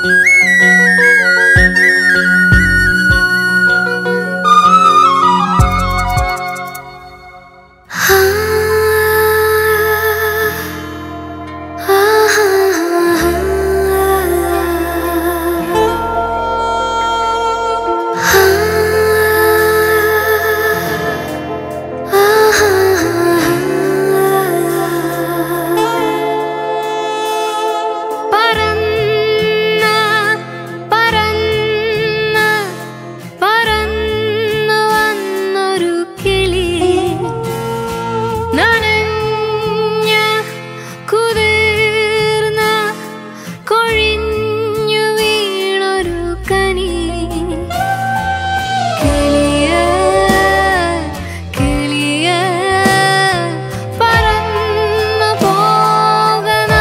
പറന്ന പറന്ന പറന്നു വന്നൊരു കിളി നനഞ്ഞ കുതിർന്ന കൊഴിഞ്ഞു വീണൊരു കനി കിളിയ കിളിയ പറന്നു പോകണ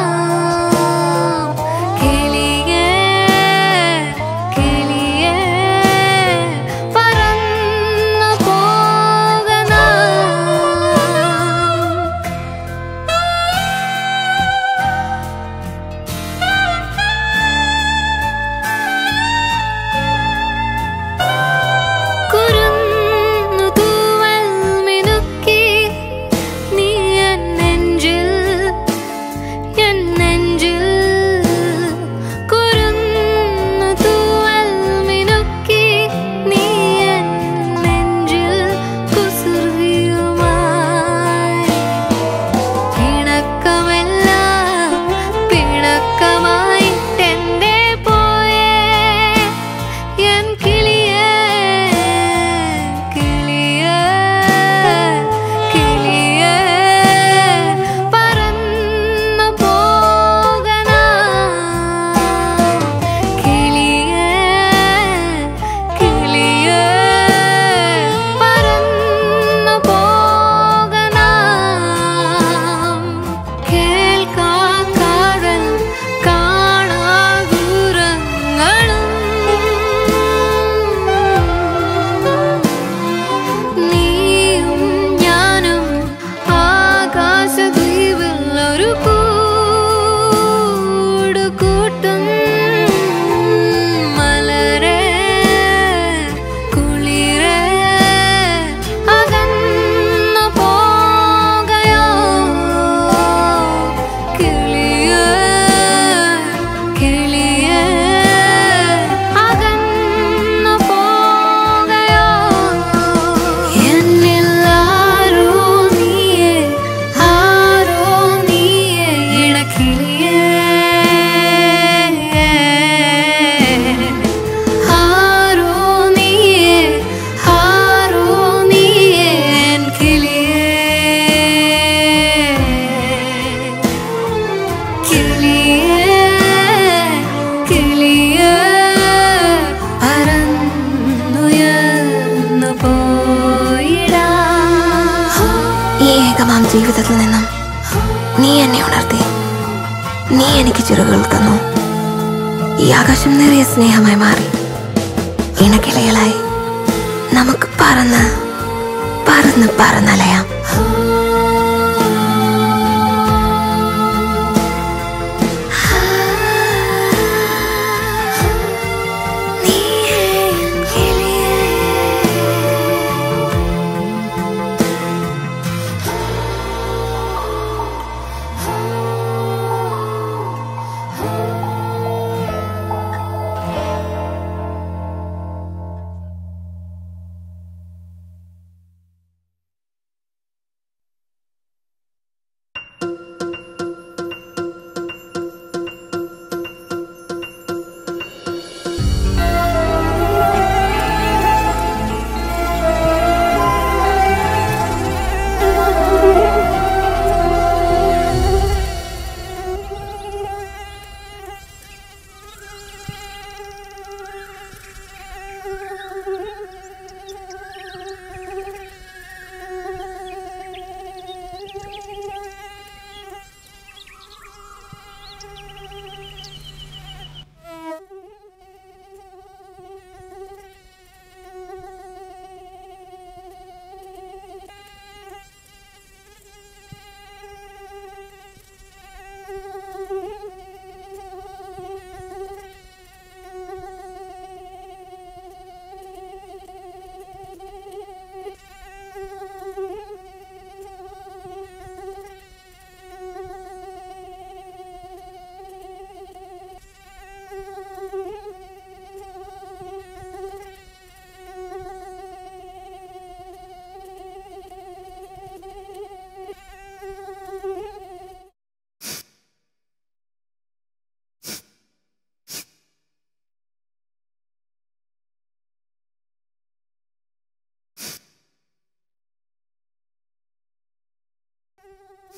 കിളിയ കിളിയ പറന്നു പോകണ കുരുന്നു തൂവൽ മിനുക്കി നീ എൻ നെഞ്ചിൽ എൻ നെഞ്ചിൽ കുരുന്നു തൂവൽ മിനുക്കി നീ എൻ നെഞ്ചിൽ കുസൃതിയുമായി പിണക്കമെല്ലാം പിണക്കമായിട്ടെന്റെ പോയേ എൻ കിളിയേ കിളിയേ കിളിയേ പറന്നു പോകണ കിളിയേ കിളിയേ പറന്നു പോകണ കേൾക്കാ കാതൽ കാണാകുരങ്ങളും നീയും ഞാനും ആകാശദ്വീപിൽ ഒരു കൂട് കൂട്ടും മലരെ കുളിരെ അകന്നു പോകയോ കിളിയേ കിളിയേ അകന്നു പോകയോ എന്നിൽ ആരോ നീയേ ആരോ നീയേ ഇണക്കിളിയേ ആരോ നീയേ ആരോ നീയേ എൻ കിളിയേ കിളിയേ കിളിയേ പറന്നുയർന്നു പോയിടാ ഈ ഏകമാം ജീവിതത്തിൽ നിന്നും നീ എന്നെ ഉണർത്തി നീ എനിക്ക് ചിറകുകൾ തന്നു ഈ ആകാശം നിറയെ സ്നേഹമായി മാറി ഇണക്കിളകളായി നമുക്ക് പറന്ന് പറന്ന് പറന്നലയാം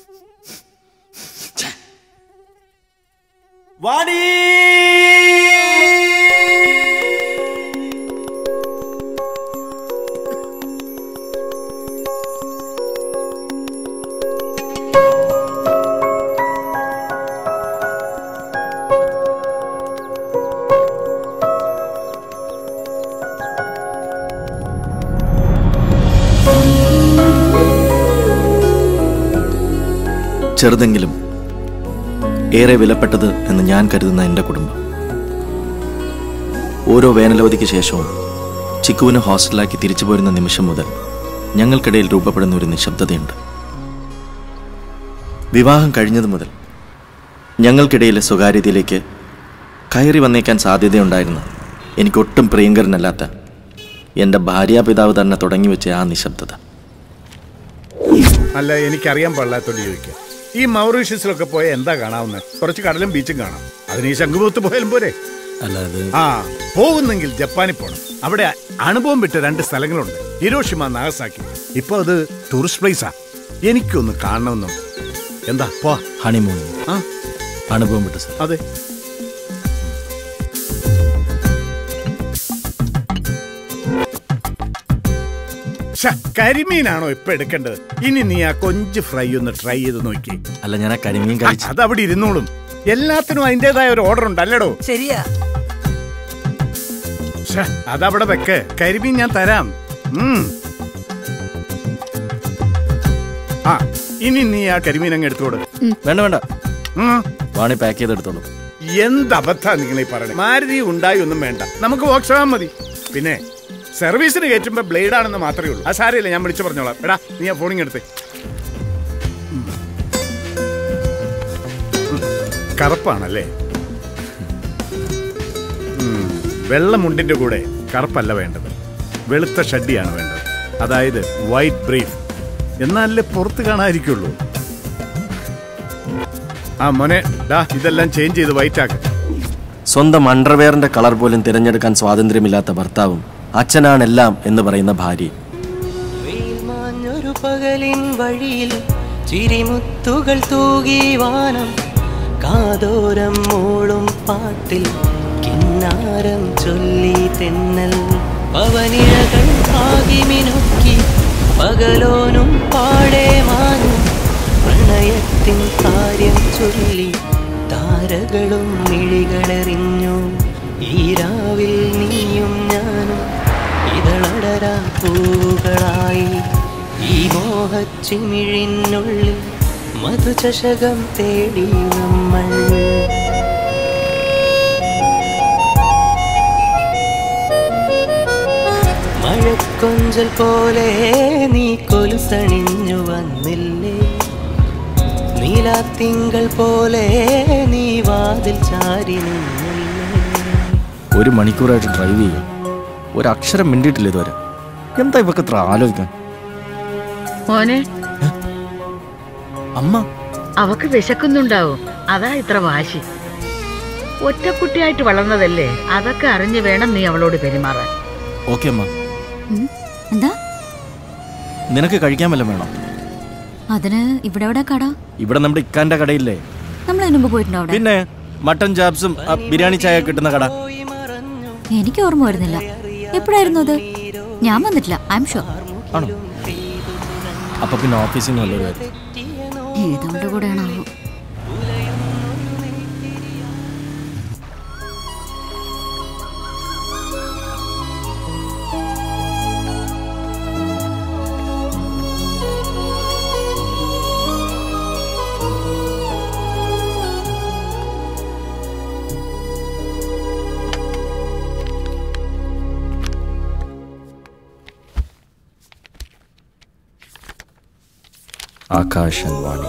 വാണി ചെറുതെങ്കിലും ഏറെ വിലപ്പെട്ടത് എന്ന് ഞാൻ കരുതുന്ന എൻ്റെ കുടുംബം ഓരോ വേനലവധിക്ക് ശേഷവും ചിക്കുവിനെ ഹോസ്റ്റലിലാക്കി തിരിച്ചു പോരുന്ന നിമിഷം മുതൽ ഞങ്ങൾക്കിടയിൽ രൂപപ്പെടുന്ന ഒരു നിശബ്ദതയുണ്ട് വിവാഹം കഴിഞ്ഞതു മുതൽ ഞങ്ങൾക്കിടയിലെ സ്വകാര്യതയിലേക്ക് കയറി വന്നേക്കാൻ സാധ്യതയുണ്ടായിരുന്ന എനിക്കൊട്ടും പ്രിയങ്കരനല്ലാത്ത എൻ്റെ ഭാര്യാപിതാവ് തന്നെ തുടങ്ങി വെച്ച ആ നിശബ്ദത അല്ല എനിക്കറിയാൻ പാടില്ലാത്തോണ്ട് ചോദിക്കാം ഈ മൗറീഷ്യസിലൊക്കെ പോയ എന്താ കാണാവുന്നത് കുറച്ച് കടലും ബീച്ചും കാണാം അതിന് ഈ ശംഖുമുഖത്ത് പോയാലും പോരെ അല്ലാതെ ആ പോകുന്നെങ്കിൽ ജപ്പാനിൽ പോണം അവിടെ അനുഭവം വിട്ട രണ്ട് സ്ഥലങ്ങളുണ്ട് ഹിരോഷിമ നാഗസാക്കി ഇപ്പൊ അത് ടൂറിസ്റ്റ് പ്ലേസാ എനിക്കൊന്ന് കാണണമെന്നുണ്ട് എന്താ പോ ഹണിമൂൺ ആ അനുഭവം വിട്ടു സാർ അതെ ശ്ശ, കരിമീനാണോ ഇപ്പൊ എടുക്കേണ്ടത് ഇനി നീ ആ കൊഞ്ച് ഫ്രൈ ഒന്ന് ട്രൈ ചെയ്ത് നോക്കി അല്ല ഞാൻ ആ കരിമീൻ കഴിച്ചു അത് അവിടെ ഇരുന്നോളും എല്ലാത്തിനും അതിന്റേതായ ഒരു ഓർഡർ ഉണ്ട് അല്ലേടോ ശരിയാ ശ്ശെ, അതവിടെ വെക്ക് കരിമീൻ ഞാൻ തരാം ഉം. ആ ഇനി നീ ആ കരിമീൻ അങ്ങ് എടുത്തോട് വേണ്ട വേണ്ട ഉം. വാണി പാക്ക് ചെയ്തെടുത്തോളൂ എന്ത് അബദ്ധാ നിങ്ങൾ ഈ പറയണേ മാരുതി ഉണ്ടായി ഒന്നും വേണ്ട നമുക്ക് വോക്സവാൻ മതി പിന്നെ സർവീസിന് കയറ്റുമ്പോ ബ്ലേഡ് ആണെന്ന് മാത്രമേ ഉള്ളൂ ആ സാരമില്ല ഞാൻ വിളിച്ചു പറഞ്ഞോളാം എടാ നീ ആ ഫോണിങ് എടുത്തേ ഉം. ഉം. കറുപ്പാണല്ലേ ഉം. വെള്ള മുണ്ടിന്റെ കൂടെ കറുപ്പല്ല വേണ്ടത് വെളുത്ത ഷഡ്ഡിയാണ് വേണ്ടത് അതായത് വൈറ്റ് ബ്രീഫ് എന്നാലല്ലേ പുറത്ത് കാണാതിരിക്കുള്ളൂ ആ മോനെ ഡാ ഇതെല്ലാം ചേഞ്ച് ചെയ്ത് വൈറ്റ് ആക്ക് സ്വന്തം അണ്ടർവെയറിന്റെ കളർ പോലും തിരഞ്ഞെടുക്കാൻ സ്വാതന്ത്ര്യമില്ലാത്ത ഭർത്താവും അച്ഛനാണെല്ലാം എന്ന് പറയുന്ന ഭാര്യ വെയിൽ മാഞ്ഞൊരു പകലിൻ വഴിയിൽ ചിരിമുത്തുകൾ തൂകി വാനം കാതോരം മൂളും പാട്ടിൽ കിന്നാരം ചൊല്ലി തെന്നൽ പവനിഴകൾ ആകി മിനുക്കി പകലോനും പാടെ മാനും പ്രണയത്തിൻ കാര്യം ചൊല്ലി താരകളും മിഴികളെറിഞ്ഞു ഈ രാവിൽ നീയും ഞാനും ഇതളടരാ പൂകളായി ഈ മോഹച്ചിമിഴിനുള്ളിൽ മധുചഷകം തേടി നമ്മൾ മഴക്കൊഞ്ചൽ പോലെ നീ കൊലുസണിഞ്ഞു വന്നില്ലേ നീലാത്തിങ്കൾ പോലെ നീ വാതിൽ ചാരി നിന്നില്ലേ ഒരു മണിക്കൂറായിട്ട് ഡ്രൈവ് ചെയ്യും ഒരു അക്ഷരം മിണ്ടിയിട്ടില്ല ഇതുവരെ എന്താ ഇവക്ക് ഇത്ര ആലോചിക്കാൻ മോനെ അമ്മ അവക്ക് വിശക്കുന്നുണ്ടാവും അതാ ഇത്ര വാശി ഒറ്റക്കുട്ടിയായിട്ട് വളർന്നതല്ലേ അതൊക്കെ അറിഞ്ഞു വേണം നീ അവളോട് പെരുമാറാൻ ഓക്കെ അമ്മ എന്താ നിനക്ക് കഴിക്കാൻ വല്ലതും വേണം അതിന് ഇവിടെ എവിടെ കട ഇവിടെ നമ്മുടെ ഇക്കാന്റെ കടയില്ലേ നമ്മൾ അതിന് മുമ്പ് പോയിട്ടുണ്ടോ അവിടെ പിന്നെ മട്ടൻ ചാപ്സും ആ, ബിരിയാണി ചായ കിട്ടുന്ന കട എനിക്ക് ഓർമ്മ വരുന്നില്ല എപ്പോഴായിരുന്നു അത് ഞാൻ വന്നിട്ടില്ല ഐ എം ഷുവർ ആണോ അപ്പൊ പിന്നെ ഓഫീസിൽ നിന്ന് വല്ലവരും വരും. ഏതവളുടെ കൂടെയാണോ ആകാശൻ വാണി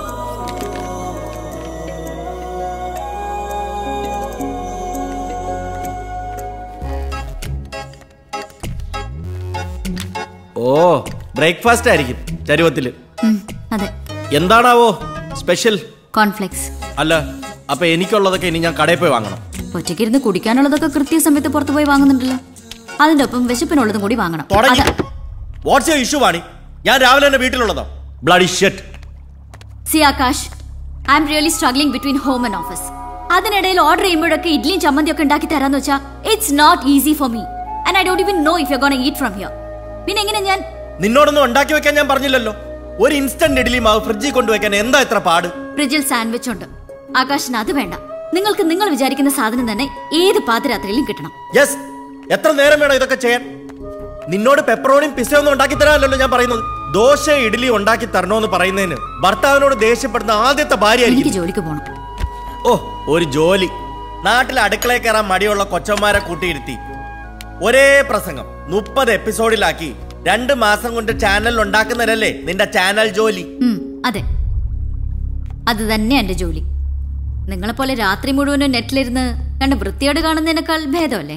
ഓ ബ്രേക്ക്ഫാസ്റ്റ് ആയിരിക്കും ചരുവത്തില് ഉം, അതെ എന്താണാവോ സ്പെഷ്യൽ കോൺഫ്ലെക്സ് അല്ല അപ്പൊ എനിക്കുള്ളതൊക്കെ ഇനി ഞാൻ കടയിൽ പോയി വാങ്ങണം ഒറ്റയ്ക്കിരുന്ന് കുടിക്കാനുള്ളതൊക്കെ കൃത്യസമയത്ത് പുറത്തു പോയി വാങ്ങുന്നുണ്ടല്ലോ അതിന്റെ ഒപ്പം വിശപ്പിനുള്ളതും കൂടി വാങ്ങണം തുടങ്ങി അതാ- വാട്ട്സ് യുവർ ഇഷ്യൂ വാണി ഞാൻ രാവിലെ തന്നെ വീട്ടിലുള്ളതോ bloody shit see Akash I am really struggling between home and office അതിനിടയിൽ ഓർഡർ ചെയ്യുമ്പോഴൊക്കെ ഇഡ്ലിയും ചമ്മന്തിയും ഒക്കെ ഉണ്ടാക്കി തരാന്ന് വെച്ചാൽ it's not easy for me and I don't even know if you gonna eat from here പിന്നെ എങ്ങനെ ഞാൻ നിന്നോടൊന്നും ഉണ്ടാക്കി വെക്കാൻ ഞാൻ പറഞ്ഞില്ലല്ലോ ഒരു ഇൻസ്റ്റന്റ് ഇഡ്ലി മാവ് ഫ്രിഡ്ജിൽ കൊണ്ടുവയ്ക്കാൻ എന്താ ഇത്ര പാട് ഫ്രിഡ്ജിൽ സാൻഡ്വിച്ച് ഉണ്ട് ആകാശിന് അത് വേണ്ട നിങ്ങൾക്ക് നിങ്ങൾ വിചാരിക്കുന്ന സാധനം തന്നെ ഏത് പാതിരാത്രിയിലും കിട്ടണം യെസ് എത്ര നേരം വേണം ഇതൊക്കെ ചെയ്യാൻ നിന്നോട് പെപ്പറോണിയും പിസയൊന്നും ഉണ്ടാക്കി തരാനല്ലോ ഞാൻ പറയുന്നത് ദോശ ഇഡ്ഡലി ഉണ്ടാക്കി തരണോന്ന് പറയുന്നതിന് ഭർത്താവിനോട് ദേഷ്യപ്പെടുന്ന ആദ്യത്തെ ഭാര്യ എനിക്ക് ജോലിക്ക് പോകണം ഓ ഒരു ജോലി നാട്ടിൽ അടുക്കളയിൽ കയറാൻ മടിയുള്ള കൊച്ചന്മാരെ കൂട്ടിയിരുത്തി ഒരേ പ്രസംഗം മുപ്പത് എപ്പിസോഡിലാക്കി രണ്ട് മാസം കൊണ്ട് ചാനൽ ഉണ്ടാക്കുന്നവരല്ലേ നിന്റെ ചാനൽ ജോലി ഉം, അതെ അത് തന്നെ എന്റെ ജോലി നിങ്ങളെപ്പോലെ രാത്രി മുഴുവനും നെറ്റിലിരുന്ന് കണ്ട് വൃത്തിയോട് കാണുന്നതിനേക്കാൾ ഭേദമല്ലേ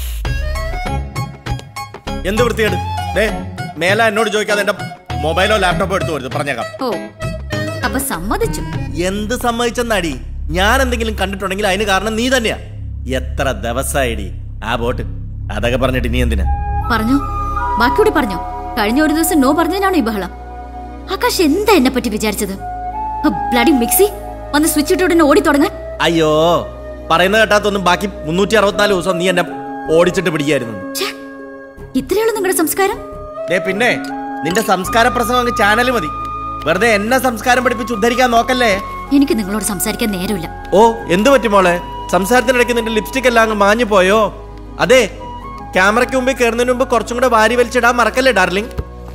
എന്ത് വൃത്തിയേട് ദേ മേല എന്നോട് ചോദിക്കാതെ എന്റെ മൊബൈലോ ലാപ്ടോപ്പോ എടുത്തു വരുത് പറഞ്ഞേക്കാം ഓ അപ്പൊ സമ്മതിച്ചു എന്ത് സമ്മതിച്ചെന്നാടി ഞാൻ എന്തെങ്കിലും കണ്ടിട്ടുണ്ടെങ്കിൽ അതിന് കാരണം നീ തന്നെയാ എത്ര ദിവസമായിടി ആ ബോട്ട് അതൊക്കെ പറഞ്ഞിട്ട് നീ എന്തിനാ പറഞ്ഞു ബാക്കിയോട് പറഞ്ഞോ കഴിഞ്ഞ ഒരു ദിവസം നോ പറഞ്ഞതിനാണോ ഈ ബഹളം ആകാശ് എന്താ എന്നെ പറ്റി വിചാരിച്ചത് ബ്ലഡി മിക്സി വന്ന് സ്വിച്ച് ഇട്ട് ഉടനെ ഓടി തുടങ്ങാൻ അയ്യോ പറയുന്നത് കേട്ടാത്തൊന്നും ബാക്കി മുന്നൂറ്റി അറുപത്തിനാല് ദിവസം നീ എന്നെ ഓടിച്ചിട്ട് പിടിക്കായിരുന്നു ഛേ, ഇത്രയുള്ളൂ നിങ്ങളുടെ സംസ്കാരം ദേ പിന്നെ നിന്റെ സംസ്കാര പ്രസംഗം അങ്ങ് ചാനൽ മതി വെറുതെ എന്നെ സംസ്കാരം പഠിപ്പിച്ച് ഉദ്ധരിക്കാൻ നോക്കല്ലേ എനിക്ക് നിങ്ങളോട് സംസാരിക്കാൻ നേരമില്ല ഓ എന്ത് പറ്റി മോളെ സംസാരത്തിനിടയ്ക്ക് നിന്റെ ലിപ്സ്റ്റിക് എല്ലാം അങ്ങ് മാഞ്ഞു പോയോ അതെ ക്യാമറയ്ക്ക് മുമ്പിൽ കയറുന്നതിന് മുമ്പ് കുറച്ചും കൂടെ വാരി വലിച്ചിടാൻ മറക്കല്ലേ ഡാർലിംഗ്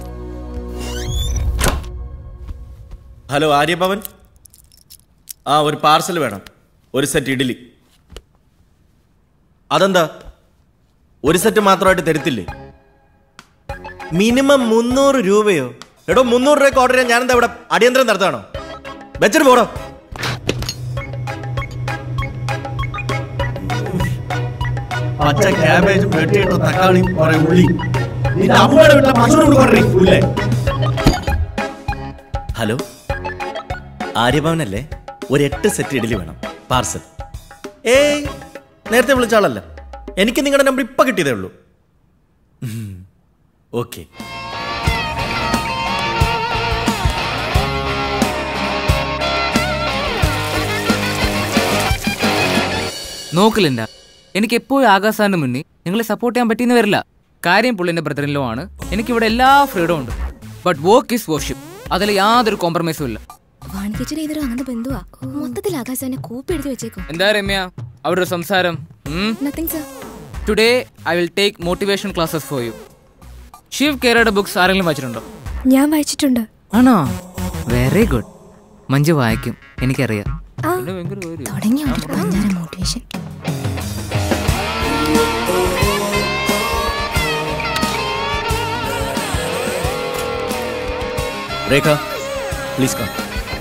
ഹലോ ആര്യഭവൻ ആ ഒരു പാർസൽ വേണം ഒരു സെറ്റ് ഇഡ്ഡലി അതെന്താ ഒരു സെറ്റ് മാത്രമായിട്ട് തരത്തില്ലേ മിനിമം മുന്നൂറ് രൂപയോ എടോ മുന്നൂറ് രൂപയ്ക്ക് ഓർഡർ ചെയ്യാൻ ഞാനെന്താ ഇവിടെ അടിയന്തരം നടത്താണോ വെച്ചിട്ട് പോടോ പച്ച ക്യാബേജും വെട്ടിയിട്ട തക്കാളിയും കുറെ ഉള്ളി നിന്റെ അമ്മയുടെ വീട്ടിലെ മസൂറും കൊണ്ടേ ഉള്ളേ ഹലോ ആര്യഭവനല്ലേ ഒരു എട്ട് സെറ്റ് ഇഡലി വേണം പാർസൽ ഏയ് നേരത്തെ വിളിച്ച ആളല്ല എനിക്ക് നിങ്ങളുടെ നമ്പർ ഇപ്പൊ കിട്ടിയതേ ഉള്ളൂ ഓക്കെ നോക്കില്ല എനിക്ക് എപ്പോഴും ആകാശാന്റെ മുന്നിൽ നിങ്ങളെ സപ്പോർട്ട് ചെയ്യാൻ പറ്റിയെന്ന് വരില്ല കാര്യം പുള്ളിന്റെ ബ്രദറിലോ ആണ് എനിക്കിവിടെ എല്ലാ ഫ്രീഡവും ഉണ്ട് ബട്ട് വർക്ക് ഈസ് വർഷിപ്പ് അതിൽ യാതൊരു കോംപ്രമൈസും ഇല്ല വാണിജ്യത്തിന് ഇതൊരു അനന്ത ബന്ധുവാ മൊത്തത്തിൽ ആകാശ് എന്നെ കൂപ്പി എഴുതി വെച്ചേക്കും എന്താ രമ്യ അവിടെ ഒരു സംസാരം nothing sir today I will take motivation classes for you Shiv കേരയുടെ ബുക്സ് ആരെങ്കിലും വായിച്ചിട്ടുണ്ടോ ഞാൻ വായിച്ചിട്ടുണ്ട് ആണോ വെരി ഗുഡ് മഞ്ജു വായിക്കും എനിക്കറിയാം പിന്നെ ഭയങ്കര കാര്യം. തുടങ്ങി ഒരു പഞ്ഞാര മോട്ടിവേഷൻ രേഖ പ്ലീസ് കം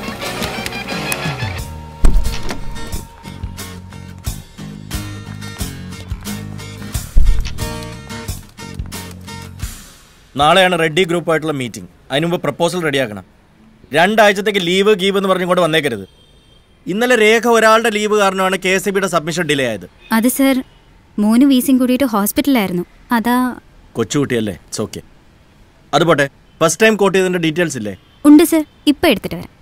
നാളെയാണ് റെഡ്ഡി ഗ്രൂപ്പായിട്ടുള്ള മീറ്റിംഗ് അതിന് മുമ്പ് പ്രപ്പോസൽ റെഡിയാക്കണം രണ്ടാഴ്ചത്തേക്ക് ലീവ് ഗീവ് എന്ന് പറഞ്ഞുകൊണ്ട് വന്നേക്കരുത് ഇന്നലെ രേഖ ഒരാളുടെ ലീവ് കാരണമാണ് കെ എസ് ബിയുടെ സബ്മിഷൻ ഡിലേ ആയത് അത് സർ മൂന്ന് വീസും കൂടിയിട്ട് ഹോസ്പിറ്റലായിരുന്നു അതാ കൊച്ചുകുട്ടിയല്ലേ ഇറ്റ്സ് ഓക്കെ അത് പോട്ടെ ഫസ്റ്റ് ടൈം കോട്ട് ചെയ്തതിന്റെ ഡീറ്റെയിൽസ് ഇല്ലേ ഉണ്ട് സർ ഇപ്പം എടുത്തിട്ട് വരാം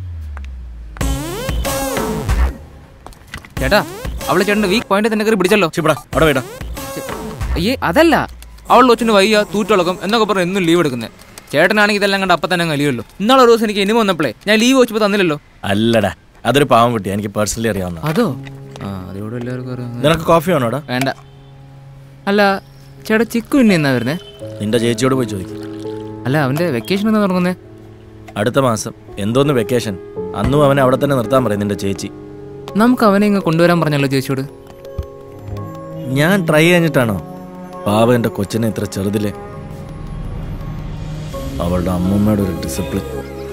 ചേട്ടാ അവളെ ചേട്ടന്റെ വീക്ക് പോയിന്റ് തന്നെ കയറി പിടിച്ചല്ലോ ചിപ്പടാ അവിടെ വേടാ അയ്യേ അതല്ല അവളുടെ കൊച്ചിന് വയ്യ തൂറ്റുളക്കം എന്നൊക്കെ പറഞ്ഞ് എന്നും ലീവ് എടുക്കുന്നത് ചേട്ടനാണെങ്കിൽ ഇതെല്ലാം കണ്ട് അപ്പം തന്നെ കഴിയുമല്ലോ ഇന്നാളെ ഒരു ദിവസം എനിക്ക് ഇനി വന്നപ്പോഴേ ഞാൻ ലീവ് വെച്ചപ്പോൾ തന്നില്ലല്ലോ അല്ലടാ അതൊരു പാവം കുട്ടി എനിക്ക് പേഴ്സണലി അറിയാവുന്ന അതോ ആ അതിവിടെ എല്ലാവർക്കും അറിയാം നിനക്ക് കോഫി വേണോടാ വേണ്ട അല്ല ചേട്ടാ ചിക്കു ഇനി എന്നാ വരുന്നേ നിന്റെ ചേച്ചിയോട് പോയി ചോദിക്കും അല്ല അവന്റെ വെക്കേഷൻ എന്ന് തുടങ്ങുന്നേ അടുത്ത മാസം എന്തോന്ന് വെക്കേഷൻ അന്നും അവനെ അവിടെ തന്നെ നിർത്താൻ പറയും നിന്റെ ചേച്ചി നമുക്ക് അവനെ ഇങ്ങ് കൊണ്ടുവരാൻ പറഞ്ഞല്ലോ ചേച്ചിയോട് ഞാൻ ട്രൈ കഴിഞ്ഞിട്ടാണോ പാവ എന്റെ കൊച്ചിനെ ഇത്ര ചെറുതിലെ അവളുടെ അമ്മൂമ്മയുടെ ഒരു ഡിസിപ്ലിൻ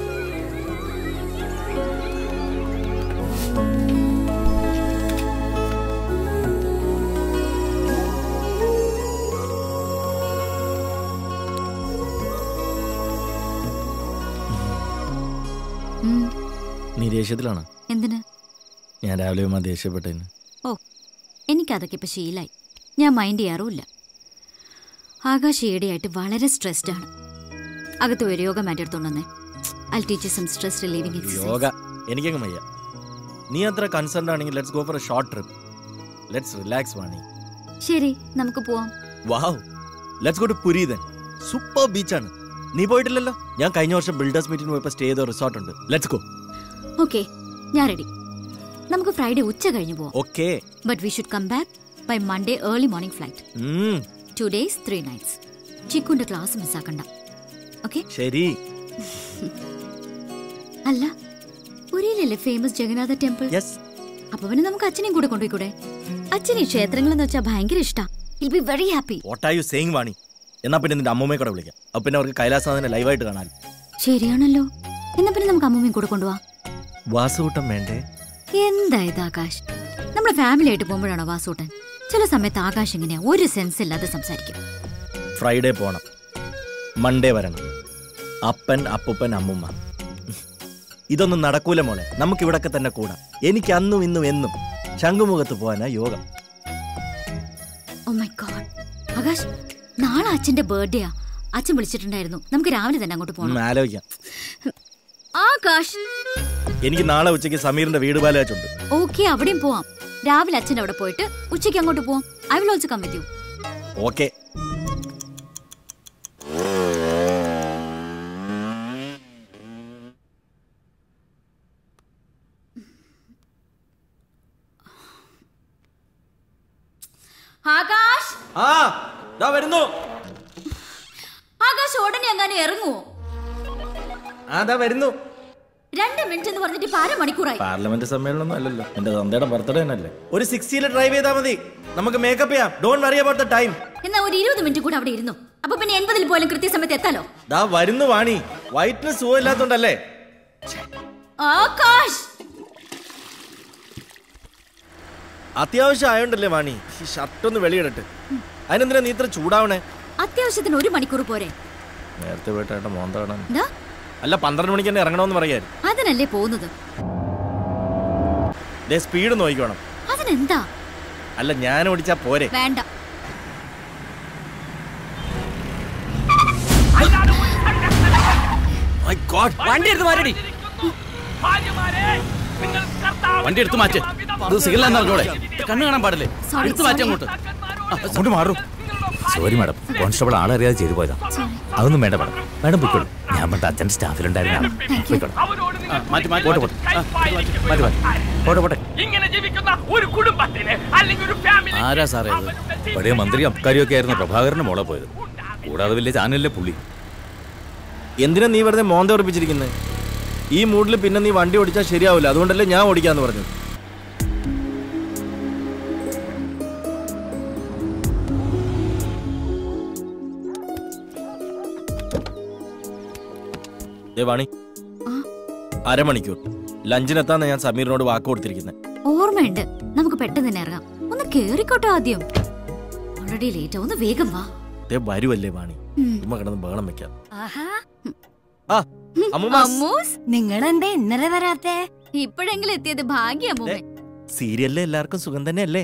ഉം, നീ ദേഷ്യത്തിലാണോ എന്തിന് ഞാൻ രാവിലെ ഉമ്മ ദേഷ്യപ്പെട്ടതിന് ഓ എനിക്കതൊക്കെ ഇപ്പൊ ശീലായി ഞാൻ മൈൻഡ് ചെയ്യാറുമില്ല ആകാശ് ഈടെയായിട്ട് വളരെ സ്ട്രെസ്ഡ് ആണ് അകത്ത് ഒരു യോഗ മാറ്റി എടുത്തോണ്ട് വന്നേ I teach some stress relieving yoga exercise എനിക്കങ്ങ് വയ്യ നീ അത്ര കൺസേൺ ആണെങ്കിൽ let's go for a short trip let's relax Vani ശരി നമുക്ക് പോവാം wow let's go to Puri then super ബീച്ചാണ് നീ പോയിട്ടില്ലല്ലോ ഞാൻ കഴിഞ്ഞ വർഷം ബിൽഡേഴ്സ് മീറ്റിംഗ് പോയപ്പോൾ സ്റ്റേ ചെയ്ത റിസോർട്ട് ഉണ്ട് ലെറ്റ്സ് ഗോ ഓക്കെ ഞാൻ റെഡി നമുക്ക് ഫ്രൈഡേ ഉച്ച കഴിഞ്ഞ് പോവാം okay but we should come back by Monday early morning flight to days three nights ചിക്കുന്റെ ക്ലാസ് മിസ്സാക്കണ്ട ഓക്കെ ശരി അല്ല പുരിയിലല്ലേ ഫേമസ് ജഗന്നാഥ ടെമ്പിൾ യെസ് അപ്പൊ പിന്നെ നമുക്ക് അച്ഛനെയും കൂടെ കൊണ്ടുപോയിക്കൂടെ അച്ഛന് ഈ ക്ഷേത്രങ്ങൾ എന്ന് വെച്ചാൽ ഭയങ്കര ഇഷ്ടാ will be very happy what are you saying Vani എന്നാ പിന്നെ നിന്റെ അമ്മൂമ്മയെ കൂടെ വിളിക്കാം അപ്പൊ പിന്നെ അവർക്ക് കൈലാസനാഥനെ ലൈവായിട്ട് കാണാൻ ശരിയാണല്ലോ എന്നാ പിന്നെ നമുക്ക് അമ്മൂമ്മയും കൂടെ കൊണ്ടുപോവാ വാസുകൂട്ടം വേണ്ടേ എന്താ ഇത് ആകാശ് നമ്മുടെ ഫാമിലി ആയിട്ട് പോകുമ്പോഴാണോ വാസൂട്ടൻ ചില സമയത്ത് ആകാശ് ഇങ്ങനെയാ ഒരു സെൻസ് ഇല്ലാതെ സംസാരിക്കും ഫ്രൈഡേ പോണം മൺഡേ വരണം അപ്പൻ അപ്പൂപ്പൻ അമ്മുമ്മ ഇതൊന്നും നടക്കൂല മോളെ നമുക്ക് ഇവിടൊക്കെ തന്നെ കൂടാം എനിക്ക് അന്നും ഇന്നും എന്നും ശംഖുമുഖത്ത് പോകാനാ യോഗം ഓ മൈ ഗോഡ് ആകാശ് നാളെ അച്ഛന്റെ ബർത്ത്ഡേയാ അച്ഛൻ വിളിച്ചിട്ടുണ്ടായിരുന്നു നമുക്ക് രാവിലെ തന്നെ അങ്ങോട്ട് ഒന്ന് പോകണം ആലോചിക്കാം ആകാശ് എനിക്ക് നാളെ ഉച്ചയ്ക്ക് സമീറിന്റെ വീട് പാലാച്ചുണ്ട് ഓക്കെ അവിടെയും പോവാം രാവിലെ അച്ഛൻ അവിടെ പോയിട്ട് ഉച്ചയ്ക്ക് അങ്ങോട്ട് പോവാം I will also come with you okay Akash ആ ദാ വരുന്നു ആകാശ് ഉടനെ എങ്ങാനും ഇറങ്ങുവോ ആ ദാ വരുന്നു രണ്ട് മിനിറ്റ് എന്ന് പറഞ്ഞിട്ട് ഇപ്പൊ അരമണിക്കൂറായി പാർലമെന്റ് സമ്മേളനം അല്ലല്ലോ എന്റെ തന്തയുടെ ബർത്ത്ഡേ തന്നെയല്ലേ ഒരു സിക്സ്റ്റിയിൽ ഡ്രൈവ് ചെയ്താൽ മതി നമുക്ക് മേക്കപ്പ് ചെയ്യാം don't worry about the time എന്നാ ഒരു ഇരുപത് മിനിറ്റ് കൂടെ അവിടെ ഇരുന്നു അപ്പൊ പിന്നെ എൺപതിൽ പോലും കൃത്യസമയത്ത് എത്താലോ ദാ വരുന്നു വാണി വയറ്റിന് സുഖമില്ലാത്തോണ്ടല്ലേ ആകാശ് അത്യാവശ്യം ആയോണ്ടല്ലേ വാണി ഈ ഷർട്ട് ഒന്ന് വെളിയിടട്ട് അതിനെന്തിനാ നീ ഇത്ര ചൂടാവണേ അത്യാവശ്യത്തിന് ഒരു മണിക്കൂർ പോരെ നേരത്തെ പോയിട്ട് മോന്ത കാണാൻ എന്താ അല്ല പന്ത്രണ്ട് മണിക്ക് തന്നെ ഇറങ്ങണമെന്ന് പറയായിരുന്നു അതിനല്ലേ പോകുന്നത് ദേ സ്പീഡ് നോക്കിക്കോണം അതിനെന്താ അല്ല ഞാൻ ഓടിച്ചാ പോരെ വേണ്ട വണ്ടി എടുത്ത് മാറ്റടി വണ്ടി എടുത്ത് മാറ്റ് ഇത് സിഗ്നൽ എന്നറിഞ്ഞൂടെ കണ്ണു കാണാൻ പാടില്ലേ Sorry, എടുത്ത് മാറ്റി sorry. അങ്ങോട്ട് അങ്ങോട്ട് മാറും സോറി മാഡം കോൺസ്റ്റബിൾ ആളറിയാതെ ചെയ്തു പോയതാ അതൊന്നും വേണ്ട മാഡം മാഡം പൊയ്ക്കോളൂ ഞാൻ പണ്ട് അച്ഛൻ്റെ സ്റ്റാഫിലുണ്ടായിരുന്ന ആളാ. പൊയ്ക്കോളൂ ആ, മാറ്റി മാറ്റി പോട്ടെ മാറ്റി. പോട്ടെ ആ, മാറ്റി മാറ്റി പോട്ടെ പോട്ടെ ഇങ്ങനെ ജീവിക്കുന്ന ഒരു കുടുംബത്തിന് അല്ലെങ്കിൽ ഒരു ഫാമിലി ആരാ സാറേ ഇത് പഴയ മന്ത്രി അബ്കാരിയൊക്കെ ആയിരുന്നു പ്രഭാകരന്റെ മോളെ പോയത് കൂടാതെ വലിയ ചാനലിലെ പുള്ളി എന്തിനാ നീ വെറുതെ മോന്ത ഉറപ്പിച്ചിരിക്കുന്നത് ഈ മൂഡിൽ പിന്നെ നീ വണ്ടി ഓടിച്ചാൽ ശരിയാവില്ല അതുകൊണ്ടല്ലേ ഞാൻ ഓടിക്കാന്ന് പറഞ്ഞത് ദേ വാണി അരമണിക്കൂർ ലഞ്ചിനെത്താന്ന് ഞാൻ സമീറിനോട് വാക്ക് കൊടുത്തിരിക്കുന്നത് ഓർമ്മയുണ്ട് നമുക്ക് പെട്ടെന്ന് തന്നെ ഇറങ്ങാം ഒന്ന് കേറിക്കോട്ടെ ആദ്യം ഓൾറെഡി ലേറ്റ് ഒന്ന് വേഗം വാ ദേ വരുവല്ലേ വാണി ഉം. ഉമ്മ കിടന്ന് ബഹളം വെക്കാം ആഹാ ആ അമ്മൂമ്മ അമ്മൂസ് നിങ്ങളെന്തേ ഇന്നലെ വരാത്തെ ഇപ്പോഴെങ്കിലും എത്തിയത് ഭാഗ്യ അമ്മൂമ്മ സീരിയലിലെ എല്ലാവർക്കും സുഖം തന്നെയല്ലേ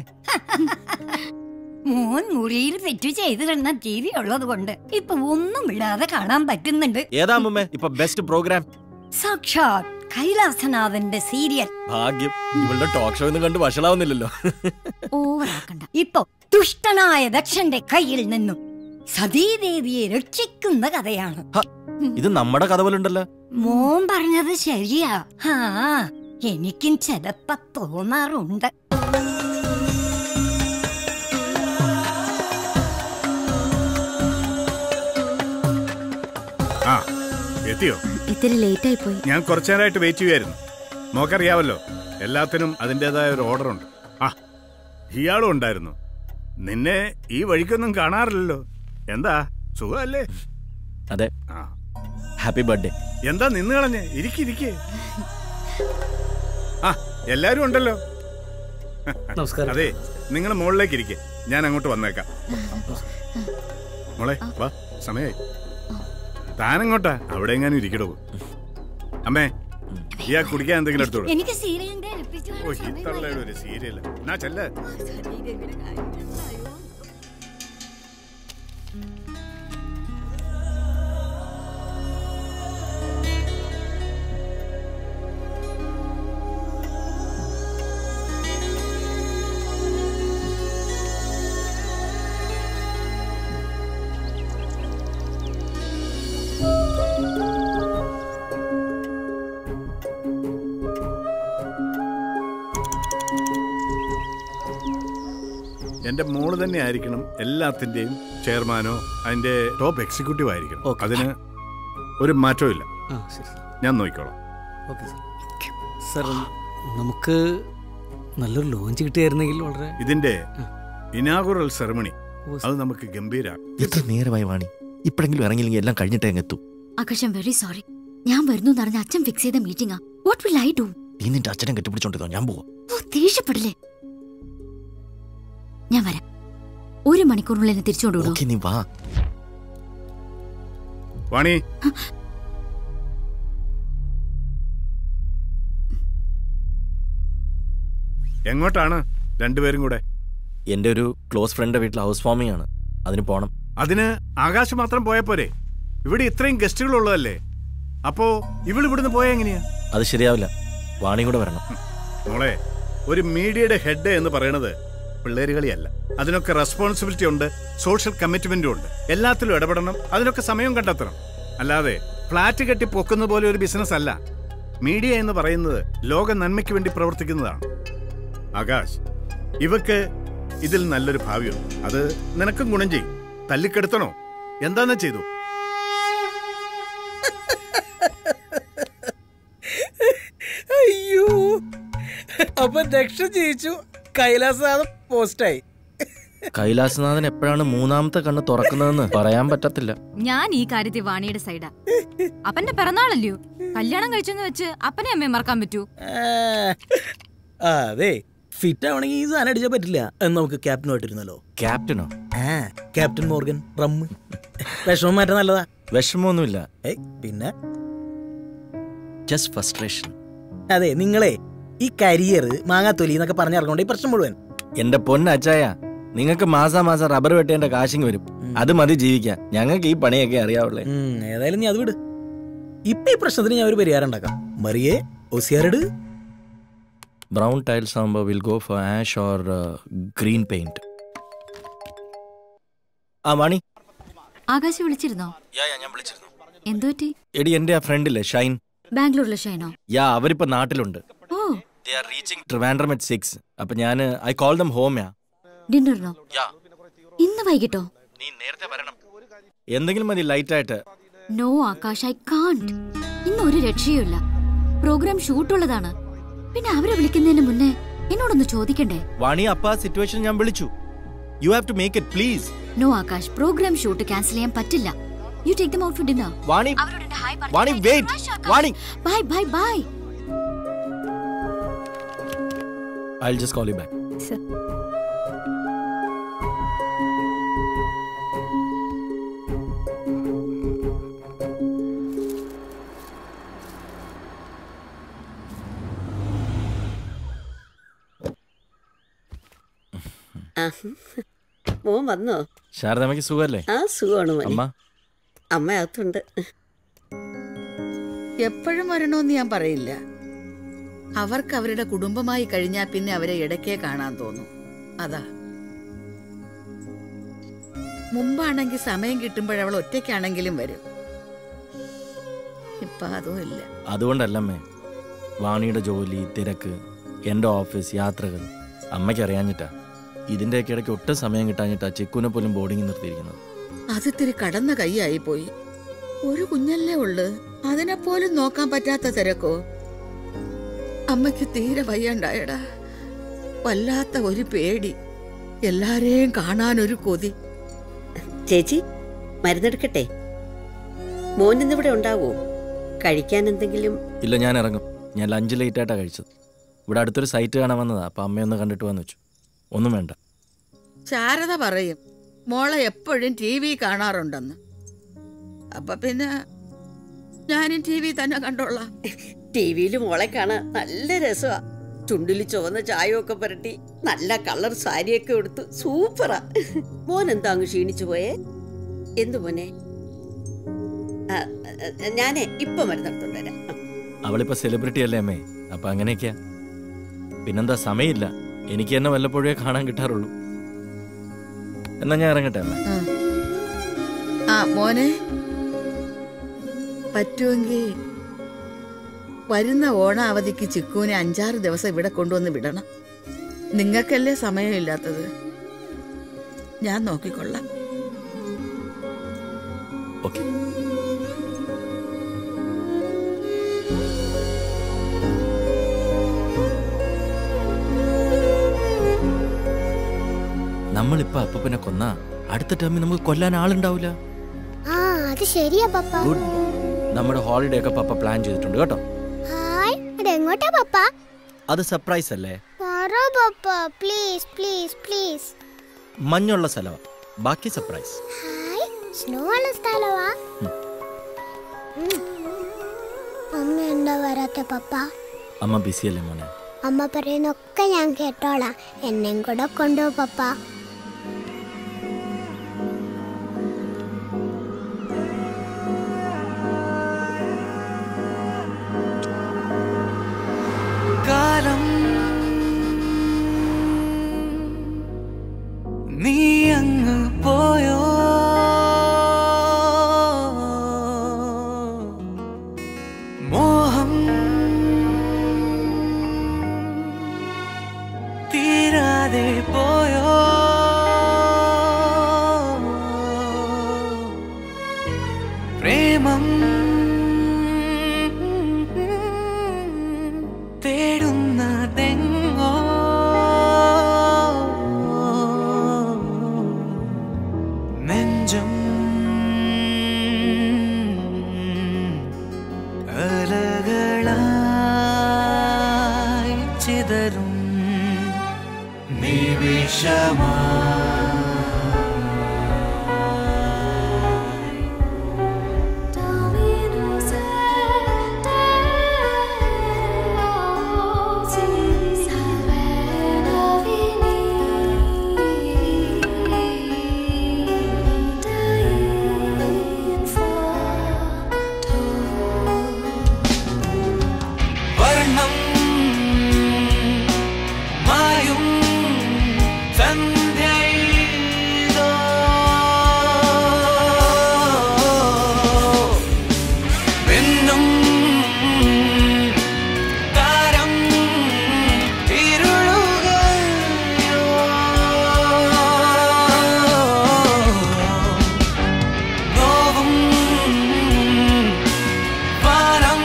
മോൻ മുറിയിൽ തെറ്റു ചെയ്തിരുന്ന ടി വി ഉള്ളത് കൊണ്ട് ഇപ്പൊ ഒന്നും വിടാതെ കാണാൻ പറ്റുന്നുണ്ട് ഏതാ അമ്മൂമ്മ ഇപ്പൊ ബെസ്റ്റ് പ്രോഗ്രാം സാക്ഷാത് കൈലാസനാഥന്റെ സീരിയൽ ഭാഗ്യം ഇവളുടെ ടോക്ക് ഷോ ഒന്നും കണ്ട് വഷളാവുന്നില്ലല്ലോ ഓവറാക്കണ്ട ഇപ്പൊ ദുഷ്ടനായ ദക്ഷന്റെ കയ്യിൽ നിന്നും സതീദേവിയെ രക്ഷിക്കുന്ന കഥയാണ് ഹ, ഇത് നമ്മുടെ കഥ പോലെ ഉണ്ടല്ലോ മോൻ പറഞ്ഞത് ശരിയാ ആ എനിക്കും ചിലപ്പോ തോന്നാറുണ്ട് ആ എത്തിയോ ഇത്തിരി ലേറ്റ് ആയി പോയി ഞാൻ കുറച്ചു നേരമായിട്ട് വെയിറ്റ് ചെയ്യുമായിരുന്നു മോക്കറിയാവല്ലോ എല്ലാത്തിനും അതിൻ്റെതായ ഒരു ഓർഡർ ഉണ്ട് ആ ഇയാളും ഉണ്ടായിരുന്നു നിന്നെ ഈ വഴിക്കൊന്നും കാണാറില്ലല്ലോ എന്താ സുഖമല്ലേ അതെ ആ ഹാപ്പി ബർത്ത്ഡേ എന്താ നിന്ന് കളഞ്ഞ് ഇരിക്കിരിക്കേ ആ എല്ലാരും ഉണ്ടല്ലോ നമസ്കാരം അതെ നിങ്ങൾ മുകളിലേക്ക് ഇരിക്കേ ഞാൻ അങ്ങോട്ട് വന്നേക്കാം മോളെ വാ സമയായി താനങ്ങോട്ടാ അവിടെ എങ്ങാനും ഇരിക്കടോ അമ്മേ ഇയാ കുടിക്കാൻ എന്തെങ്കിലും എടുത്തോളൂ എനിക്ക് സീരിയലിന്റെ ഏൽപ്പിച്ചു ഓ ഈ തള്ളയുടെ ഒരു സീരിയൽ എന്നാ ചെല്ല എന്റെ മോള് തന്നെ ആയിരിക്കണം എല്ലാത്തിന്റെയും ചെയർമാനോ അതിന്റെ ടോപ്പ് എക്സിക്യൂട്ടീവ് ആയിരിക്കണം അതിന് ഒരു മാറ്റവും ഇല്ല ആ ശരി സാർ ഞാൻ നോക്കിക്കോളാം ഓക്കെ സാർ സാർ നമുക്ക് നല്ലൊരു ലോഞ്ച് കിട്ടിയായിരുന്നെങ്കിൽ വളരെ ഇതിന്റെ ഇനാഗുറൽ സെറമണി അത് നമുക്ക് ഗംഭീര എത്ര നേരമായി വാണി ഇപ്പോഴെങ്കിലും ഇറങ്ങിയില്ലെങ്കിൽ എല്ലാം കഴിഞ്ഞിട്ടേ അങ്ങ് എത്തൂ ആകാശ് ഐം വെരി സോറി ഞാൻ വരുന്നു എന്ന് പറഞ്ഞ അച്ഛൻ ഫിക്സ് ചെയ്ത മീറ്റിംഗാ വാട്ട് വിൽ ഐ ഡു നീ നിന്റെ അച്ഛനെ കെട്ടിപ്പിടിച്ചോണ്ടിരുന്നോ ഞാൻ പോവാ ഓ ദേഷ്യപ്പെടില്ലേ ഞാൻ വരാം ഒരു മണിക്കൂറിനുള്ളിൽ എന്നെ തിരിച്ചുകൊണ്ടു വിടുവോ? ഓക്കെ നീ വാ വാണി എങ്ങോട്ടാണ് രണ്ടുപേരും കൂടെ എൻ്റെ ഒരു ക്ലോസ് ഫ്രണ്ട് വീട്ടിൽ ഹൗസ് വാമിംഗ് ആണ് അതിന് പോണം അതിന് ആകാശം മാത്രം പോയാ പോരെ ഇവിടെ ഇത്രയും ഗസ്റ്റുകൾ ഉള്ളതല്ലേ അപ്പോ ഇവൾ ഇവിടുന്ന് പോയാ എങ്ങനെയാ അത് ശരിയാവില്ല വാണിയും കൂടെ വരണം മോളെ ഒരു മീഡിയയുടെ ഹെഡ് എന്ന് പറയുന്നത് പിള്ളേരുകളിയല്ല അതിനൊക്കെ റെസ്പോൺസിബിലിറ്റി ഉണ്ട് സോഷ്യൽ കമ്മിറ്റ്മെന്റും ഉണ്ട് എല്ലാത്തിലും ഇടപെടണം അതിനൊക്കെ സമയം കണ്ടെത്തണം അല്ലാതെ ഫ്ലാറ്റ് കെട്ടി പൊക്കുന്ന പോലെ ഒരു ബിസിനസ് അല്ല മീഡിയ എന്ന് പറയുന്നത് ലോക നന്മയ്ക്ക് വേണ്ടി പ്രവർത്തിക്കുന്നതാണ് ആകാശ് ഇവക്ക് ഇതിൽ നല്ലൊരു ഭാവിയുണ്ട് അത് നിനക്കും ഗുണം ചെയ്യും തല്ലിക്കെടുത്തണോ എന്താന്ന് ചെയ്തു അയ്യോ അപ്പൊ ദക്ഷ ജയിച്ചു കൈലാസനാഥം പോസ്റ്റായി കൈലാസനാഥൻ എപ്പോഴാണ് മൂന്നാമത്തെ കണ്ണ് തുറക്കുന്നതെന്ന് പറയാൻ പറ്റത്തില്ല ഞാൻ ഈ കാര്യത്തിൽ വാണിയുടെ സൈഡാ അപ്പന്റെ പിറന്നാളല്ലയോ കല്യാണം കഴിച്ചെന്ന് വെച്ച് അപ്പനെ അമ്മയെ മറക്കാൻ പറ്റൂ ആ, അതെ ഫിറ്റ് ആവണമെങ്കിൽ ഈ സാധനം അടിച്ചാൽ പറ്റില്ല എന്ന് നമുക്ക് ക്യാപ്റ്റനുമായിട്ടിരുന്നല്ലോ ക്യാപ്റ്റനോ ആ ക്യാപ്റ്റൻ മോർഗൻ റമ്മ് വിഷമം മാറ്റാൻ നല്ലതാ വിഷമമൊന്നുമില്ല ഏയ് പിന്നെ ജസ്റ്റ് ഫ്രസ്ട്രേഷൻ അതെ നിങ്ങളെ ഈ കരിയർ മാങ്ങാത്തൊലി എന്നൊക്കെ പറഞ്ഞിറങ്ങോണ്ട് ഈ പ്രശ്നം മുഴുവൻ എന്റെ പൊന്നച്ചായ നിങ്ങൾക്ക് മാസാ മാസം റബ്ബർ വെട്ടേണ്ട കാശിങ് വരും അത് മതി ജീവിക്കാൻ ഞങ്ങൾക്ക് ഈ പണിയൊക്കെ അറിയാവുള്ളേ ഉം, ഏതായാലും നീ അത് വിട് ഇപ്പൊ ഈ പ്രശ്നത്തിന് ഞാൻ ഒരു പരിഹാരം ഉണ്ടാക്കാം മറിയേ ഒസിയാറിട് ബ്രൗൺ ടൈൽസ് ആകുമ്പോൾ will go for ash or green paint ആ വാണി ആകാശ് വിളിച്ചിരുന്നോ ഞാൻ വിളിച്ചിരുന്നു എന്തു പറ്റി എടി എന്റെ ആ ഫ്രണ്ടില്ലേ ഷൈൻ ബാംഗ്ലൂരിലെ ഷൈനോ യാ അവരിപ്പോ നാട്ടിലുണ്ട് ഓ ട്രിവാൻഡ്രം അറ്റ് സിക്സ് അപ്പൊ ഞാൻ I call them home yeah ഡിന്നറിനോ ഇന്ന് വൈകിട്ടോ എന്തെങ്കിലും മതി ലൈറ്റ് ആയിട്ട് നോ ആകാശ് ഐ കാണ്ട് ഇന്ന് ഒരു രക്ഷയുമില്ല പ്രോഗ്രാം ഷൂട്ടുള്ളതാണ് പിന്നെ അവരെ വിളിക്കുന്നതിന് മുന്നേ എന്നോടൊന്ന് ചോദിക്കണ്ടേ വാണി അപ്പ ആ സിറ്റുവേഷൻ ഞാൻ വിളിച്ചു you have to make it please no Akash program shoot cancel ചെയ്യാൻ പറ്റില്ല you take them out for dinner Vani Vani wait Vani bye bye bye I just call you back ആ. മോൻ വന്നോ ശാരദമ്മയ്ക്ക് സുഖല്ലേ ആ സുഖമാണ് മോനെ അമ്മ അമ്മ അകത്തുണ്ട് എപ്പോഴും വരണമെന്ന് ഞാൻ പറയില്ല അവർക്ക് അവരുടെ കുടുംബമായി കഴിഞ്ഞാൽ പിന്നെ അവരെ ഇടയ്ക്കേ കാണാൻ തോന്നും അതാ മുമ്പാണെങ്കിൽ സമയം കിട്ടുമ്പോഴവൾ ഒറ്റയ്ക്കാണെങ്കിലും വരും ഇപ്പൊ അതും ഇല്ല അതുകൊണ്ടല്ലമ്മേ വാണിയുടെ ജോലി തിരക്ക് എൻ്റെ ഓഫീസ് യാത്രകൾ അമ്മയ്ക്ക് അറിയാഞ്ഞിട്ടാ ഇതിൻ്റെയൊക്കെ ഇടയ്ക്ക് ഒട്ടും സമയം കിട്ടാഞ്ഞിട്ടാ ചിക്കുനെ പോലും ബോർഡിംഗ് നിർത്തിയിരിക്കുന്നത് അതിത്തിരി കടന്ന കൈയായി പോയി ഒരു കുഞ്ഞല്ലേ ഉള്ളു അതിനെപ്പോലും നോക്കാൻ പറ്റാത്ത തിരക്കോ അമ്മയ്ക്ക് തീരെ വയ്യണ്ടായടാ വല്ലാത്ത ഒരു പേടി എല്ലാരെയും കാണാനൊരു കൊതി ചേച്ചി മരുന്നെടുക്കട്ടെ മോൻ ഇന്നിവിടെ ഉണ്ടാവോ കഴിക്കാൻ എന്തെങ്കിലും ഇല്ല ഞാൻ ഇറങ്ങും ഞാൻ ലഞ്ച് ലേറ്റ് ആയിട്ടാണ് കഴിച്ചത് ഇവിടെ അടുത്തൊരു സൈറ്റ് കാണാൻ വന്നതാ അപ്പം അമ്മയൊന്ന് കണ്ടിട്ട് വന്നു വെച്ചു ഒന്നും വേണ്ട ശാരദ പറയും മോളെ എപ്പോഴും ടി വി കാണാറുണ്ടെന്ന് അപ്പൊ പിന്നെ ഞാനും ടി വി തന്നെ കണ്ടോളാം ടി വിയിൽ മോളെ കാണാൻ നല്ല രസമാ ചുണ്ടിൽ ചുവന്ന ചായയൊക്കെ പുരട്ടി നല്ല കളർ സാരിയൊക്കെ എടുത്ത് സൂപ്പറാ മോൻ എന്താ അങ്ങ് ക്ഷീണിച്ചു പോയേ എന്തു മോനെ ആ, ആ, ഞാനേ ഇപ്പൊ മരുന്നെടുത്തോണ്ട് വരാം അവളിപ്പോ സെലിബ്രിറ്റി അല്ലേ അമ്മേ അപ്പം അങ്ങനെയൊക്കെയാ പിന്നെന്താ സമയമില്ല എനിക്ക് തന്നെ വല്ലപ്പോഴേ കാണാൻ കിട്ടാറുള്ളൂ എന്നാ ഞാൻ ഇറങ്ങട്ടെ അമ്മേ ആ മോനെ പറ്റുമെങ്കിൽ വരുന്ന ഓണാവധിക്ക് ചിക്കൂനെ അഞ്ചാറ് ദിവസം ഇവിടെ കൊണ്ടുവന്ന് വിടണം നിങ്ങൾക്കല്ലേ സമയമില്ലാത്തത് ഞാൻ നോക്കിക്കൊള്ളാം ഓക്കെ നമ്മളിപ്പോ അപ്പനെ കൊന്ന അടുത്ത ടൈമിൽ നമുക്ക് കൊല്ലാൻ ആളുണ്ടാവില്ല ആ അത് ശരിയാ പപ്പ ഗുഡ് നമ്മുടെ ഹോളിഡേ ഒക്കെ പപ്പ പ്ലാൻ ചെയ്തിട്ടുണ്ട് കേട്ടോ ഹായ് അതെങ്ങോട്ടാ പപ്പ അത് സർപ്രൈസ് അല്ലേ പറ പപ്പ പ്ലീസ് പ്ലീസ് പ്ലീസ് മഞ്ഞുള്ള സ്ഥലമാ ബാക്കി സർപ്രൈസ് ഹായ് സ്നോ ഉള്ള സ്ഥലവാ ഉം. അമ്മ എന്താ വരാത്ത പപ്പ അമ്മ ബിസി അല്ലേ മോനെ അമ്മ പറയുന്നൊക്കെ ഞാൻ കേട്ടോളാം എന്നെയും കൂടെ കൊണ്ടുപോ പപ്പ കാലം നീ അങ്ങ് പോയോ മോഹം തീരാതെ പോയോ പ്രേമം തേടുന്നതെങ്ങോ നെഞ്ചും അലകളായി ചിതറും നിമിഷമാ വർണ്ണം മായും സന്ധ്യയിലോ മിന്നും താരം ഇരുളുകയോ നോവും വാനം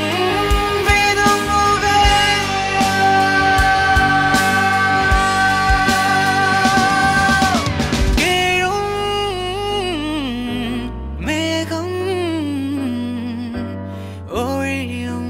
കേഴും മേഘം ഒഴിയും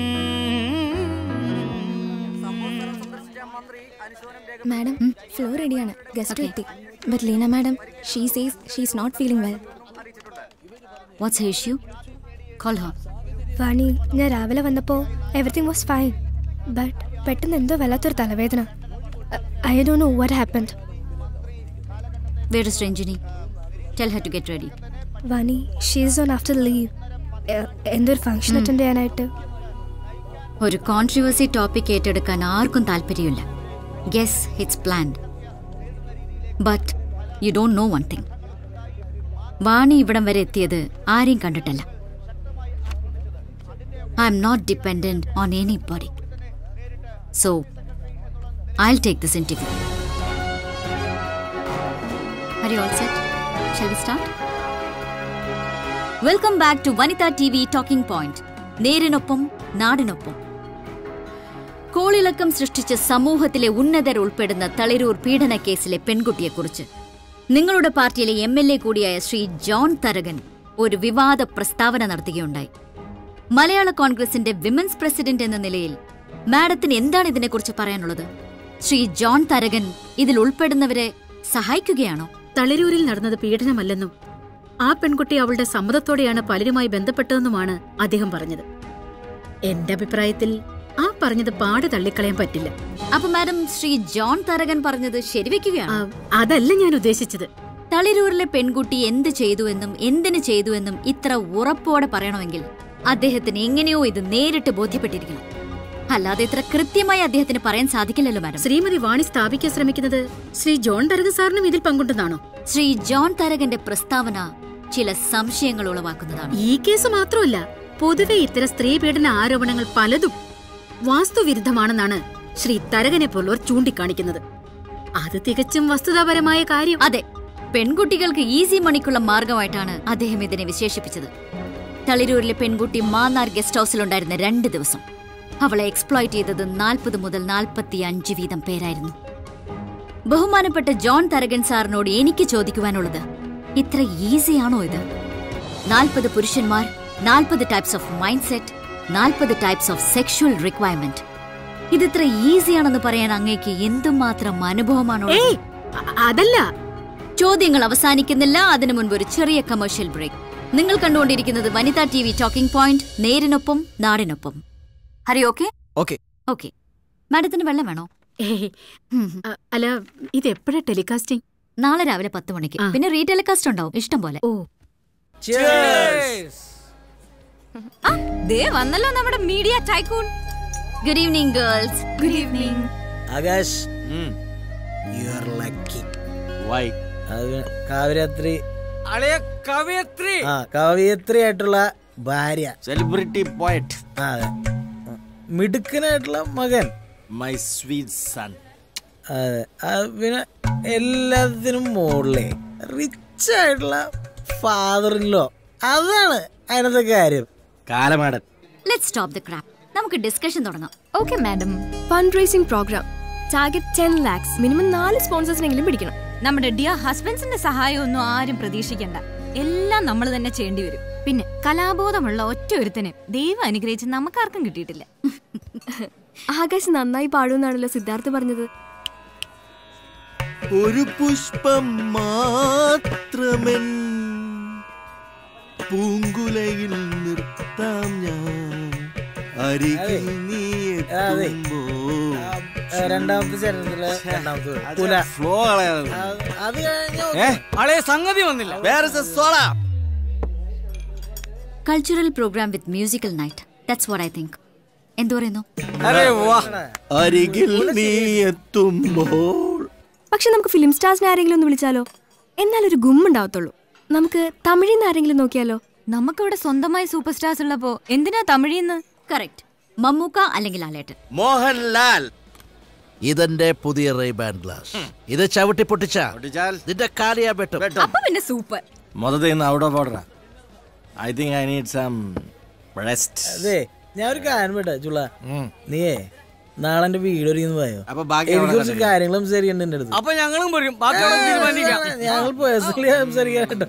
മാഡം ഫ്ലോർ റെഡിയാണ് ഗസ്റ്റ് എത്തി but Leena madam she says she's not feeling well what's issue call her Vani ഞാൻ രാവിലെ വന്നപ്പോ എവറിത്തിങ് വാസ് ഫൈൻ ബട്ട് പെട്ടെന്ന് എന്തോ വല്ലാത്തൊരു തലവേദന I do know what happened where is Ranjini tell her to get ready Vani she's on after leave എന്തൊരു function ഉം. Attend ചെയ്യാനായിട്ട് ഒരു കോൺട്രവേഴ്സി ടോപ്പിക് ഏറ്റെടുക്കാൻ ആർക്കും താല്പര്യമില്ല guess it's planned but you don't know one thing Vani ഇവിടം വരെ എത്തിയത് ആരെയും കണ്ടിട്ടല്ല I am not dependent on anybody so I take this interview Are you all set? Shall we start? Welcome back to Vanitha T V talking point നേരിനൊപ്പം നാടിനൊപ്പം കോളിളക്കം സൃഷ്ടിച്ച സമൂഹത്തിലെ ഉന്നതർ ഉൾപ്പെടുന്ന തളിരൂർ പീഡന കേസിലെ പെൺകുട്ടിയെക്കുറിച്ച് നിങ്ങളുടെ പാർട്ടിയിലെ എം എൽ എ കൂടിയായ ശ്രീ ജോൺ തരകൻ ഒരു വിവാദ പ്രസ്താവന നടത്തുകയുണ്ടായി മലയാള കോൺഗ്രസിന്റെ വിമൻസ് പ്രസിഡന്റ് എന്ന നിലയിൽ മാഡത്തിന് എന്താണ് ഇതിനെക്കുറിച്ച് പറയാനുള്ളത് ശ്രീ ജോൺ തരകൻ ഇതിൽ ഉൾപ്പെടുന്നവരെ സഹായിക്കുകയാണോ തളിരൂരിൽ നടന്നത് പീഡനമല്ലെന്നും ആ പെൺകുട്ടി അവളുടെ സമ്മതത്തോടെയാണ് പലരുമായി ബന്ധപ്പെട്ടതെന്നുമാണ് അദ്ദേഹം പറഞ്ഞത് എന്റെ അഭിപ്രായത്തിൽ ആ പറഞ്ഞത് പാടെ തള്ളിക്കളയാൻ പറ്റില്ല അപ്പൊ മാഡം ശ്രീ ജോൺ തരകൻ പറഞ്ഞത് ശരിവെക്കുകയാണ് അതല്ല ഞാൻ ഉദ്ദേശിച്ചത് തളിരൂരിലെ പെൺകുട്ടി എന്ത് ചെയ്തുവെന്നും എന്തിനു ചെയ്തുവെന്നും ഇത്ര ഉറപ്പോടെ പറയണമെങ്കിൽ അദ്ദേഹത്തിന് എങ്ങനെയോ ഇത് നേരിട്ട് ബോധ്യപ്പെട്ടിരിക്കണം അല്ലാതെ ഇത്ര കൃത്യമായി അദ്ദേഹത്തിന് പറയാൻ സാധിക്കില്ലല്ലോ മാഡം ശ്രീമതി വാണി സ്ഥാപിക്കാൻ ശ്രമിക്കുന്നത് ശ്രീ ജോൺ തരക സാറിനും ഇതിൽ പങ്കുണ്ടെന്നാണോ ശ്രീ ജോൺ തരകന്റെ പ്രസ്താവന ചില സംശയങ്ങൾ ഉളവാക്കുന്നതാണ് ഈ കേസ് മാത്രമല്ല പൊതുവെ ഇത്തരം സ്ത്രീ പീഡന ആരോപണങ്ങൾ പലതും വാസ്തുവിരുദ്ധമാണെന്നാണ് ശ്രീ തരകനെ പോലുള്ളവർ ചൂണ്ടിക്കാണിക്കുന്നത് അത് തികച്ചും വസ്തുതാപരമായ കാര്യം അതെ പെൺകുട്ടികൾക്ക് ഈസി മണിക്കുള്ള മാർഗമായിട്ടാണ് അദ്ദേഹം ഇതിനെ വിശേഷിപ്പിച്ചത് തളിരൂരിലെ പെൺകുട്ടി മാന്നാർ ഗസ്റ്റ് ഹൗസിലുണ്ടായിരുന്ന രണ്ട് ദിവസം അവളെ എക്സ്പ്ലോയിറ്റ് ചെയ്തത് നാൽപ്പത് മുതൽ നാൽപ്പത്തി അഞ്ച് വീതം പേരായിരുന്നു ബഹുമാനപ്പെട്ട ജോൺ തരകൻ സാറിനോട് എനിക്ക് ചോദിക്കുവാനുള്ളത് ഇത്ര ഈസിയാണോ ഇത് നാൽപ്പത് പുരുഷന്മാർ നാൽപ്പത് ടൈപ്സ് ഓഫ് മൈൻഡ് സെറ്റ് നാൽപ്പത് ടൈപ്സ് ഓഫ് സെക്ഷുവൽ റിക്വയർമെന്റ് ഇതിത്ര ഈസിയാണെന്ന് പറയാൻ അങ്ങേക്ക് എന്തുമാത്രം അനുഭവമാണോ ഏയ് അ- അതല്ല ചോദ്യങ്ങൾ അവസാനിക്കുന്നില്ല അതിനു മുൻപ് ഒരു ചെറിയ കമേഴ്ഷ്യൽ ബ്രേക്ക് നിങ്ങൾ കണ്ടുകൊണ്ടിരിക്കുന്നത് Vanitha T V talking point നേരിനൊപ്പം നാടിനൊപ്പം ഹരി ഓക്കെ ഓക്കെ ഓക്കെ മാഡത്തിന് വെള്ളം വേണോ ഏയ് അ- അല്ല ഇത് എപ്പോഴാ ടെലികാസ്റ്റിംഗ് നാളെ രാവിലെ പത്ത് മണിക്ക് പിന്നെ റീടെലികാസ്റ്റ് ഉണ്ടാവും ഇഷ്ടം പോലെ ഓ ആ, ദേ വന്നല്ലോ നമ്മുടെ media tycoon good evening girls good evening Akash you are lucky why കാവ്യരാത്രി അളയ കവിയത്രി ആ കവയിത്രി ആയിട്ടുള്ള ഭാര്യ സെലിബ്രിറ്റി പോയറ്റ് അതെ മിടുക്കനായിട്ടുള്ള മകൻ മൈ സ്വീറ്റ് സൺ അതെ ആ, പിന്നെ എല്ലാത്തിനും മുകളിലേ റിച്ച് ആയിട്ടുള്ള ഫാദറിലോ അതാണ് അതിനകത്തെ കാര്യം കാലമാടൻ ലെറ്റ് സ്റ്റോപ്പ് ദ ക്രാപ്പ് നമുക്ക് ഡിസ്കഷൻ തുടങ്ങാം okay madam fund raising program target ten lakhs minimum നാല് സ്പോൺസേഴ്സിനെങ്കിലും പിടിക്കണം നമ്മുടെ ഡിയർ ഹസ്ബൻഡ്സിന്റെ സഹായമൊന്നും ആരും പ്രതീക്ഷിക്കണ്ട എല്ലാം നമ്മൾ തന്നെ ചെയ്യേണ്ടി വരും പിന്നെ കലാബോധമുള്ള ഒറ്റ ഒരുത്തനെ ദൈവം അനുഗ്രഹിച്ച് നമുക്കാർക്കും കിട്ടിയിട്ടില്ല ആകാശ് നന്നായി പാടുമെന്നാണല്ലോ സിദ്ധാർത്ഥ് പറഞ്ഞത് ഒരു പുഷ്പം മാത്രമെൻ പൂങ്കുലയിൽ നിർത്താം ഞാൻ അരികിൽ നീ അതെ. എത്തുമ്പോൾ ആ, രണ്ടാമത്തെ ചരണത്തിലെ രണ്ടാമത്തെ word. അത് കുല. flow കളയാതെ. അത് അത് കഴിഞ്ഞ അളയ സംഗതി വന്നില്ല Where is the soda? Cultural program with musical night that's what I think എന്തു പറയുന്നു അരെ വാ അരികിൽ നീ എത്തുമ്പോൾ പക്ഷെ നമുക്ക് ഫിലിം സ്റ്റാർസിനെ ആരെങ്കിലും ഒന്ന് വിളിച്ചാലോ എന്നാലൊരു ഗും ഉണ്ടാവത്തുള്ളൂ നമുക്ക് തമിഴിൽ നിന്ന് ആരെങ്കിലും നോക്കിയാലോ നമുക്കിവിടെ സ്വന്തമായി സൂപ്പർ സ്റ്റാർസ് ഉള്ളപ്പോ എന്തിനാ തമിഴിന്ന് കറക്റ്റ് മമ്മൂക്ക അല്ലെങ്കിൽ ആലേട്ടൻ മോഹൻലാൽ ഇതെന്റെ പുതിയ റേബാൻ ഗ്ലാസ് ഇത് ചവിട്ടി പൊട്ടിച്ച നിന്റെ കാലിയാ വെട്ടും അപ്പൊ പിന്നെ സൂപ്പർ മൊത്തത്തിൽ ഇന്ന് out of order I think I need some rest അതെ ഞാൻ ഒരു കാര്യം വിട്ടാ ചുള്ള നീയേ നാളെ എന്റെ വീട് ഒരുങ്ങി പോയോ അപ്പൊ ബാക്കി എനിക്ക് അവിടെ കുറച്ച് കണ്ടില്ലേ? കാര്യങ്ങൾ സംസാരിക്കണ്ട എന്റെ അടുത്ത് അപ്പൊ ഞങ്ങളും വരും ബാക്കി അവിടെ തീരുമാനിക്കാം ഞങ്ങൾ പേഴ്സണലി സംസാരിക്കാനുണ്ടോ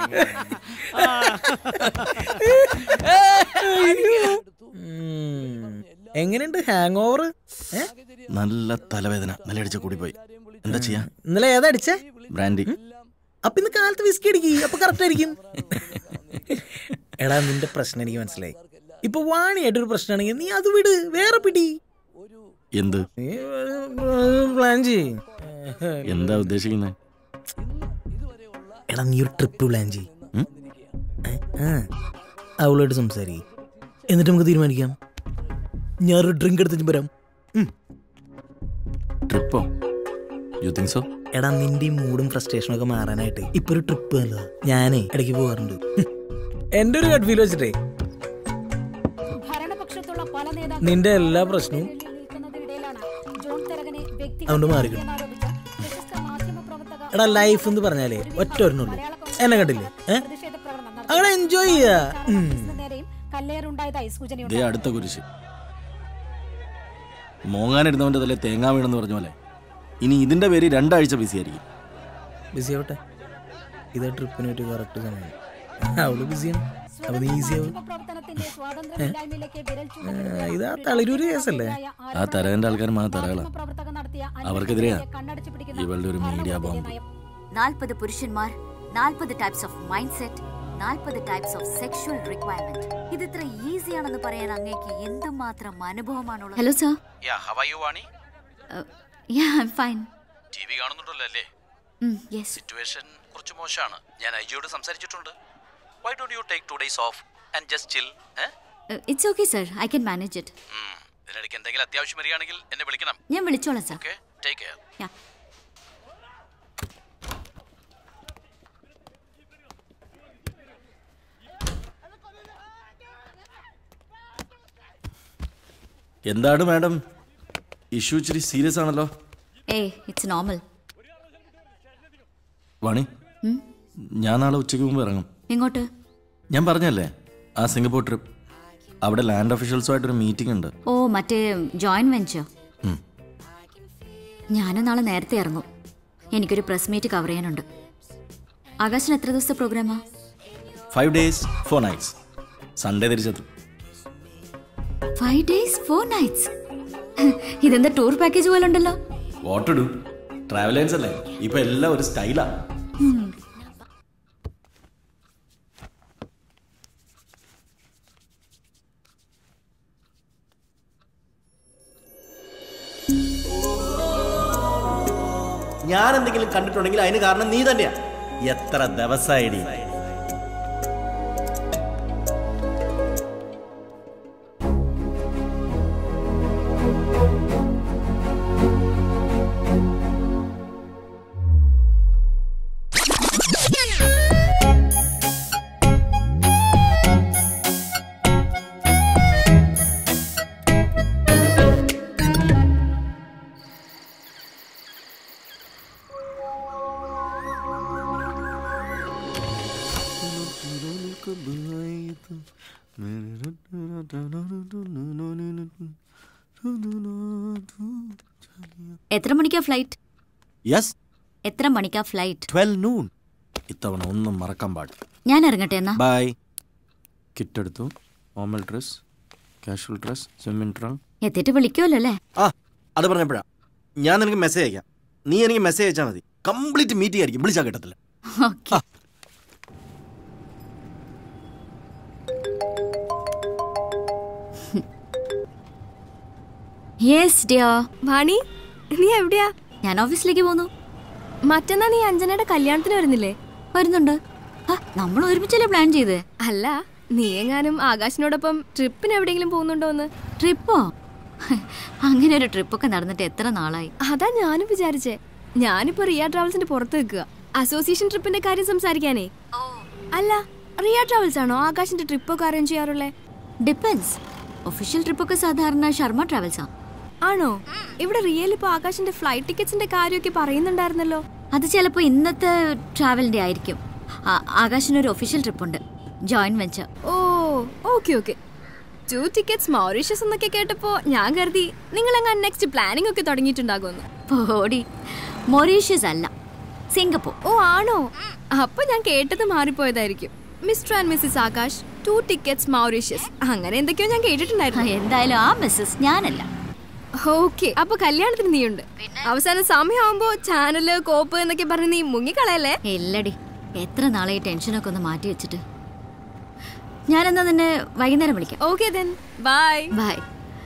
എങ്ങനെയുണ്ട് ഹാങ് ഓവർ നല്ല തലവേദന നിലയടിച്ച കൂടി പോയി എന്താ ചെയ്യാ ഇന്നലെ ഏതാ അടിച്ചേ ബ്രാൻഡി അപ്പൊ ഇന്ന് കാലത്ത് വിസ്കി അടിക്കി അപ്പൊ കറക്റ്റ് ആയിരിക്കും എടാ നിന്റെ പ്രശ്നം എനിക്ക് മനസ്സിലായി ഇപ്പൊ വാണിയായിട്ടൊരു പ്രശ്നമാണെങ്കിൽ നീ അത് വിട് വേറെ പിടി എന്ത് നീ പ്ലാൻ ചെയ്യ് എന്താ ഉദ്ദേശിക്കുന്നത് എടാ നീ ഒരു ട്രിപ്പ് പ്ലാൻ ചെയ്യ് ആ അവളോട് സംസാരിക്കും എന്നിട്ട് നമുക്ക് തീരുമാനിക്കാം ഞാനൊരു ഡ്രിങ്ക് എടുത്തിട്ട് വരാം ട്രിപ്പോ യു തിങ്ക് സോ എടാ നിന്റെ ഈ മൂഡും ഫ്രസ്ട്രേഷനും ഒക്കെ മാറാനായിട്ട് ഇപ്പൊ ഒരു ട്രിപ്പ് നല്ലതാ ഞാനേ ഇടയ്ക്ക് പോകാറുണ്ട് ഹും. എന്റെ ഒരു ഗഡ് ഫീൽ വെച്ചിട്ടേ നിന്റെ എല്ലാ പ്രശ്നവും അതുകൊണ്ട് മാറിക്കണം എടാ ലൈഫ് എന്ന് പറഞ്ഞാലേ ഒറ്റ ഒരെണ്ണുള്ളൂ എന്നെ കണ്ടില്ലേ ഏ അങ്ങനെ എൻജോയ് ചെയ്യാ ഉം. ദേ അടുത്ത കുരിശ് മോങ്ങാനിരുന്നവന്റെ തലേ തേങ്ങാ വീണെന്ന് പറഞ്ഞ പോലെ ഇനി ഇതിന്റെ പേര് രണ്ടാഴ്ച ബിസി ആയിരിക്കും ബിസി ആവട്ടെ ഇത് ട്രിപ്പിന് പറ്റിയ കറക്റ്റ് സമയം അവള് ബിസിയാണ് അപ്പൊ നീ ഈസി ആവും ഏ? ആ, ഇതാ തളിരൂര് കേസല്ലേ ആ തരകന്റെ ആൾക്കാർ മാ തരകളാ അവർക്കെതിരെയാ ഇവളുടെ ഒരു മീഡിയ ബോംബ് നാൽപ്പത് പുരുഷന്മാർ നാൽപ്പത് ടൈപ്സ് ഓഫ് മൈൻഡ് സെറ്റ് നാൽപ്പത് ടൈപ്സ് ഓഫ് സെക്ഷുവൽ റിക്വയർമെന്റ് ഇത് ഇത്ര ഈസിയാണെന്ന് പറയാൻ അങ്ങേക്ക് എന്തുമാത്രം അനുഭവമാണുള്ളത് hello sir ya how are you Vani ya I fine TV കാണുന്നുണ്ടല്ലോ അല്ലേ യെസ് സിറ്റുവേഷൻ കുറച്ച് മോശമാണ് ഞാൻ ഐജിയോട് സംസാരിച്ചിട്ടുണ്ട് why don't you take two days off and just chill it's okay sir I can manage it ഇതിനിടയ്ക്ക് എന്തെങ്കിലും അത്യാവശ്യം വരികയാണെങ്കിൽ എന്നെ വിളിക്കണം ഞാൻ വിളിച്ചോളാം സർ ഓക്കെ ടേക്ക് കെയർ യാ എന്താണ് മാഡം ഇഷ്യൂ ഇച്ചിരി സീരിയസ് ആണല്ലോ ഏയ് ഇറ്റ്സ് നോർമൽ വാണി ഉം? ഞാൻ നാളെ ഉച്ചയ്ക്ക് മുമ്പ് ഇറങ്ങും എങ്ങോട്ട് ഞാൻ പറഞ്ഞല്ലേ ആ സിംഗപ്പൂർ ട്രിപ്പ് അവിടെ ലാൻഡ് ഒഫീഷ്യൽസുമായിട്ടൊരു മീറ്റിംഗ് ഉണ്ട് ഓ മറ്റേ ജോയിന്റ് വെഞ്ചർ ഉം. ഞാനും നാളെ നേരത്തെ ഇറങ്ങും എനിക്കൊരു പ്രസ് മീറ്റ് കവർ ചെയ്യാനുണ്ട് ആകാശിന് എത്ര ദിവസത്തെ പ്രോഗ്രാമാ five days four nights Sunday തിരിച്ചെത്തും ഫൈവ് ഡേയ്സ് ഫോർ നൈറ്റ്സ് ഇതെന്താ ടൂർ പാക്കേജ് പോലെ ഉണ്ടല്ലോ വാട്ട് ടു ഡു ട്രാവലേഴ്സ് അല്ലേ ഇപ്പൊ എല്ലാം ഒരു സ്റ്റൈലാ ഉം. ഞാൻ എന്തെങ്കിലും കണ്ടിട്ടുണ്ടെങ്കിൽ അതിന് കാരണം നീ തന്നെയാ എത്ര ദിവസമായിടി എത്ര മണിക്കാ ഫ്ലൈറ്റ് യെസ് എത്ര മണിക്കാ ഫ്ലൈറ്റ് ട്വൽവ് നൂൺ ഇത്തവണ ഒന്നും മറക്കാൻ പാടില്ല ഞാൻ ഇറങ്ങട്ടെ എന്നാ ബൈ കിറ്റ് എടുത്തു formal dress casual dress swimming trunk എത്തിയിട്ട് വിളിക്കുമല്ലോ അല്ലേ ആ അത് പറഞ്ഞപ്പോഴാ ഞാൻ നിനക്ക് മെസ്സേജ് അയക്കാം നീ എനിക്ക് മെസ്സേജ് അയച്ചാൽ മതി കംപ്ലീറ്റ് മീറ്റിംഗ് ആയിരിക്കും വിളിച്ചാൽ കിട്ടത്തില്ല ഓക്കെ യെസ് ഡിയർ വാണി നീ എവിടെയാ ഞാൻ ഓഫീസിലേക്ക് പോന്നു മറ്റന്നാ നീ അഞ്ജനയുടെ കല്യാണത്തിന് വരുന്നില്ലേ വരുന്നുണ്ട് നമ്മൾ ഒരുമിച്ചല്ലേ പ്ലാൻ ചെയ്തേ അല്ല നീ എങ്ങാനും ആകാശിനോടൊപ്പം ട്രിപ്പിന് എവിടെയെങ്കിലും പോകുന്നുണ്ടോന്ന് ട്രിപ്പോ അങ്ങനെ ഒരു ട്രിപ്പൊക്കെ നടന്നിട്ട് എത്ര നാളായി അതാ ഞാനും വിചാരിച്ചേ ഞാനിപ്പോ റിയ ട്രാവൽസിന്റെ പുറത്ത് നിൽക്കുക അസോസിയേഷൻ ട്രിപ്പിന്റെ കാര്യം സംസാരിക്കാനേ അല്ല റിയ ട്രാവൽസ് ആണോ ആകാശിന്റെ ട്രിപ്പൊക്കെ അറേഞ്ച് ചെയ്യാറുള്ളേ ഡിപ്പെൻസ് ഒഫീഷ്യൽ ട്രിപ്പൊക്കെ സാധാരണ ശർമ്മ ട്രാവൽസാ ആണോ ഇവിടെ റിയൽ ഇപ്പൊ ആകാശിന്റെ ഫ്ലൈറ്റ് ടിക്കറ്റ്സിന്റെ കാര്യമൊക്കെ പറയുന്നുണ്ടായിരുന്നല്ലോ അത് ചിലപ്പോ ഇന്നത്തെ ട്രാവലിന്റെ ആയിരിക്കും ആ- ആകാശിനൊരു ഒഫീഷ്യൽ ട്രിപ്പ് ഉണ്ട് ജോയിന്റ് വെഞ്ചർ ഓ okay okay two tickets Mauritius എന്നൊക്കെ കേട്ടപ്പോ ഞാൻ കരുതി നിങ്ങൾ എങ്ങനെ നെക്സ്റ്റ് പ്ലാനിംഗ് ഒക്കെ തുടങ്ങിയിട്ടുണ്ടാകുമെന്ന് പോടി മൊറീഷ്യസ് അല്ല സിംഗപ്പൂർ ഓ ആണോ അപ്പൊ ഞാൻ കേട്ടത് മാറിപ്പോയതായിരിക്കും mister and missus Akash two tickets Mauritius അങ്ങനെ എന്തൊക്കെയോ ഞാൻ കേട്ടിട്ടുണ്ടായിരുന്നു എന്തായാലും ആ മിസ്സസ് ഞാനല്ല ഓക്കെ അപ്പൊ കല്യാണത്തിന് നീയുണ്ട് അവസാനം സമയമാകുമ്പോ ചാനല് കോപ്പ് എന്നൊക്കെ പറഞ്ഞ് നീ മുങ്ങിക്കളയല്ലേ ഇല്ലടി എത്ര നാളെ ടെൻഷനൊക്കെ ഒന്ന് മാറ്റി വെച്ചിട്ട് ഞാനെന്നാ നിന്നെ വൈകുന്നേരം വിളിക്കാം okay then bye bye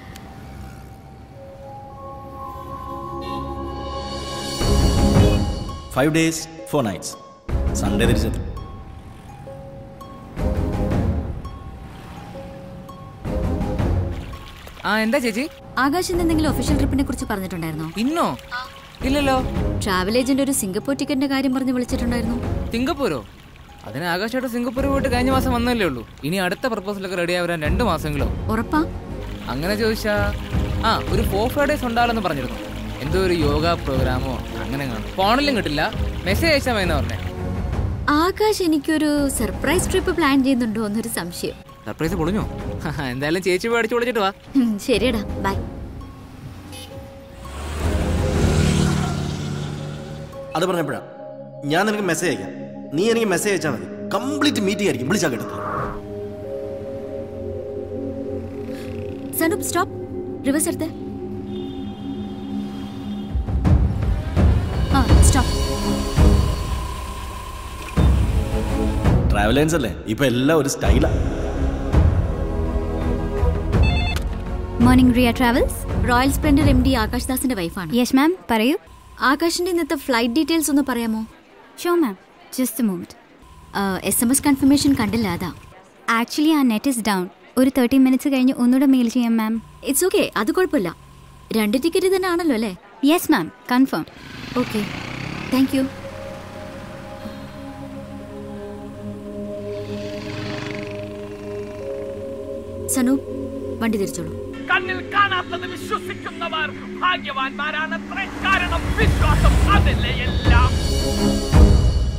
five days four nights Sunday തിരിച്ചെത്തും ആ എന്താ ചേച്ചി ആകാശ് ഇന്ന് എന്തെങ്കിലും ഒഫീഷ്യൽ ട്രിപ്പിനെ കുറിച്ച് പറഞ്ഞിട്ടുണ്ടായിരുന്നോ ഇന്നോ ഇല്ലല്ലോ ട്രാവൽ ഏജന്റ് ഒരു സിംഗപ്പൂർ ടിക്കറ്റിന്റെ കാര്യം പറഞ്ഞ് വിളിച്ചിട്ടുണ്ടായിരുന്നു സിംഗപ്പൂരോ അതിന് ആകാശമായിട്ട് സിംഗപ്പൂർ പോയിട്ട് കഴിഞ്ഞ മാസം വന്നല്ലേ ഉള്ളൂ ഇനി അടുത്ത പ്രപ്പോസലൊക്കെ റെഡി ആവാൻ രണ്ട് മാസങ്ങളോ ഉറപ്പാ അങ്ങനെ ചോദിച്ചാ ആ ഒരു ഫോർ ഫൈവ് ഡേയ്സ് ഉണ്ടാവില്ലെന്ന് പറഞ്ഞിരുന്നു എന്തോ ഒരു യോഗ പ്രോഗ്രാമോ അങ്ങനെ കാണും ഫോണിലും കിട്ടില്ല മെസ്സേജ് അയച്ചാൽ മതി പറഞ്ഞേ ആകാശ് എനിക്കൊരു സർപ്രൈസ് ട്രിപ്പ് പ്ലാൻ ചെയ്യുന്നുണ്ടോ എന്നൊരു സംശയം സർപ്രൈസ് പൊളിഞ്ഞോ എന്തായാലും ചേച്ചി മേടിച്ചു വിളിച്ചിട്ട് വാ ഉം, ശരിയെടാ ബൈ അത് പറഞ്ഞപ്പോഴാ ഞാൻ നിനക്ക് മെസ്സേജ് അയക്കാം നീ എനിക്ക് മെസ്സേജ് അയച്ചാൽ മതി കംപ്ലീറ്റ് മീറ്റിംഗ് ആയിരിക്കും വിളിച്ചാൽ കിട്ടത്തില്ല സനൂപ് സ്റ്റോപ്പ് റിവേഴ്സ് എടുത്ത് ആ സ്റ്റോപ്പ് ട്രാവലേഴ്സ് അല്ലേ ഇപ്പൊ എല്ലാം ഒരു സ്റ്റൈലാ morning Riya travels royal splendour M D Akash ദാസിന്റെ വൈഫാണ് യെസ് മാം പറയൂ ആകാശിന്റെ ഇന്നത്തെ ഫ്ലൈറ്റ് ഡീറ്റെയിൽസ് ഒന്ന് പറയാമോ sure ma'am just moment S M S confirmation കണ്ടില്ല അതാ ആക്ച്വലി ആ നെറ്റ് ഇസ് ഡൗൺ ഒരു തേർട്ടി മിനിറ്റ്സ് കഴിഞ്ഞ് ഒന്നുകൂടെ മെയിൽ ചെയ്യാം മാം ഇറ്റ്സ് ഓക്കെ അത് കുഴപ്പമില്ല രണ്ട് ടിക്കറ്റ് തന്നെ ആണല്ലോ അല്ലേ yes ma'am confirm okay thank you Sanu വണ്ടി തിരിച്ചോളൂ കണ്ണിൽ കാണാത്തത് വിശ്വസിക്കുന്നവർ ഭാഗ്യവാന്മാരാണത്രേ കാരണം വിശ്വാസം അതല്ലേ എല്ലാം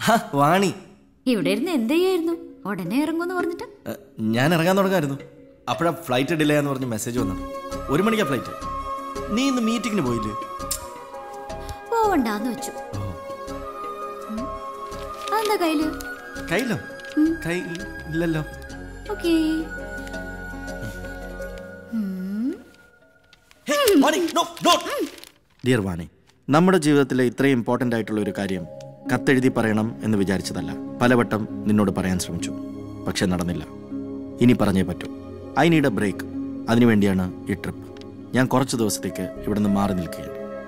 ഹ, വാണി ഇവിടെ ഇരുന്ന് എന്ത് ചെയ്യായിരുന്നു ഉടനെ ഇറങ്ങുമെന്ന് പറഞ്ഞിട്ട് എ, ഞാൻ ഇറങ്ങാൻ തുടങ്ങായിരുന്നു അപ്പോഴാ ഫ്ലൈറ്റ് ഡിലേ എന്ന് പറഞ്ഞ് മെസ്സേജ് വന്നത് ഒരു മണിക്കാ ഫ്ലൈറ്റ് നീ ഇന്ന് മീറ്റിങ്ങിന് പോയില്ലേ പോവണ്ടാന്ന് വെച്ചു ഉം. അതെന്താ കയ്യില് കയ്യിലോ കൈ ഇല്ലല്ലോ ഓക്കേ ഡിയർ വാണി നമ്മുടെ ജീവിതത്തിലെ ഇത്രയും ഇമ്പോർട്ടൻ്റ് ആയിട്ടുള്ള ഒരു കാര്യം കത്തെഴുതി പറയണം എന്ന് വിചാരിച്ചതല്ല പലവട്ടം നിന്നോട് പറയാൻ ശ്രമിച്ചു പക്ഷെ നടന്നില്ല ഇനി പറഞ്ഞേ പറ്റൂ ഐ നീഡ് എ ബ്രേക്ക് അതിനുവേണ്ടിയാണ് ഈ ട്രിപ്പ് ഞാൻ കുറച്ച് ദിവസത്തേക്ക് ഇവിടെ നിന്ന് മാറി നിൽക്കുകയാണ്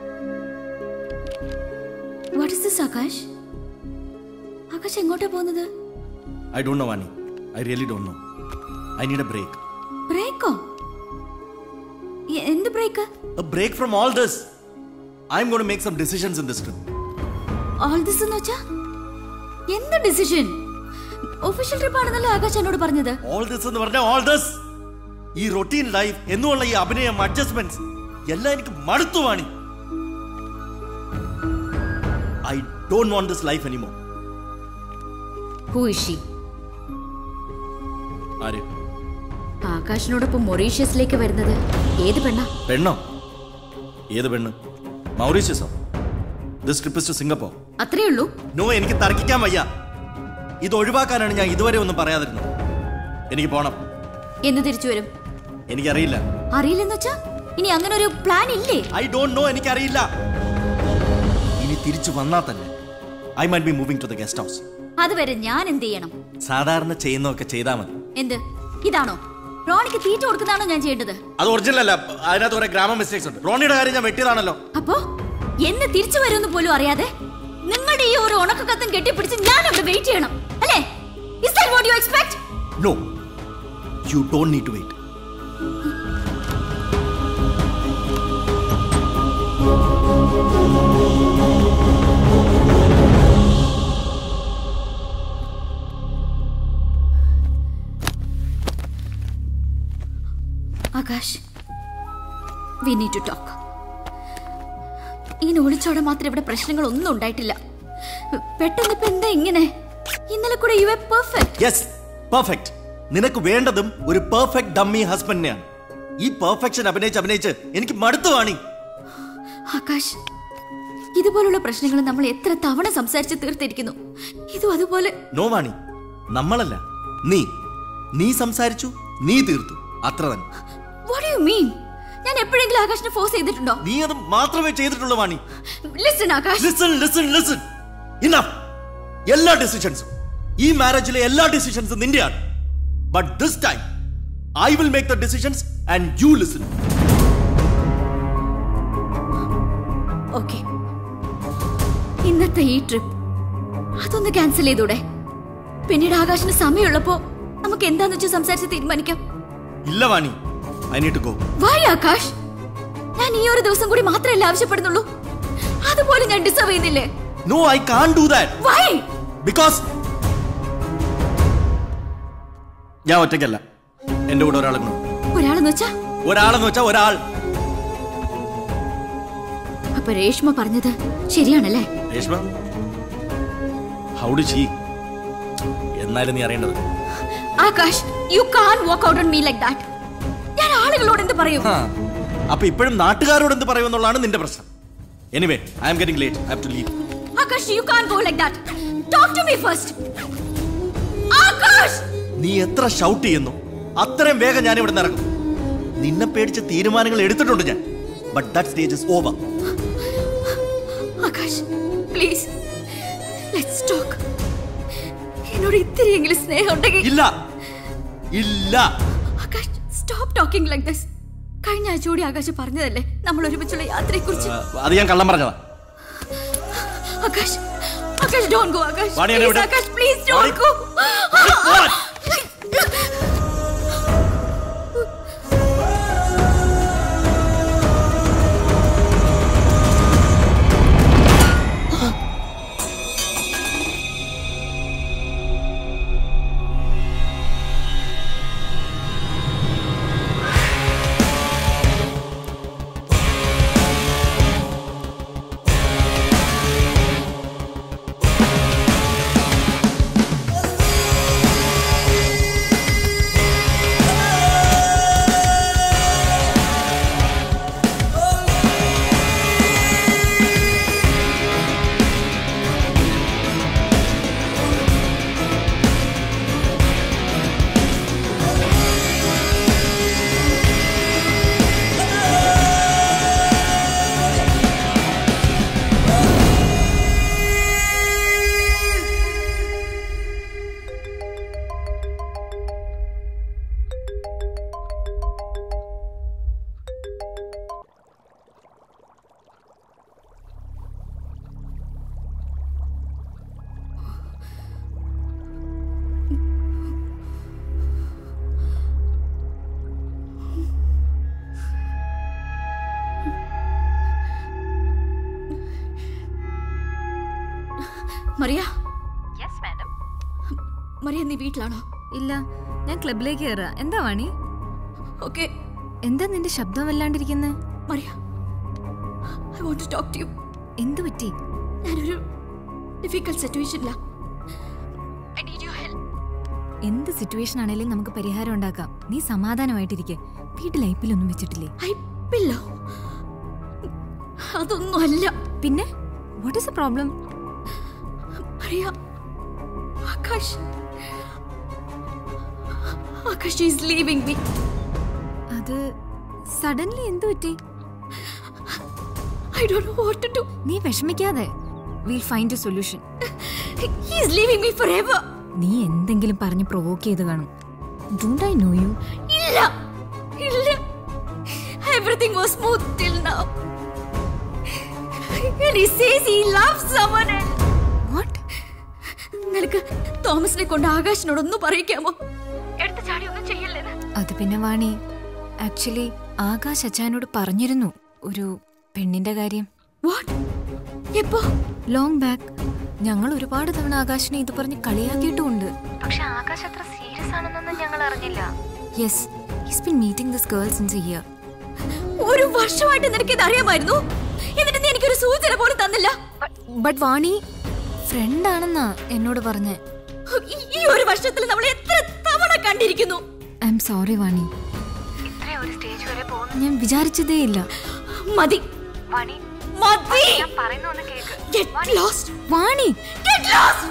what is this Akash Akash എങ്ങോട്ടാ പോകുന്നത് I don't know Vani I really don't know I need a break ബ്രേക്കോ എന്ത് break a break from all this I'm gonna make some decisions in this trip all this എന്ന് വെച്ചാ എന്ത് decision official trip ആണെന്നല്ലേ ആകാശ് എന്നോട് പറഞ്ഞത് all this എന്ന് പറഞ്ഞ ഓൾ ദിസ് ഈ റൊട്ടീൻ ലൈഫ് എന്നുള്ള ഈ അഭിനയം അഡ്ജസ്റ്റ്മെന്റ്സ് എല്ലാം എനിക്ക് മടുത്തു Vani I don't want this life anymore who is she ആര് ആകാശിനോടൊപ്പം മൊറീഷ്യസിലേക്ക് വരുന്നത് ഏത് പെണ്ണാ പെണ്ണോ ഏത് പെണ്ണ് മൗറീഷ്യസോ ദിസ് ട്രിപ്പ് ടു സിംഗപ്പൂർ അത്രേ ഉള്ളൂ നോ എനിക്ക് തർക്കിക്കാൻ വയ്യ ഇത് ഒഴിവാക്കാനാണ് ഞാൻ ഇതുവരെ ഒന്നും പറയാതിരുന്നത് എനിക്ക് പോണം എന്ന് തിരിച്ചു വരും എനിക്കറിയില്ല അറിയില്ലെന്ന് വെച്ചാ ഇനി അങ്ങനെ ഒരു പ്ലാൻ ഇല്ലേ ഐ ഡോണ്ട് നോ എനിക്കറിയില്ല ഇനി തിരിച്ചു വന്നാൽ തന്നെ I might be moving to the guest house അതുവരെ ഞാൻ എന്ത് ചെയ്യണം സാധാരണ ചെയ്യുന്നതൊക്കെ ചെയ്താൽ മതി എന്ത് ഇതാണോ റോണിക്ക് തീറ്റ കൊടുക്കുന്നതാണോ ഞാൻ ചെയ്യേണ്ടത് അത് ഒറിജിനൽ അല്ല അതിനകത്ത് കുറെ ഗ്രാമ മിസ്റ്റേക്സ് ഉണ്ട് റോണിയുടെ കാര്യം ഞാൻ വെട്ടിയതാണല്ലോ അപ്പോ എന്ന് തിരിച്ചു വരുമെന്ന് പോലും അറിയാതെ നിങ്ങളുടെ ഈ ഒരു ഉണക്ക കത്തും കെട്ടിപ്പിടിച്ച് ഞാൻ അവിടെ വെയിറ്റ് ചെയ്യണം അല്ലേ is that what you expect no you don't need to wait Akash we need to talk ഇങ്ങനെ ഒളിച്ചോടെ മാത്രം ഇവിടെ പ്രശ്നങ്ങളൊന്നും ഉണ്ടായിട്ടില്ല പെട്ടെന്ന് ഇപ്പൊ എന്താ ഇങ്ങനെ ഇന്നലെ കൂടെ you a perfect yes perfect നിനക്ക് വേണ്ടതും ഒരു പെർഫെക്റ്റ് ഡമ്മി ഹസ്ബൻഡിനെയാണ് ഈ പെർഫെക്ഷൻ അഭിനയിച്ച് അഭിനയിച്ച് എനിക്ക് മടുത്തു വാണി ആകാശ് ഇതുപോലുള്ള പ്രശ്നങ്ങൾ നമ്മൾ എത്ര തവണ സംസാരിച്ച് തീർത്തിരിക്കുന്നു ഇതും അതുപോലെ നോ വാണി നമ്മളല്ല നീ നീ സംസാരിച്ചു നീ തീർത്തു അത്ര തന്നെ വാട്ട് യു മീൻ ഞാൻ എപ്പോഴെങ്കിലും ആകാശിനെ ഫോഴ്സ് ചെയ്തിട്ടുണ്ടോ നീ അത് മാത്രമേ ചെയ്തിട്ടുള്ളൂ Vani listen Akash listen listen listen enough എല്ലാ ഡിസിഷൻസും ഈ മാരേജിലെ എല്ലാ ഡിസിഷൻസും നിന്റെയാണ് but this time I will make the decisions and you listen okay ഇന്നത്തെ ഈ ട്രിപ്പ് അതൊന്ന് ക്യാൻസൽ ചെയ്തൂടെ പിന്നീട് ആകാശിന് സമയമുള്ളപ്പോ നമുക്ക് എന്താന്ന് വെച്ചാൽ സംസാരിച്ച് തീരുമാനിക്കാം ഇല്ല Vani I need to go why Akash ഞാൻ ഈ ഒരു ദിവസം കൂടി മാത്രമല്ല ആവശ്യപ്പെടുന്നുള്ളൂ അതുപോലെ ഞാൻ ഡിസർവ് ചെയ്യുന്നില്ലേ no I can't do that why because ഞാൻ ഒറ്റയ്ക്കല്ല എന്റെ കൂടെ ഒരാളും കൂടെ ഉണ്ട്. ഒരാളെന്ന് വെച്ചാ ഒരാളെന്ന് വെച്ചാ ഒരാൾ അപ്പൊ രേഷ്മ പറഞ്ഞത് ശരിയാണല്ലേ രേഷ്മ ഹൗ ഡു ചീ എന്നാലും നീ അറിയേണ്ടത് Akash you can walk out on me like that ഞാൻ ആളുകളോട് എന്ത് പറയും ഹാ. അപ്പൊ ഇപ്പോഴും നാട്ടുകാരോട് എന്ത് പറയുമെന്നുള്ളതാണ് നിന്റെ പ്രശ്നം anyway I'm getting late I have to leave Akash you can go like that talk to me first Akash നീ എത്ര ഷൗട്ട് ചെയ്യുന്നു അത്രയും വേഗം ഞാൻ ഇവിടെ ഇറങ്ങും നിന്നെ പേടിച്ച തീരുമാനങ്ങൾ എടുത്തിട്ടുണ്ട് ഞാൻ but that stage is over Akash please let's talk എന്നോട് ഇത്തിരിയെങ്കിലും സ്നേഹം ഉണ്ടെങ്കിൽ ഇല്ല ഇല്ല Akash stop talking like this കഴിഞ്ഞ ആഴ്ച കൂടി ആകാശ് പറഞ്ഞതല്ലേ നമ്മൾ ഒരുമിച്ചുള്ള യാത്രയെ കുറിച്ച് അത് ഞാൻ കള്ളം പറഞ്ഞതാ ആകാശ് ആകാശ് ഡോണ്ട് ഗോ ആകാശ് വാണി, എന്നെ Please, വിട്. Akash please Vani. Don't go പോവാൻ. മറിയ യെസ് മാഡം മറിയ നീ വീട്ടിലാണോ ഇല്ല ഞാൻ ക്ലബിലേക്ക് കയറുക എന്താ വാണി ഓക്കെ എന്താ നിന്റെ ശബ്ദം വല്ലാണ്ടിരിക്കുന്നത് Maria I want to talk to you എന്തു പറ്റി ഞാനൊരു ഡിഫിക്കൽട്ട് സിറ്റുവേഷനില്ല ഐ നീഡ് യുവർ ഹെൽപ്പ് എന്ത് സിറ്റുവേഷൻ ആണെങ്കിലും നമുക്ക് പരിഹാരം ഉണ്ടാക്കാം നീ സമാധാനമായിട്ടിരിക്കെ വീട്ടിൽ ഐപ്പിലൊന്നും വെച്ചിട്ടില്ലേ ഐപ്പില്ലോ അതൊന്നും അല്ല പിന്നെ what is a problem Maria Akash Akash is leaving me അത് സഡൻലി എന്തു പറ്റി I don't know what to do നീ വിഷമിക്കാതെ will find a solution he is leaving me forever നീ എന്തെങ്കിലും പറഞ്ഞ് പ്രൊവോക്ക് ചെയ്ത് കാണും ഡോണ്ട് ഐ നോ യു ഇല്ല ഇല്ല everything was smooth till now And he says he loves someone else. What? നിനക്ക് തോമസിനെ കൊണ്ട് ആകാശിനോടൊന്നും പറയിക്കാമോ എടുത്ത് ചാടി ഒന്നും ചെയ്യല്ലേന്ന് അത് പിന്നെ വാണി ആക്ച്വലി ആകാശ് അച്ഛനോട് പറഞ്ഞിരുന്നു ഒരു പെണ്ണിന്റെ കാര്യം വാട്ട് എപ്പോ ലോങ് ബാക്ക് ഞങ്ങൾ ഒരുപാട് തവണ ആകാശിനെ ഇത് പറഞ്ഞ് കളിയാക്കിയിട്ടുമുണ്ട് പക്ഷെ ആകാശ് അത്ര സീരിയസ് ആണെന്നൊന്നും ഞങ്ങൾ അറിഞ്ഞില്ല yes he's been meeting this girl since year ഒരു വർഷമായിട്ട് നിനക്ക് ഇത് അറിയാമായിരുന്നു എന്നിട്ട് നീ എനിക്കൊരു സൂചന പോലും തന്നില്ല ബട്ട് വാണി ഫ്രണ്ട് ആണെന്നാ എന്നോട് പറഞ്ഞേ ഈ- ഈ ഒരു വർഷത്തിൽ നമ്മൾ എത്ര തവണ കണ്ടിരിക്കുന്നു ഐ എം സോറി വാണി ഇത്രയും ഒരു സ്റ്റേജ് വരെ പോകുന്നു ഞാൻ വിചാരിച്ചതേ ഇല്ല മതി വാണി മതി ഞാൻ പറയുന്ന ഒന്ന് കേക്ക് Get lost. Vani Get lost.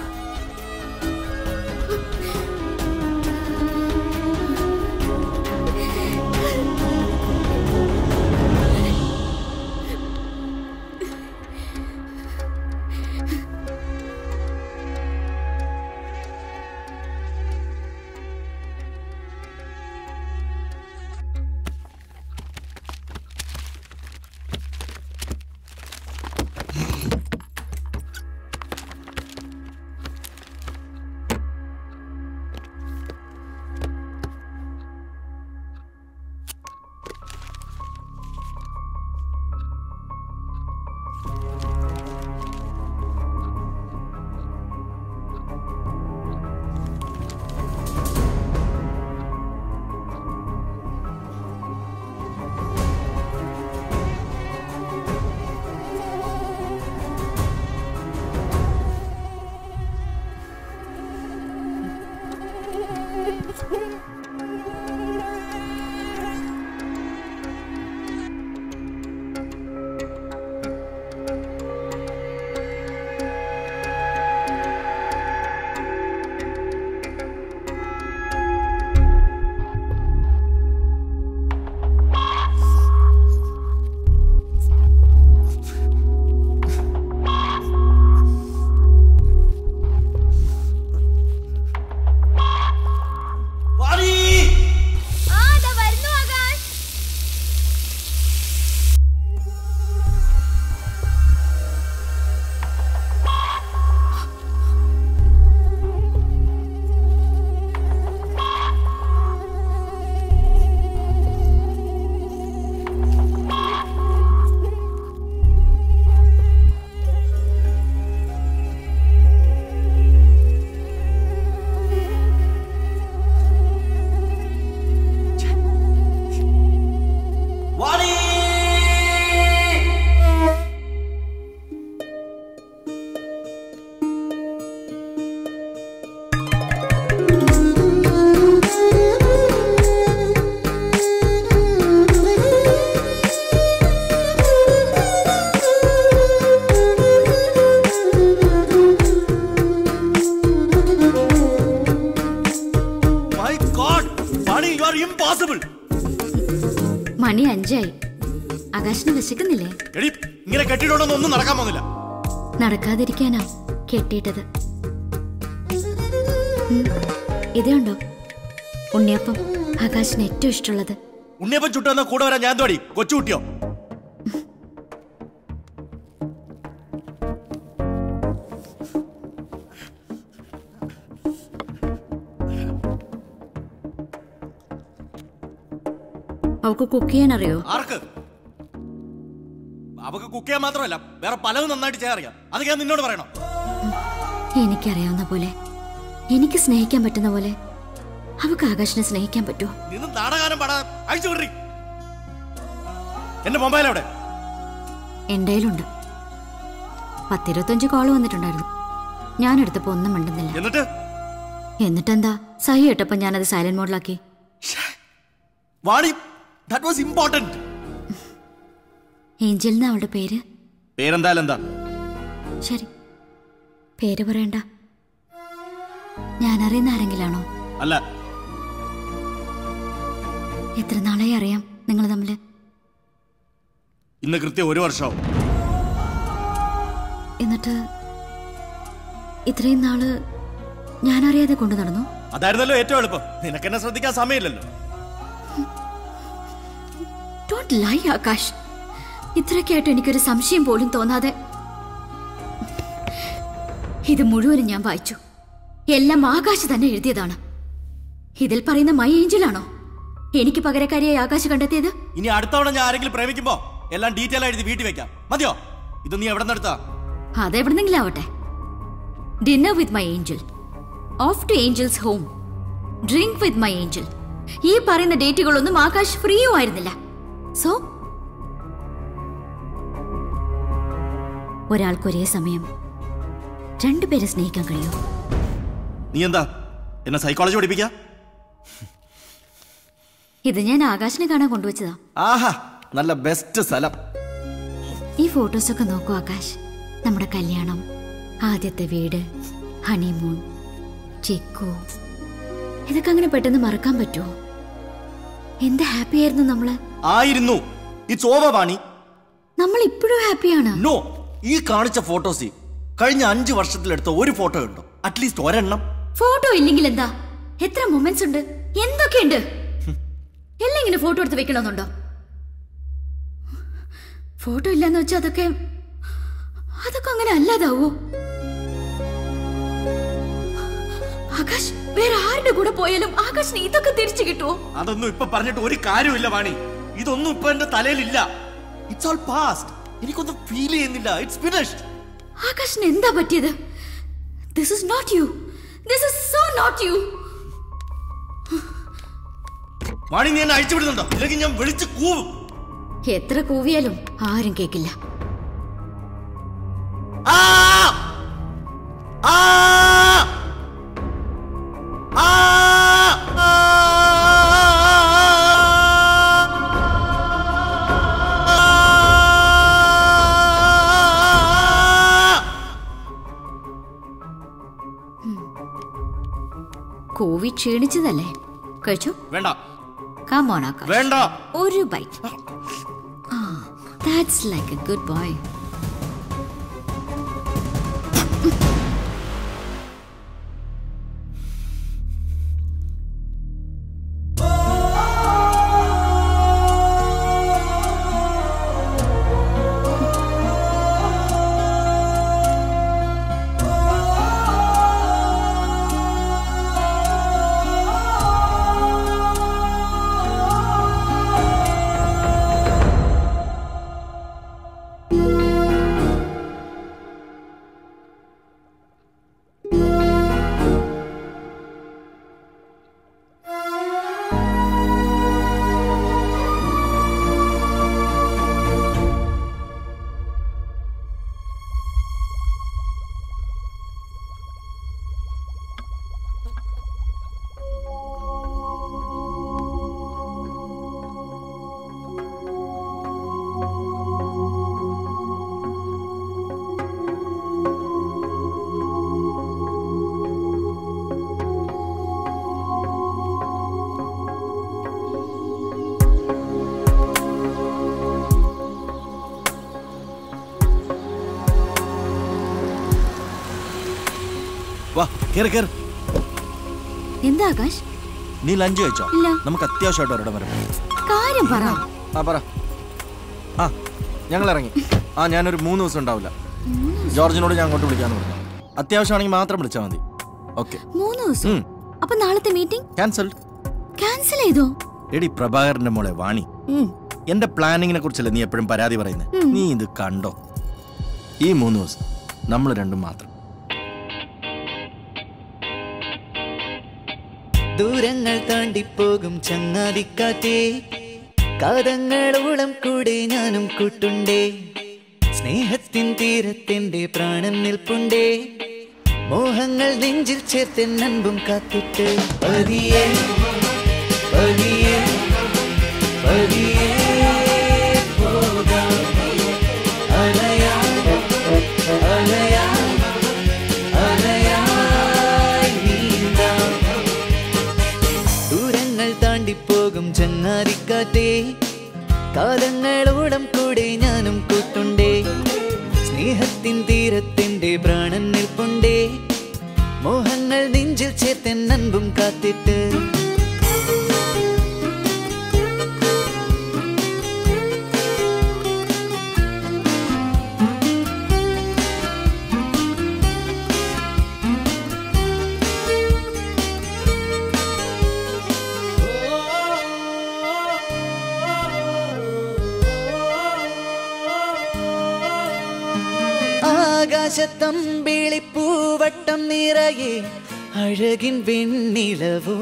My god Vani you are impossible മണി അഞ്ചായി ആകാശിന് വിശക്കുന്നില്ലേ എടി ഇങ്ങനെ കെട്ടിടോടൊന്നും ഒന്നും നടക്കാൻ പോകുന്നില്ല നടക്കാതിരിക്കാനാ കെട്ടിയിട്ടത് ഉം, ഇതേ ഉണ്ടോ ഉണ്ണിയപ്പം ആകാശിന് ഏറ്റവും ഇഷ്ടമുള്ളത് ഉണ്ണിയപ്പം ചുട്ടുവന്ന കൂടെ വരാൻ ഞാൻ തോടി കൊച്ചുകുട്ടിയോ അവൾക്ക് കുക്ക് ചെയ്യാൻ അറിയോ ആർക്ക് അവക്ക് കുക്ക് ചെയ്യാൻ മാത്രമല്ല വേറെ പലതും നന്നായിട്ട് ചെയ്യാൻ അറിയാം അത് ഞാൻ നിന്നോട് പറയണം എനിക്കറിയാവുന്ന പോലെ എനിക്ക് സ്നേഹിക്കാൻ പറ്റുന്ന പോലെ അവക്ക് ആകാശിനെ സ്നേഹിക്കാൻ പറ്റുമോ നിന്ന് നാടകാനം പാടാൻ അയച്ചു വിടറി എന്റെ മൊബൈൽ എവിടെ എൻ്റെ കയ്യിലുണ്ട് പത്തിരുപത്തഞ്ച് കോള് വന്നിട്ടുണ്ടായിരുന്നു ഞാൻ എടുത്തപ്പോ ഒന്നും മിണ്ടുന്നില്ല എന്നിട്ട് എന്നിട്ടെന്താ സഹി ഇട്ടപ്പോ ഞാനത് സൈലന്റ് മോഡിലാക്കി Vani that was important angel എന്നാ അവളുടെ പേര് പേരെന്തായാലും എന്താ ശരി പേര് പറയണ്ട ഞാൻ അറിയുന്ന ആരെങ്കിലാണോ അല്ല എത്ര നാളായി അറിയാം നിങ്ങൾ തമ്മില് ഇന്ന് കൃത്യം ഒരു വർഷമാവും എന്നിട്ട് ഇത്രയും നാള് ഞാൻ അറിയാതെ കൊണ്ടു നടന്നു അതായിരുന്നല്ലോ ഏറ്റവും എളുപ്പം നിനക്ക് എന്നെ ശ്രദ്ധിക്കാൻ സമയമില്ലല്ലോ ഡോണ്ട് ലൈ ആകാശ് ഇത്രയ്ക്കായിട്ട് എനിക്കൊരു സംശയം പോലും തോന്നാതെ ഇത് മുഴുവനും ഞാൻ വായിച്ചു എല്ലാം ആകാശ് തന്നെ എഴുതിയതാണ് ഇതിൽ പറയുന്ന മൈ ഏഞ്ചലാണോ എനിക്ക് പകരക്കാരിയായി ആകാശ് കണ്ടെത്തിയത് ഇനി അടുത്തവണ ഞാൻ ആരെങ്കിലും പ്രേമിക്കുമ്പോ എല്ലാം ഡീറ്റെയിൽ എഴുതി വീട്ടിൽ വെക്കാം മതിയോ ഇത് നീ എവിടെ നിന്നെടുത്താ അതെവിടെന്നെങ്കിലും ആവട്ടെ dinner with my angel off to angel's home drink with my angel ഈ പറയുന്ന ഡേറ്റുകളൊന്നും ആകാശ് ഫ്രീയും ആയിരുന്നില്ല സോ ഒരാൾക്ക് ഒരേ സമയം രണ്ടുപേരെ സ്നേഹിക്കാൻ കഴിയുമോ നീ എന്താ എന്നെ സൈക്കോളജി പഠിപ്പിക്കാ ഇത് ഞാൻ ആകാശിനെ കാണാൻ കൊണ്ടുവച്ചതാ ആഹാ നല്ല ബെസ്റ്റ് സ്ഥലം ഈ ഫോട്ടോസൊക്കെ നോക്കൂ ആകാശ് നമ്മുടെ കല്യാണം ആദ്യത്തെ വീട് ഹണിമൂൺ ചിക്കു ഇതൊക്കെ അങ്ങനെ പെട്ടെന്ന് മറക്കാൻ പറ്റുമോ എന്ത് ഹാപ്പി ആയിരുന്നു നമ്മള് ആയിരുന്നു ഇറ്റ്സ് ഓവർ വാണി നമ്മൾ ഇപ്പോഴും ഹാപ്പിയാണ് നോ ഈ കാണിച്ച ഫോട്ടോസ് കഴിഞ്ഞ അഞ്ച് വർഷത്തിലെടുത്ത ഒരു ഫോട്ടോ ഉണ്ടോ അറ്റ്ലീസ്റ്റ് ഒരെണ്ണം ഫോട്ടോ ഇല്ലെങ്കിൽ എന്താ എത്ര മൊമെന്റ്സ് ഉണ്ട് എന്തൊക്കെയുണ്ട് എല്ലാം ഇങ്ങനെ ഫോട്ടോ എടുത്ത് വെക്കണമെന്നുണ്ടോ ഫോട്ടോ ഇല്ലാന്ന് വെച്ചാൽ അതൊക്കെ അതൊക്കെ അങ്ങനെ അല്ലാതാവോ ആകാശ് വേറെ ആരുടെ കൂടെ പോയാലും ആകാശിന് ഇതൊക്കെ തിരിച്ചു കിട്ടുമോ അതൊന്നും ഇപ്പൊ പറഞ്ഞിട്ട് ഒരു കാര്യമില്ല വാണി ഇതൊന്നും ഇപ്പൊ എന്റെ തലയിലില്ല ഇറ്റ്സ് ഓൾ പാസ്റ്റ് എനിക്കൊന്നും ഫീൽ ചെയ്യുന്നില്ല ഇറ്റ്സ് ഫിനിഷ്ഡ് ആകാശിന് എന്താ പറ്റിയത് this is not you this is so not you Vani നീ എന്നെ അഴിച്ചു വിടുന്നുണ്ടോ ഇല്ലെങ്കിൽ ഞാൻ വിളിച്ച് കൂവും എത്ര കൂവിയാലും ആരും കേക്കില്ല ആ! ആ! ആ! ആ! കൂവി ക്ഷീണിച്ചതല്ലേ കഴിച്ചു വേണ്ട കമോൺ ആകാശ് വേണ്ട ഒരു ബൈറ്റ് ആ that's like a good boy വാ കേറ് കേറ് എന്താ ആകാശ് നീ ലഞ്ച് കഴിച്ചോ ഇല്ല. നമുക്ക് അത്യാവശ്യമായിട്ട് ഒരിടം വരാം കാര്യം പറ ആ പറ ആ ഞങ്ങൾ ഇറങ്ങി ആ ഞാനൊരു മൂന്ന് ദിവസം ഉണ്ടാവില്ല ജോർജിനോട് ഞാൻ അങ്ങോട്ട് വിളിക്കാന്ന് പറഞ്ഞു അത്യാവശ്യമാണെങ്കിൽ മാത്രം വിളിച്ചാൽ മതി ഓക്കെ മൂന്ന് ദിവസം അപ്പൊ നാളത്തെ മീറ്റിംഗ് ക്യാൻസൽഡ് ക്യാൻസൽ ചെയ്തോ എടി പ്രഭാകരന്റെ മോളെ വാണി ഉം. എന്റെ പ്ലാനിങ്ങിനെ കുറിച്ചല്ലേ നീ എപ്പോഴും പരാതി പറയുന്നത് ഉം. നീ ഇത് കണ്ടോ ഈ മൂന്ന് ദിവസം നമ്മൾ രണ്ടും മാത്രം ദൂരങ്ങൾ താണ്ടിപ്പോകും ചങ്ങാതിക്കാറ്റേ കാതങ്ങളോളം കൂടെ ഞാനും കൂട്ടുണ്ടേ സ്നേഹത്തിൻ തീരത്തിന്റെ പ്രാണൻ നിൽപ്പുണ്ടേ മോഹങ്ങൾ നെഞ്ചിൽ ചേർത്ത് നൻപും കാത്തിട്ട് പതിയെ പതിയെ പതിയെ പോകാം അലയാ അലയാ അലയായി നീന്താം ദൂരങ്ങൾ താണ്ടിപ്പോകും ചങ്ങാതിക്കാറ്റേ കാലങ്ങളോളം കൂടെ ഞാനും കൂട്ടുണ്ടേ സ്നേഹത്തിൻ തീരത്തിന്റെ പ്രാണൻ നിൽപ്പുണ്ടേ മോഹങ്ങൾ നെഞ്ചിൽ ചേർത്ത് നൻപും കാത്തിട്ട് ആകാശത്തമ്പിളി പൂവട്ടം നിറയെ അഴകിൻ വെണ്ണിലവോ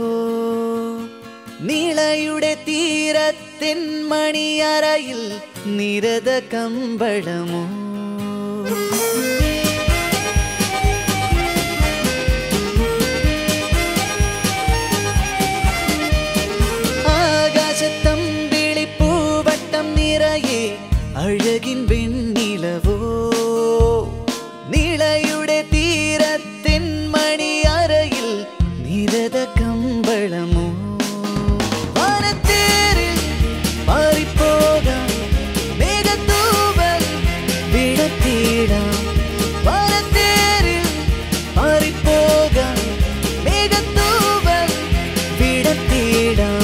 നീളയുടെ തീരത്തിൻ മണിയറയിൽ നിരത കമ്പളമോ ആകാശത്തമ്പിളി പൂവട്ടം നിറയെ അഴകിൻ വെണ്ണിലവോ നീളയുടെ തീരത്തിൻ മണിയറയിൽ നിരത കമ്പളമോ വാനത്തേരിൽ മാറിപ്പോകാം മേഘത്തൂവൽ വിടത്തീടാം വാനത്തേരിൽ മാറിപ്പോകാം മേഘത്തൂവൽ വിടത്തീടാം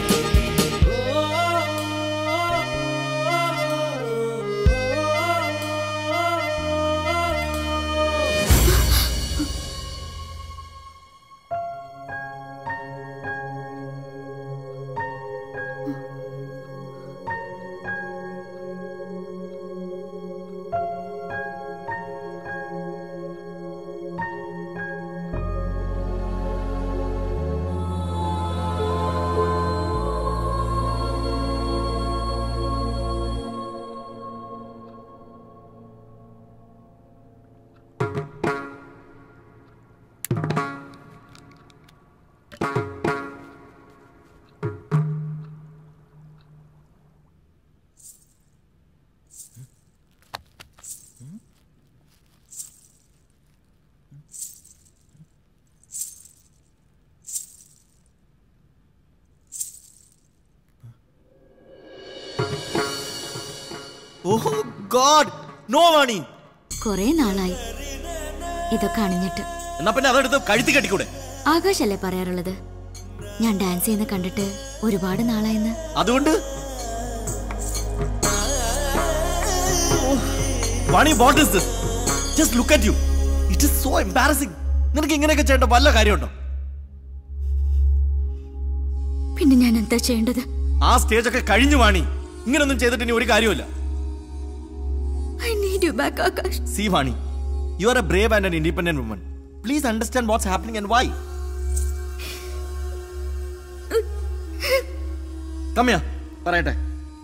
ഓഹോ ഗോഡ് നോ വാണി കുറെ നാളായി ഇതൊക്കെ അണിഞ്ഞിട്ട് എന്നാ പിന്നെ അതെടുത്ത് കഴുത്തി കെട്ടിക്കൂടെ ആകാശല്ലേ പറയാറുള്ളത് ഞാൻ ഡാൻസ് ചെയ്യുന്ന കണ്ടിട്ട് ഒരുപാട് നാളായെന്ന് അതുകൊണ്ട് Vani what is this just look at you it is so embarrassing നിനക്ക് ഇങ്ങനെയൊക്കെ ചെയ്യേണ്ട വല്ല കാര്യമുണ്ടോ പിന്നെ ഞാൻ എന്താ ചെയ്യേണ്ടത് ആ സ്റ്റേജ് ഒക്കെ കഴിഞ്ഞു വാണി ഇങ്ങനൊന്നും ചെയ്തിട്ട് ഇനി ഒരു കാര്യമില്ല I need you back Akash see Vani you are a brave and an independent woman please understand what's happening and why കമ്മിയ പറയട്ടെ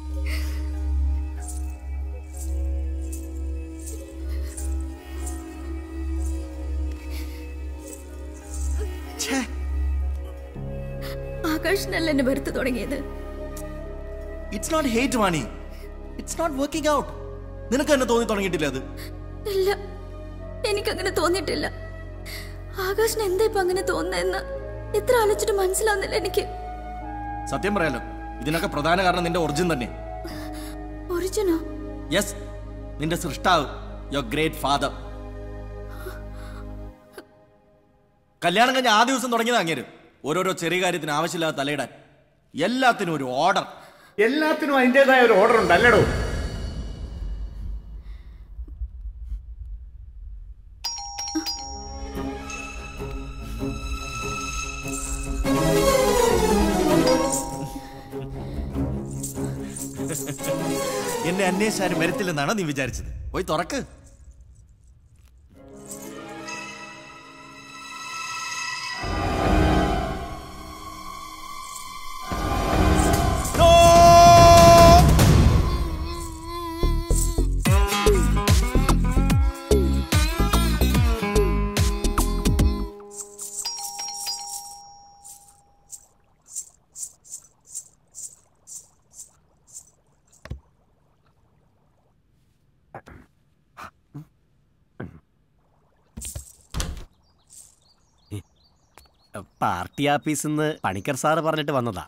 ആകാശിനല്ല എന്നെ വെറുത്ത് തുടങ്ങിയത് it's not hate Vani it's not working out നിനക്ക് തന്നെ തോന്നി തുടങ്ങിയിട്ടില്ല അത് ഇല്ല എനിക്കങ്ങനെ തോന്നിയിട്ടില്ല ആകാശിന് എന്താ ഇപ്പൊ അങ്ങനെ തോന്നുന്നതെന്ന് എത്ര ആലോചിച്ചിട്ട് മനസ്സിലാവുന്നില്ല എനിക്ക് സത്യം പറയാലോ ഇതിനൊക്കെ പ്രധാന കാരണം നിന്റെ ഒറിജിൻ തന്നെ ഒറിജിനോ യെസ് നിന്റെ സൃഷ്ടാവ് യുവർ ഗ്രേറ്റ് ഫാദർ കല്യാണം കഴിഞ്ഞ ആ ദിവസം തുടങ്ങിയത് അങ്ങേര് ഓരോരോ ചെറിയ കാര്യത്തിന് ആവശ്യമില്ലാതെ തലയിടാൻ എല്ലാത്തിനും ഒരു ഓർഡർ എല്ലാത്തിനും അതിൻ്റെതായ ഒരു ഓർഡർ ഉണ്ട് അല്ലടോ എന്നെ അന്വേഷിച്ചാരും വരത്തില്ലെന്നാണോ നീ വിചാരിച്ചത് പോയി തുറക്ക് പാർട്ടി ആഫീസിൽ നിന്ന് പണിക്കർ സാറ് പറഞ്ഞിട്ട് വന്നതാ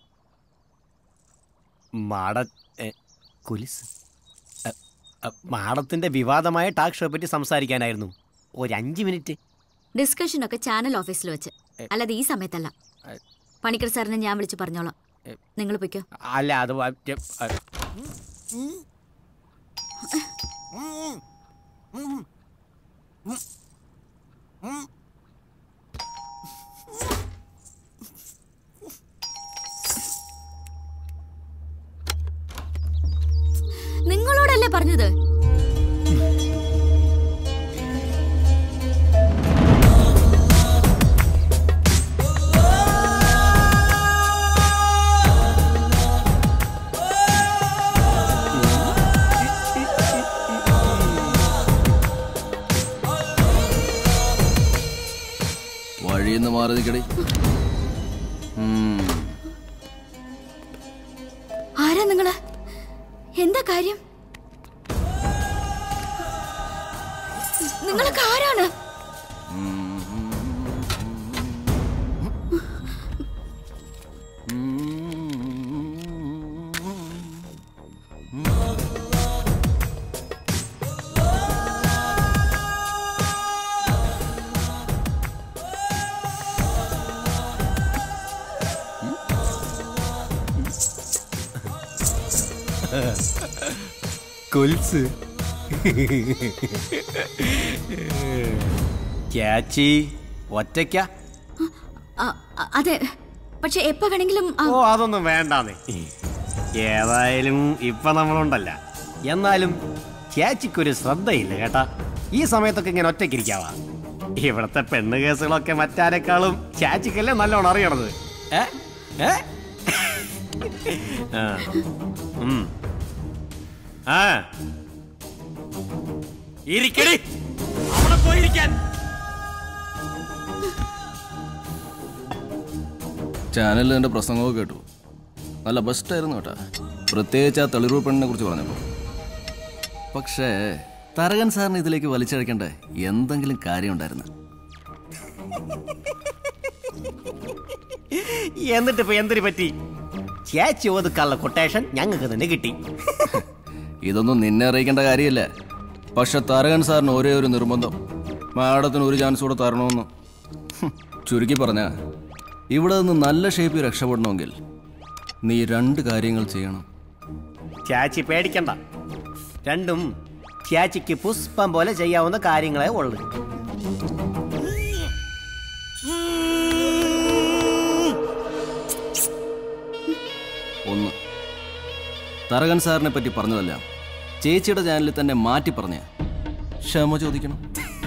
മാട എ, കുലിസ് എ, എ, മാഡത്തിന്റെ വിവാദമായ ടാക് ഷോയെ പറ്റി സംസാരിക്കാനായിരുന്നു ഒരു അഞ്ച് മിനിറ്റ് ഡിസ്കഷനൊക്കെ ചാനൽ ഓഫീസിൽ വെച്ച് അല്ലാതെ ഈ സമയത്തല്ല പണിക്കർ സാറിനെ ഞാൻ വിളിച്ച് പറഞ്ഞോളാം നിങ്ങൾ പൊയ്ക്കോ അല്ല അത് വ- എ, എ, നിങ്ങളോടല്ലേ പറഞ്ഞത് വഴിന്ന് മാറി നിൽക്കടി ആരാ നിങ്ങള് എന്താ കാര്യം നിങ്ങളൊക്കെ ആരാണ് കുൽസ് ക്യാച്ചി ഒറ്റയ്ക്ക ആ, അ- അതെ പക്ഷെ എപ്പോ വേണമെങ്കിലും ആ, ഓ അതൊന്നും വേണ്ടാന്നേ ഏതായാലും ഇപ്പൊ നമ്മളുണ്ടല്ല എന്നാലും ചേച്ചിക്കൊരു ശ്രദ്ധയില്ല കേട്ടാ ഈ സമയത്തൊക്കെ ഇങ്ങനെ ഒറ്റയ്ക്കിരിക്കാവാ ഇവിടത്തെ പെണ്ണ് കേസുകളൊക്കെ മറ്റാരെക്കാളും ചേച്ചിക്കല്ലേ നല്ലോണം അറിയണത് ഏ ഏ ആ. ഉം. ആ ഇരിക്കടി അവിടെ പോയിരിക്കാൻ ചാനലിൽ എൻ്റെ പ്രസംഗമൊക്കെ കേട്ടു നല്ല ബെസ്റ്റായിരുന്നു കേട്ടാ പ്രത്യേകിച്ച് ആ തെളിറൂർ പെണ്ണിനെ കുറിച്ച് പറഞ്ഞപ്പോൾ പക്ഷേ തരകൻ സാറിന് ഇതിലേക്ക് വലിച്ചഴക്കേണ്ട എന്തെങ്കിലും കാര്യം ഉണ്ടായിരുന്നു എന്നിട്ട് ഇപ്പൊ എന്തിനു പറ്റി ചേച്ചി ഒതുക്കാനുള്ള കൊട്ടേഷൻ ഞങ്ങൾക്ക് തന്നെ കിട്ടി ഇതൊന്നും നിന്നെ അറിയിക്കേണ്ട കാര്യമില്ല പക്ഷെ തരകൻ സാറിന് ഒരേ ഒരു നിർബന്ധം മാഡത്തിന് ഒരു ചാൻസ് കൂടെ തരണമെന്ന് ഹും, ചുരുക്കി പറഞ്ഞ ഇവിടെ നിന്ന് നല്ല ഷേപ്പിൽ രക്ഷപ്പെടണമെങ്കിൽ നീ രണ്ട് കാര്യങ്ങൾ ചെയ്യണം ചേച്ചി പേടിക്കണ്ട രണ്ടും ചേച്ചിക്ക് പുഷ്പം പോലെ ചെയ്യാവുന്ന കാര്യങ്ങളെ ഉള്ളു ഒന്ന് തരകൻ സാറിനെ പറ്റി പറഞ്ഞതല്ല ചേച്ചിയുടെ ചാനലിൽ തന്നെ മാറ്റി പറഞ്ഞ ക്ഷമ ചോദിക്കണം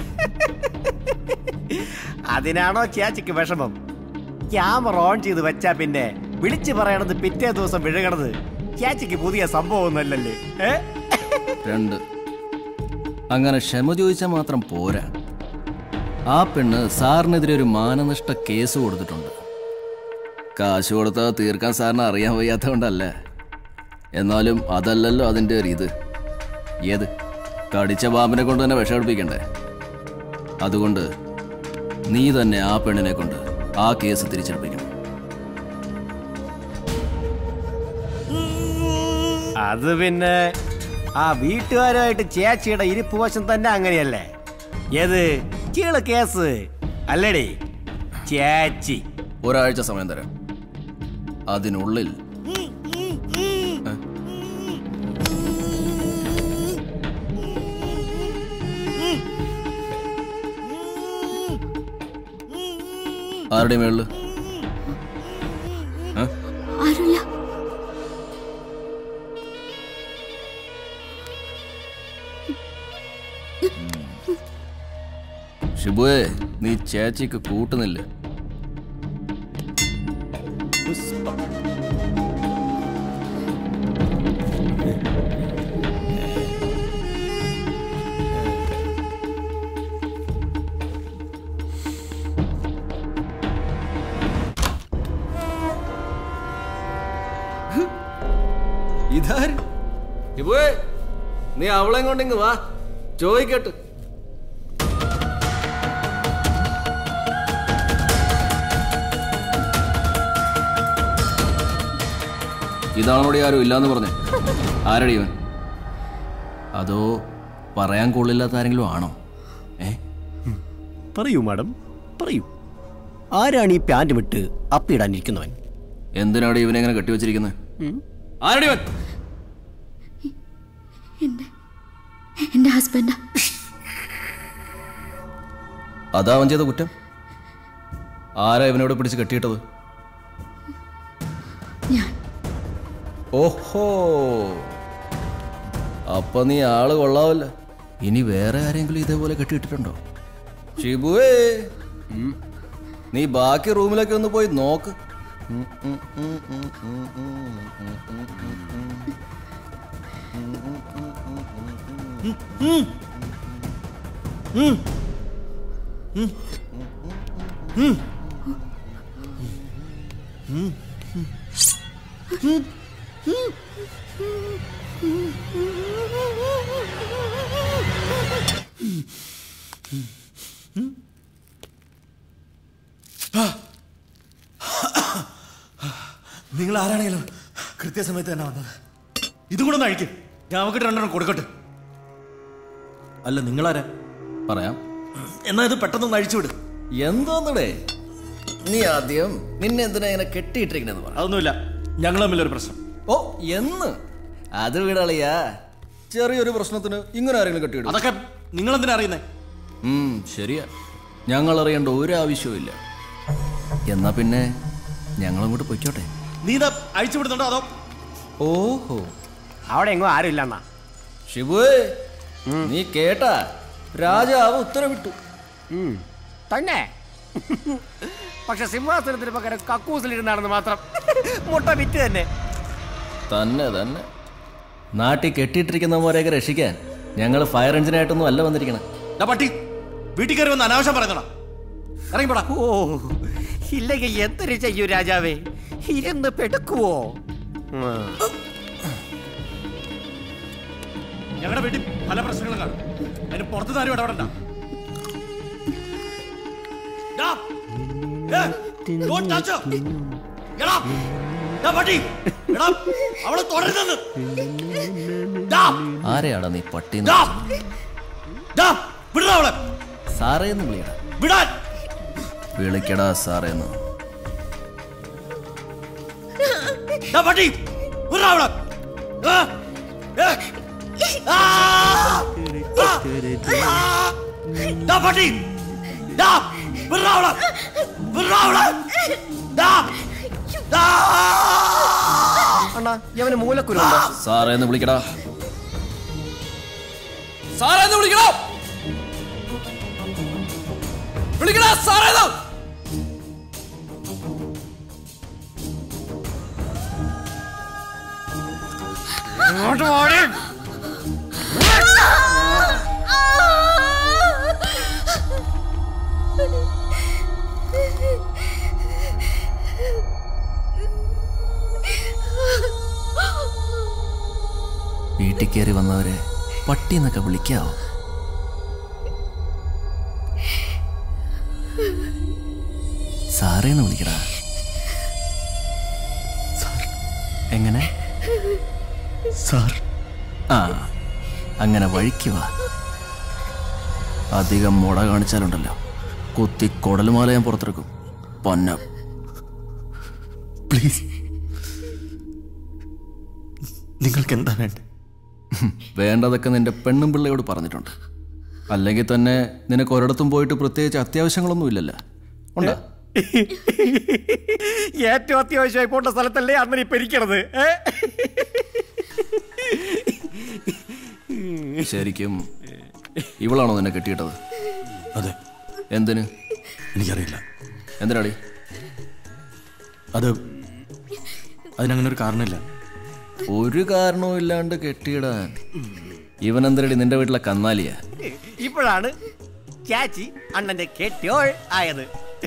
അതിനാണോ ചേച്ചിക്ക് വിഷമം ക്യാമറ ഓൺ ചെയ്ത് വെച്ചാ പിന്നെ വിളിച്ചു പറയണത് പിറ്റേ ദിവസം വിഴുകണത് ചേച്ചിക്ക് പുതിയ സംഭവമൊന്നുമല്ലല്ലേ ഏ രണ്ട് അങ്ങനെ ക്ഷമ ചോദിച്ചാൽ മാത്രം പോരാ ആ പെണ്ണ് സാറിനെതിരെ ഒരു മാനനഷ്ട കേസ് കൊടുത്തിട്ടുണ്ട് കാശ് കൊടുത്താൽ തീർക്കാൻ സാറിന് അറിയാൻ വയ്യാത്തതുകൊണ്ടല്ല എന്നാലും അതല്ലല്ലോ അതിൻ്റെ ഒരു ഇത് ഏത് കടിച്ച പാമ്പിനെ കൊണ്ട് തന്നെ വിഷമിപ്പിക്കണ്ടേ അതുകൊണ്ട് നീ തന്നെ ആ പെണ്ണിനെ കൊണ്ട് ആ കേസ് തിരിച്ചെടുപ്പിക്കണം അത് പിന്നെ ആ വീട്ടുകാരുമായിട്ട് ചേച്ചിയുടെ ഇരിപ്പ് വശം തന്നെ അങ്ങനെയല്ലേ ഏത് ചീള് കേസ് അല്ലേടി ചേച്ചി ഒരാഴ്ച സമയം തരാം അതിനുള്ളിൽ ആരുടെ മേളില് ഏ? ആരുമില്ല ഷിബുവേ നീ ചേച്ചിക്ക് കൂട്ടുന്നില്ല ഇതാര് ഷിബുവേ നീ അവളെ കൊണ്ടിങ് വാ ചോദിക്കട്ടെ ഇതാണോടെ ആരും ഇല്ലാന്ന് പറഞ്ഞു ആരടി ഇവൻ അതോ പറയാൻ കൊള്ളില്ലാത്ത ആരെങ്കിലും ആണോ ഏ പറയൂ മാഡം പറയൂ ആരാണ് ഈ പാൻറ് വിട്ട് അപ്പിടാനിരിക്കുന്നവൻ എന്തിനാണ് ഇവനെ ഇങ്ങനെ കെട്ടിവെച്ചിരിക്കുന്നത് ആരടി ഇവൻ എന്റെ എന്റെ ഹസ്ബൻഡാ അതാ അവൻ ചെയ്ത കുറ്റം ആരാ ഇവനോട് പിടിച്ച് കെട്ടിയിട്ടത് ഞാൻ. ഓഹോ അപ്പൊ നീ ആള് കൊള്ളാവല്ല ഇനി വേറെ ആരെങ്കിലും ഇതേപോലെ കെട്ടിയിട്ടിട്ടുണ്ടോ ഷിബുവേ നീ ബാക്കി റൂമിലൊക്കെ ഒന്ന് പോയി നോക്ക് ഉം, ഉം, ഉം, ഉം, ഉം, ഉം, ഉം, ഉം, ഉം, ഉം. നിങ്ങൾ ആരാണെങ്കിലും കൃത്യസമയത്ത് തന്നെ വന്നത് ഇതും കൂടെ ഒന്ന് അഴിക്കും ഞാൻ അവർക്ക് രണ്ടെണ്ണം കൊടുക്കട്ടെ അല്ല നിങ്ങളാരാ പറയാം എന്നാ ഇത് പെട്ടെന്ന് അഴിച്ചു വിട് എന്തോന്നടേ നീ ആദ്യം നിന്നെ എന്തിനാ ഇങ്ങനെ കെട്ടിയിട്ടിരിക്കണെന്ന് പറ അതൊന്നുമില്ല ഞങ്ങൾ തമ്മിലൊരു പ്രശ്നം ഓ എന്ന് അത് വിടളിയാ ചെറിയൊരു പ്രശ്നത്തിന് ഇങ്ങനെ ആരെങ്കിലും കെട്ടിയിടും അതൊക്കെ നിങ്ങൾ എന്തിനാ അറിയുന്നേ ഉം, ശരിയാ ഞങ്ങൾ അറിയേണ്ട ഒരു ആവശ്യവും ഇല്ല എന്നാ പിന്നെ ഞങ്ങൾ അങ്ങോട്ട് പൊയ്ക്കോട്ടെ നീ ഇതാ അഴിച്ചു വിടുന്നുണ്ടോ അതോ ഓഹോ അവിടെ എങ്ങും ആരും ഇല്ലെന്നാ ഷിബുവേ നീ കേട്ടാ രാജാവ് ഉത്തരവിട്ടു തന്നെ പക്ഷെ സിംഹാസനത്തിന് പകരം കക്കൂസിലിരുന്നാണെന്ന് മാത്രം മുട്ട വിറ്റ് തന്നെ തന്നെ തന്നെ നാട്ടിൽ കെട്ടിയിട്ടിരിക്കുന്നവരെയൊക്കെ രക്ഷിക്കാൻ ഞങ്ങൾ ഫയർ എഞ്ചിനായിട്ടൊന്നും അല്ല വന്നിരിക്കണം ദാ പട്ടി വീട്ടിൽ കയറി വന്ന് അനാവശ്യം പറയുന്നടാ ഇറങ്ങിപ്പോടാ ഓ ഇല്ലെങ്കിൽ എന്തൊരു ചെയ്യൂ രാജാവേ ഇരുന്ന് പെടുക്കുവോ ഞങ്ങളുടെ വീട്ടിൽ പല പ്രശ്നങ്ങളും കാണും അതിന് പുറത്ത് ആരും ഇടപെടണ്ട ദാ, ഏ, don't touch her. എടാ, ദാ പട്ടി, എടാ, അവളെ തുടരുന്നെന്ന്. ദാ, ആരെയാടാ നീ പട്ടി ദാ, ദാ, വിടടാ അവളെ. സാറേന്ന് വിളിയടാ വിടാൻ വിളിക്കടാ സാറേന്ന് ദാ പട്ടി, വിടടാ അവളെ. ഏ, ഏ, ആ, ആ, ആ, ദാ പട്ടി, ദാ, വിടടാ അവളെ. വിടടാ അവളെ. ദാ, ദാ. അണ്ണാ യവന് മൂലക്കുരുണ്ടോ സാറേന്ന് വിളിക്കടാ സാറേന്ന് വിളിക്കടാ വിളിക്കടാ സാറേന്ന് ഇങ്ങോട്ട് പോടി വീട്ടിൽ കയറി വന്നവരെ പട്ടി എന്നൊക്കെ വിളിക്കാവോ സാറേന്ന് വിളിക്കടാ എങ്ങനെ സാർ ആ അങ്ങനെ വഴിക്ക് വാ അധികം മുട കാണിച്ചാലുണ്ടല്ലോ കുത്തി കുടലുമാല ഞാൻ പുറത്തെടുക്കും പൊന്ന പ്ലീസ് നിങ്ങൾക്ക് എന്താ വേണ്ടത് വേണ്ടതൊക്കെ നിന്റെ പെണ്ണും പിള്ളയോട് പറഞ്ഞിട്ടുണ്ട് അല്ലെങ്കിൽ തന്നെ നിനക്ക് ഒരിടത്തും പോയിട്ട് പ്രത്യേകിച്ച് അത്യാവശ്യങ്ങളൊന്നും ഇല്ലല്ലോ ഉണ്ടാ ഏറ്റവും അത്യാവശ്യമായി പോണ്ട സ്ഥലത്തല്ലേ അണ്ണൻ ഇപ്പൊ ഇരിക്കണത് ഏ? ശരിക്കും ഇവളാണോ നിന്നെ കെട്ടിയിട്ടത് അതെ എന്തിന് എനിക്കറിയില്ല എന്തിനാടി അത് അതിനങ്ങനെ ഒരു കാരണമില്ല ഒരു കാരണവും ഇല്ലാണ്ട് കെട്ടിയിടാൻ ഇവനെന്തരടി നിന്റെ വീട്ടിലെ കന്നാലിയാ ഇപ്പോഴാണ് ചാച്ചി അണ്ണന്റെ കെട്ടിയോൾ ആയത്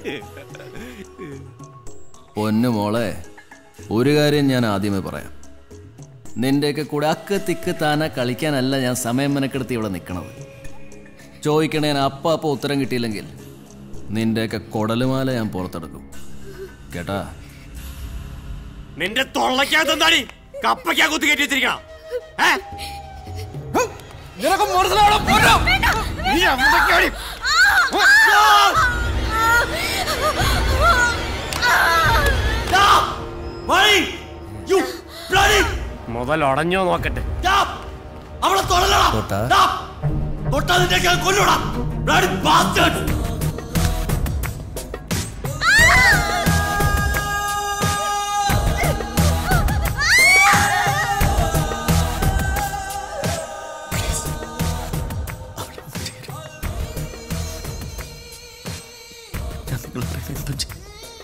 പൊന്നു മോളെ ഒരു കാര്യം ഞാൻ ആദ്യമേ പറയാം നിന്റെയൊക്കെ കൂടെ അക്ക് തിക്ക് താന കളിക്കാനല്ല ഞാൻ സമയം മെനക്കെടുത്ത് ഇവിടെ നിൽക്കണത് ചോദിക്കണേന് അപ്പ അപ്പ ഉത്തരം കിട്ടിയില്ലെങ്കിൽ നിന്റെയൊക്കെ കൊടലുമാല ഞാൻ പുറത്തെടുക്കും കേട്ടാ നിന്റെ തൊള്ളക്കകത്ത് എന്താടി കപ്പയ്ക്കാ കുത്തി കയറ്റി വെച്ചിരിക്കണം ഏ? നിനക്ക് മനസ്സിലാവണോ പോരോ നീ എവിടേക്കാടി? മുതൽ ഉടഞ്ഞോ നോക്കട്ടെ അവളെ തൊടലടാ തൊട്ടാ? ദാ, തൊട്ടാ നിന്നെ ഞാൻ കൊല്ലൂടാ ബ്ലഡി ബാസ്റ്റേഡ് ഞാൻ നിങ്ങൾ പറയുന്നത് എന്തും ചെയ്യും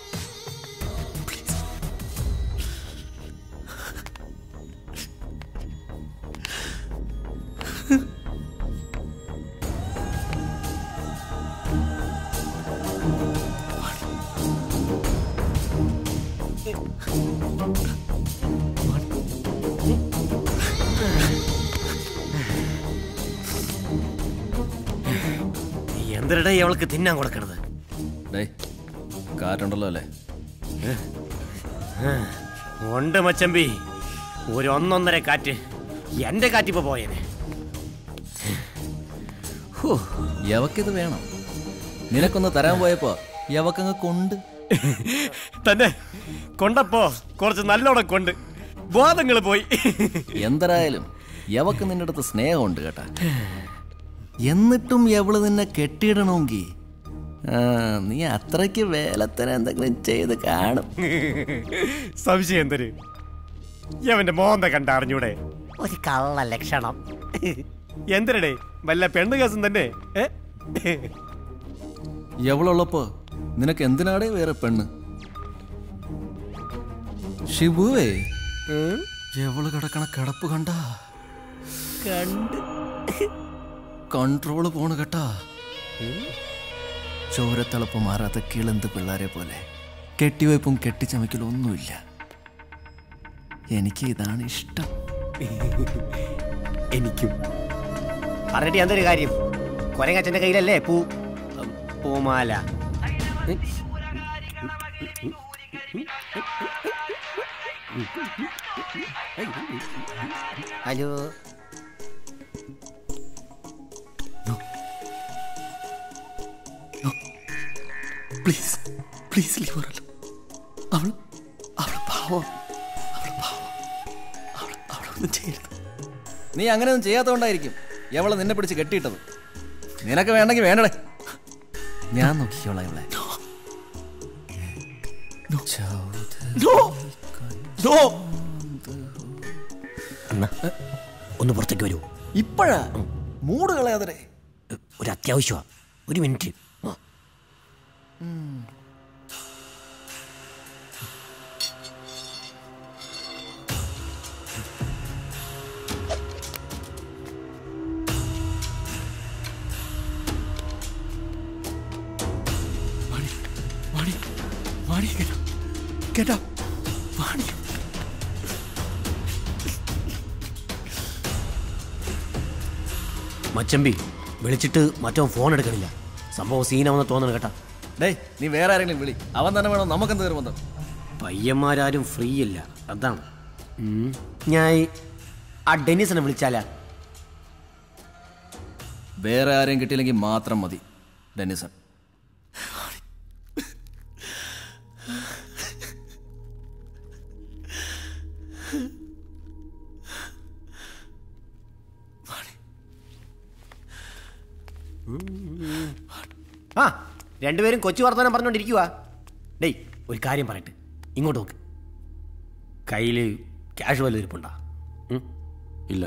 എന്തിനടേ അവൾക്ക് തിന്നാൻ കൊടുക്കണത് ഡേയ് കാറ്റുണ്ടല്ലോ അല്ലേ ഉണ്ട് മച്ചമ്പി ഒരു ഒന്നൊന്നര കാറ്റ് എന്റെ കാറ്റിപ്പോ പോയേനെ ഹോ യവക്കിത് വേണം നിനക്കൊന്ന് തരാൻ പോയപ്പോ യവക്കങ്ങ് കൊണ്ട് തന്നെ കൊണ്ടപ്പോ കുറച്ച് നല്ലോണം കൊണ്ട് ബോധങ്ങൾ പോയി എന്തരായാലും യവക്ക് നിന്റെ അടുത്ത് സ്നേഹമുണ്ട് കേട്ടാ എന്നിട്ടും എവള് നിന്നെ കെട്ടിയിടണമെങ്കിൽ നീ അത്രയ്ക്ക് വേലത്തന എന്തെങ്കിലും ചെയ്ത് കാണും സംശയം എന്തൊരു അവന്റെ മോന്ത കണ്ട അറിഞ്ഞൂടെ ഒരു കള്ള ലക്ഷണം എന്തിനടേ വല്ല പെണ്ണ് കേസും തന്നെ ഏ? എവളുള്ളപ്പോ നിനക്ക് എന്തിനാടേ വേറെ പെണ്ണ് ഷിബുവേ എവള് കിടക്കണ കിടപ്പ് കണ്ട കണ്ട് കൺട്രോള് പോണ് കേട്ടാ ചോരത്തിളപ്പ് മാറാത്ത കിളന്ത് പിള്ളേരെ പോലെ കെട്ടിവയ്പും കെട്ടിച്ചമയ്ക്കലും ഒന്നുമില്ല എനിക്ക് ഇതാണ് ഇഷ്ടം എനിക്കും പറഞ്ഞിട്ട് എന്തൊരു കാര്യം കൊരങ്ങച്ചന്റെ കയ്യിലല്ലേ പൂ പൂമാല hello please please leave her alone. അവൾ അവൾ പാവം അവൾ പാവം അവൾ അവളൊന്നും ചെയ്യരുത് നീ അങ്ങനെയൊന്നും ചെയ്യാത്തതുകൊണ്ടായിരിക്കും എവളെ നിന്നെ പിടിച്ച് കെട്ടിയിട്ടത് നിനക്ക് വേണ്ടെങ്കിൽ വേണ്ടടേ ഞാൻ നോക്കിക്കോളാം ഇവളെ നോ നോ അണ്ണ ഒന്ന് പുറത്തേക്ക് വരൂ ഇപ്പോഴാ മൂട് കളയാതെ ഒരു അത്യാവശ്യമാണ് ഒരു മിനിറ്റ് ആ. വാണി വാണി വാണി get up. Get up. വാണി മച്ചമ്പി വിളിച്ചിട്ട് മറ്റോ ഫോൺ എടുക്കണില്ല സംഭവം സീനാവെന്ന് തോന്നണം കേട്ടാ ഡേയ് നീ വേറെ ആരെങ്കിലും വിളി അവൻ തന്നെ വേണം നമുക്കെന്ത് നിർബന്ധം പയ്യന്മാരാരും ഫ്രീ ഇല്ല അതാണ് ഉം. ഞാൻ ഈ ആ ഡെന്നിസിനെ വിളിച്ചാലാ വേറെ ആരെയും കിട്ടിയില്ലെങ്കിൽ മാത്രം മതി ഡെന്നിസൺ ആ രണ്ടുപേരും കൊച്ചു വർത്തമാനം പറഞ്ഞോണ്ടിരിക്കുക ഡേയ് ഒരു കാര്യം പറയട്ടെ ഇങ്ങോട്ട് നോക്ക് കയ്യിൽ ക്യാഷ് വല്ല ഇരിപ്പുണ്ടാ ഇല്ല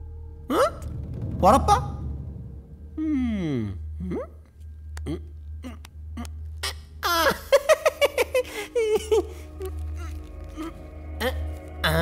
ഉറപ്പാ ആ,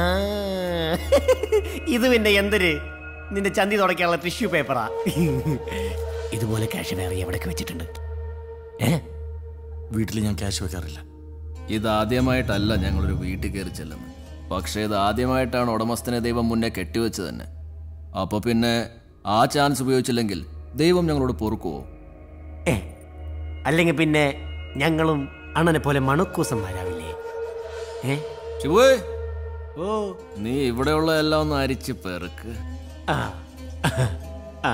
ഇത് പിന്നെ എന്തൊരു നിന്റെ ചന്തി തുടക്കാനുള്ള ടിഷ്യൂ പേപ്പറാ ഇതുപോലെ ക്യാഷ് വേറെ എവിടെയൊക്കെ വെച്ചിട്ടുണ്ട് ഏ വീട്ടിൽ ഞാൻ ക്യാഷ് വെക്കാറില്ല ഇതാദ്യമായിട്ടല്ല ഞങ്ങളൊരു വീട്ടിൽ കയറി ചെല്ലുന്നത് പക്ഷേ ഇത് ആദ്യമായിട്ടാണ് ഉടമസ്ഥനെ ദൈവം മുന്നേ കെട്ടിവെച്ച് തന്നെ അപ്പൊ പിന്നെ ആ ചാൻസ് ഉപയോഗിച്ചില്ലെങ്കിൽ ദൈവം ഞങ്ങളോട് പൊറുക്കുവോ ഏ അല്ലെങ്കിൽ പിന്നെ ഞങ്ങളും അണ്ണനെ പോലെ മണക്കൂസന്മാരാവില്ലേ ഏ ശിവുവേ ഓ നീ ഇവിടെയുള്ള എല്ലാം ഒന്ന് അരിച്ച് പെറുക്ക് ആ ആ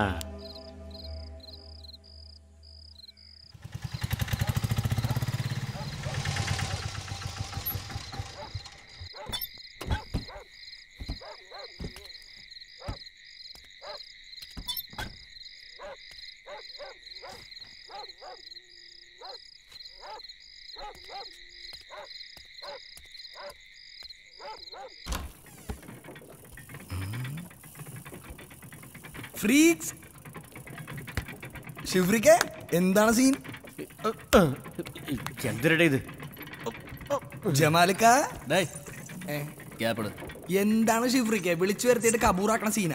ഫ്രീക്സ് ഷിവ്രിക്ക എന്താണ് സീൻ എന്തിരടെ ഇത് ജമാലിക്ക ഗ്യാപ്പിട് എന്താണ് ഷിവ്രിക്ക വിളിച്ചു വരുത്തിയിട്ട് കബൂറാക്കണ സീന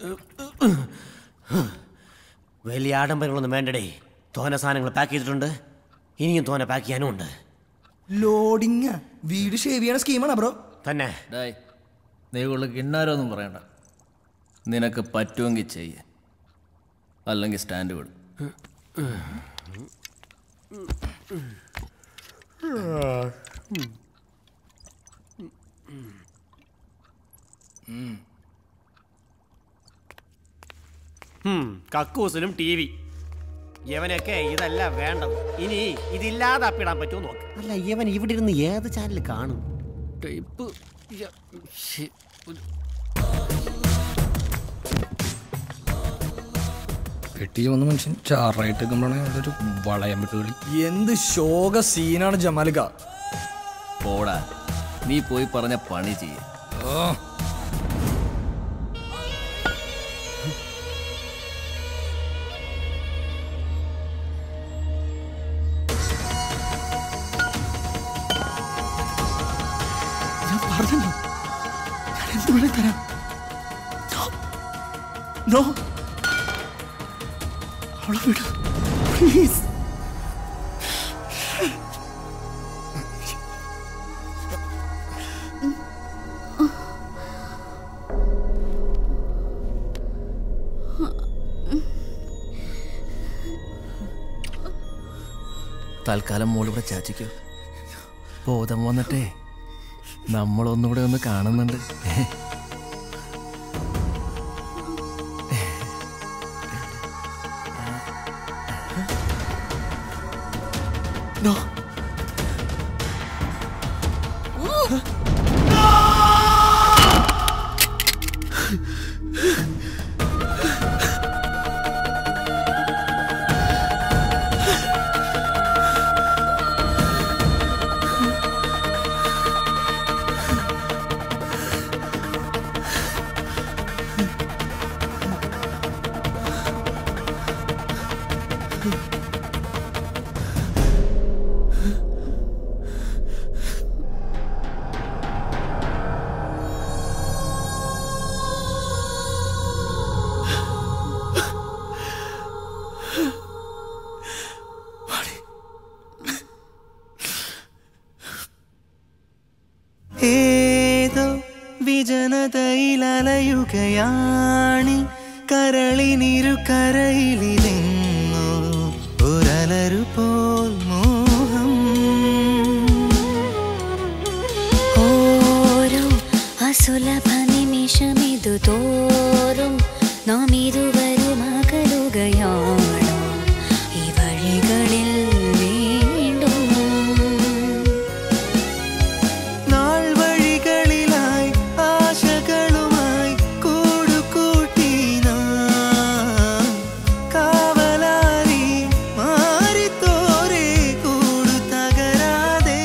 വലിയ ആഡംബരങ്ങളൊന്നും വേണ്ടടേ തോന സാധനങ്ങൾ പാക്ക് ചെയ്തിട്ടുണ്ട് ഇനിയും തോന പാക്ക് ചെയ്യാനും ഉണ്ട് ലോഡിങ് വീട് ഷേവ് ചെയ്യണ സ്കീമാണ് ബ്രോ തന്നെ ഡായ് നീ കൂടുതൽ കിണ്ണാരൊന്നും പറയണ്ട നിനക്ക് പറ്റുമെങ്കിൽ ചെയ്യ് അല്ലെങ്കിൽ സ്റ്റാൻഡ് വിടും ഉം, കക്കൂസിനും ടി വി യവനൊക്കെ ഇതല്ല വേണ്ടത് ഇനി ഇതില്ലാതെ അപ്പിടാൻ പറ്റുമോ നോക്ക് അല്ല യവൻ ഇവിടെ ഇരുന്ന് ഏത് ചാനൽ കാണും ടൈപ്പ് പെട്ടി ചുമന്ന മനുഷ്യൻ ചാറായിട്ട് അതൊരു വളയം വിട്ട് കളി എന്ത് ശോക സീനാണ് ജമാലിക്ക പോടാ നീ പോയി പറഞ്ഞ പണി ചെയ്യ ഞാൻ പറഞ്ഞല്ലോ ഞാൻ എന്ത് വേണേ തരാം നോ അവളെ വിട് പ്ലീസ് തൽക്കാലം മോളിവിടെ ചാച്ചിക്കോ ബോധം വന്നിട്ടേ നമ്മളൊന്നുകൂടെ ഒന്ന് കാണുന്നുണ്ട് നോ ഏതോ വിജനതയിലലയുകയാണി കരളിനിരു കരയിലെങ്ങോ ഒരലരു പോൽ മോഹം ഓരോ അസുലഭ നിമിഷമിതു തോറും നാം ഇരുവരും അകലുകയാണോ ഈ വഴികളിൽ വീണ്ടും നാൾ വഴികളിലായി ആശകളുമായി കൂടുകൂട്ടി നാം കാവലാരി മാറിത്തോരെ കൂടു തകരാതെ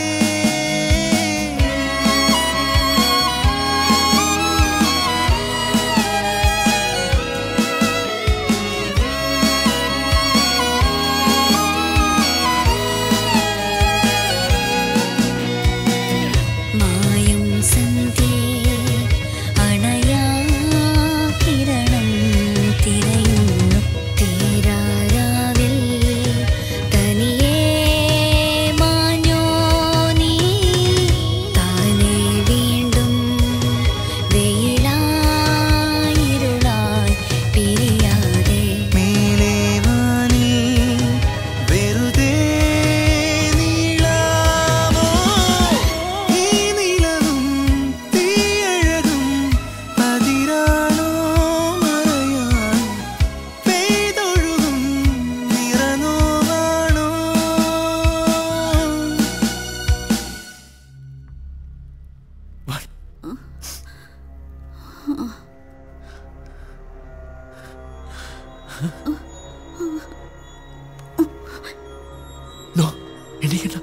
എണീക്കണ്ട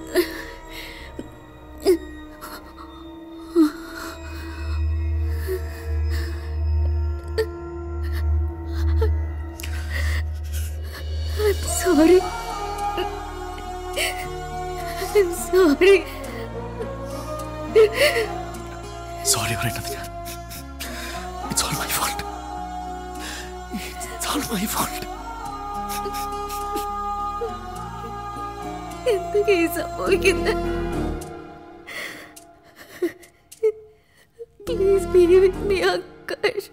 I'm sorry. I'm sorry. Sorry പറയേണ്ടത് ഞാൻ it's all my fault it's all my fault എന്തൊക്കെയാ ഈ സംഭവിക്കുന്നത് please be with me Akash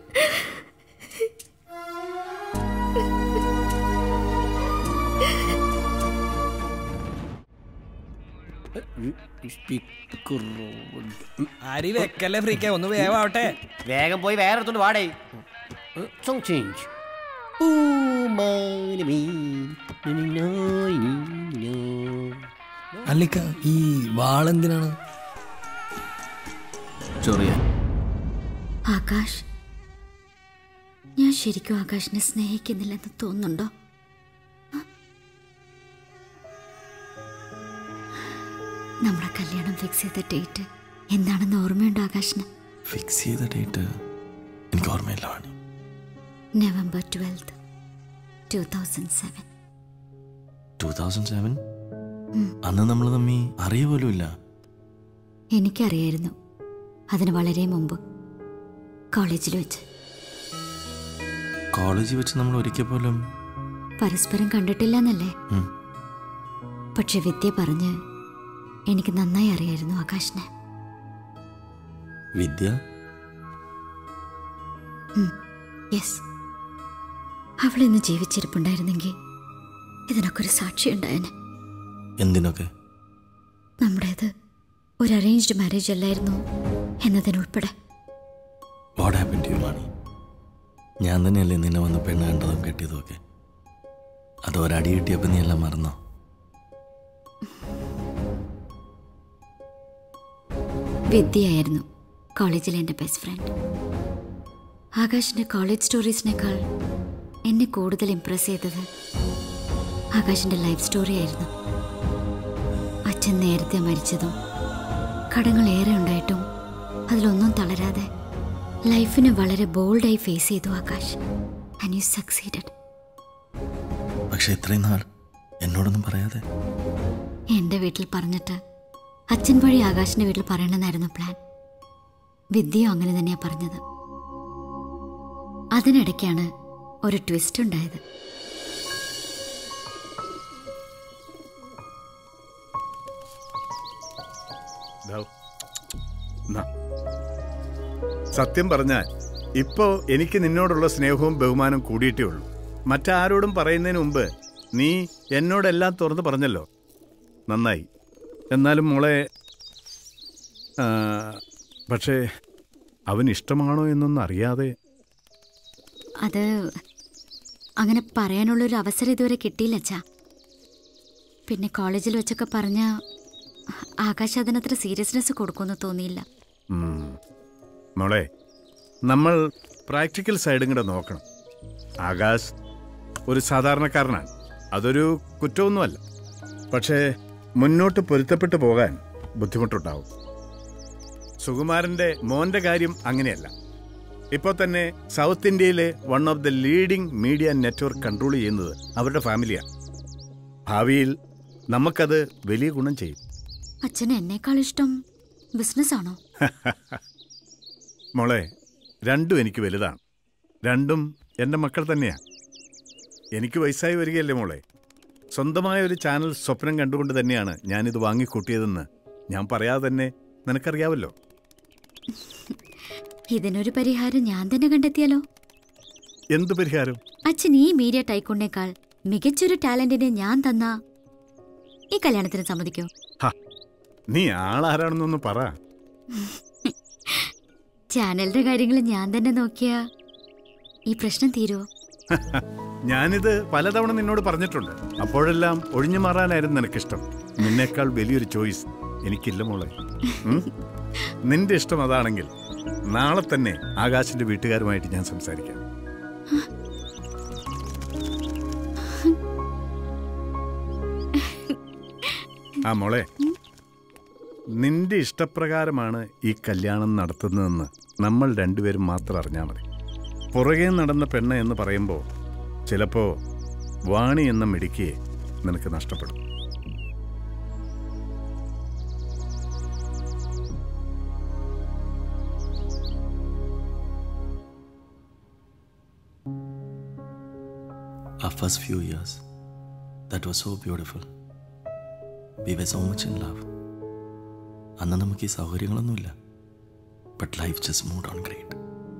അരി വെക്കല്ലേ ഫ്രീക്ക ഒന്ന് വേവാവട്ടെ വേഗം പോയി വേറെ എടുത്തോണ്ട് വാടേ സോങ് ചേഞ്ച് അല്ലിക്ക ഈ വാളെന്തിനാണ് ചൊറിയാൻ ആകാശ് ഞാൻ ശരിക്കും ആകാശിനെ സ്നേഹിക്കുന്നില്ലെന്ന് തോന്നുന്നുണ്ടോ നമ്മുടെ കല്യാണം ഫിക്സ് ചെയ്ത ഡേറ്റ് എന്താണെന്ന് ഓർമ്മയുണ്ടോ ആകാശിന് ഫിക്സ് ചെയ്ത ഡേറ്റ് എനിക്ക് ഓർമ്മയില്ല Vani November twelfth two thousand seven two thousand seven അന്ന് നമ്മൾ തമ്മി അറിയ പോലും ഇല്ല എനിക്കറിയായിരുന്നു അതിന് വളരെ മുമ്പ് കോളേജിൽ വെച്ച് കോളേജിൽ വെച്ച് നമ്മൾ ഒരിക്കൽ പോലും പരസ്പരം കണ്ടിട്ടില്ല എന്നല്ലേ ഉം. പക്ഷെ വിദ്യ പറഞ്ഞ് എനിക്ക് നന്നായി അറിയായിരുന്നു ആകാശിനെ വിദ്യ യെസ് അവൾ ഇന്ന് ജീവിച്ചിരിപ്പുണ്ടായിരുന്നെങ്കിൽ ഇതിനൊക്കെ ഒരു സാക്ഷി ഉണ്ടായേനെ എന്തിനൊക്കെ നമ്മുടേത് ഒരു അറേഞ്ച്ഡ് മാരേജ് അല്ലായിരുന്നു എന്നതിനുൾപ്പെടെ what happen to you Vani ഞാൻ തന്നെയല്ലേ നിന്നെ വന്ന് പെണ്ണ് കണ്ടതും കെട്ടിയതും ഒക്കെ അത് ഒരടി കിട്ടിയപ്പോൾ നീ എല്ലാം മറന്നോ വിദ്യയായിരുന്നു കോളേജിലെ എൻ്റെ ബെസ്റ്റ് ഫ്രണ്ട് ആകാശിൻ്റെ കോളേജ് സ്റ്റോറീസിനേക്കാൾ എന്നെ കൂടുതൽ ഇമ്പ്രസ് ചെയ്തത് ആകാശിൻ്റെ ലൈഫ് സ്റ്റോറി ആയിരുന്നു അച്ഛൻ നേരത്തെ മരിച്ചതും കടങ്ങൾ ഏറെ ഉണ്ടായിട്ടും അതിലൊന്നും തളരാതെ ലൈഫിനെ വളരെ ബോൾഡായി ഫേസ് ചെയ്തു ആകാശ് ആൻഡ് യു സക്സീഡഡ് പക്ഷെ ഇത്രയും നാൾ എന്നോടൊന്നും പറയാതെ എൻ്റെ വീട്ടിൽ പറഞ്ഞിട്ട് അച്ഛൻ വഴി ആകാശിൻ്റെ വീട്ടിൽ പറയണമെന്നായിരുന്നു പ്ലാൻ വിദ്യയും അങ്ങനെ തന്നെയാ പറഞ്ഞത് അതിനിടയ്ക്കാണ് ഒരു ട്വിസ്റ്റ് ഉണ്ടായത് ദാ. നാ. സത്യം പറഞ്ഞാൽ ഇപ്പോ എനിക്ക് നിന്നോടുള്ള സ്നേഹവും ബഹുമാനവും കൂടിയിട്ടേ ഉള്ളൂ മറ്റാരോടും പറയുന്നതിന് മുമ്പ് നീ എന്നോടെല്ലാം തുറന്ന് പറഞ്ഞല്ലോ നന്നായി എന്നാലും മോളെ ആ, പക്ഷേ അവൻ ഇഷ്ടമാണോ എന്നൊന്നും അറിയാതെ അത് അങ്ങനെ പറയാനുള്ളൊരു അവസരം ഇതുവരെ കിട്ടിയില്ല അച്ഛാ പിന്നെ കോളേജിൽ വെച്ചൊക്കെ പറഞ്ഞ ആകാശ് അതിനത്ര സീരിയസ്നെസ് കൊടുക്കുമെന്ന് തോന്നിയില്ല ഉം. മോളെ നമ്മൾ പ്രാക്ടിക്കൽ സൈഡും കൂടെ നോക്കണം ആകാശ് ഒരു സാധാരണക്കാരനാണ് അതൊരു കുറ്റമൊന്നുമല്ല പക്ഷേ മുന്നോട്ട് പൊരുത്തപ്പെട്ടു പോകാൻ ബുദ്ധിമുട്ടുണ്ടാവും സുകുമാരന്റെ മോന്റെ കാര്യം അങ്ങനെയല്ല ഇപ്പോൾ തന്നെ സൗത്ത് ഇന്ത്യയിലെ one of the leading media network control ചെയ്യുന്നത് അവരുടെ ഫാമിലിയാണ് ഭാവിയിൽ നമുക്കത് വലിയ ഗുണം ചെയ്യും അച്ഛന് എന്നേക്കാൾ ഇഷ്ടം ബിസിനസ്സാണോ മോളെ രണ്ടും എനിക്ക് വലുതാണ് രണ്ടും എൻ്റെ മക്കൾ തന്നെയാണ് എനിക്ക് വയസ്സായി വരികയല്ലേ മോളെ സ്വന്തമായ ഒരു ചാനൽ സ്വപ്നം കണ്ടുകൊണ്ട് തന്നെയാണ് ഞാനിത് വാങ്ങിക്കൂട്ടിയതെന്ന് ഞാൻ പറയാതെ തന്നെ നിനക്കറിയാവല്ലോ ഇതിനൊരു പരിഹാരം ഞാൻ തന്നെ കണ്ടെത്തിയാലോ എന്ത് പരിഹാരം അച്ഛൻ ഈ മീഡിയ ടൈക്കോണിനേക്കാൾ മികച്ചൊരു ടാലന്റിനെ ഞാൻ തന്ന ഈ കല്യാണത്തിന് സമ്മതിക്കോ ഹ, നീ ആളാരാണെന്നൊന്ന് പറ ചാനലിന്റെ കാര്യങ്ങൾ ഞാൻ തന്നെ നോക്കിയാ ഈ പ്രശ്നം തീരുവോ ഞാനിത് പലതവണ നിന്നോട് പറഞ്ഞിട്ടുണ്ട് അപ്പോഴെല്ലാം ഒഴിഞ്ഞു മാറാനായിരുന്നു നിനക്കിഷ്ടം നിന്നേക്കാൾ വലിയൊരു ചോയ്സ് എനിക്കില്ല മോളെ ഉം? നിന്റെ ഇഷ്ടം അതാണെങ്കിൽ നാളെ തന്നെ ആകാശിന്റെ വീട്ടുകാരുമായിട്ട് ഞാൻ സംസാരിക്കാം ആ മോളെ നിന്റെ ഇഷ്ടപ്രകാരമാണ് ഈ കല്യാണം നടത്തുന്നതെന്ന് നമ്മൾ രണ്ടുപേരും മാത്രം അറിഞ്ഞാൽ മതി പുറകെ നടന്ന പെണ്ണ് എന്ന് പറയുമ്പോൾ ചിലപ്പോൾ വാണി എന്ന മെഡിക്കയെ നിനക്ക് നഷ്ടപ്പെടും Our first few years, that was so beautiful. We were so much in love. അന്ന് നമുക്ക് ഈ സൗകര്യങ്ങളൊന്നുമില്ല but life just moved on great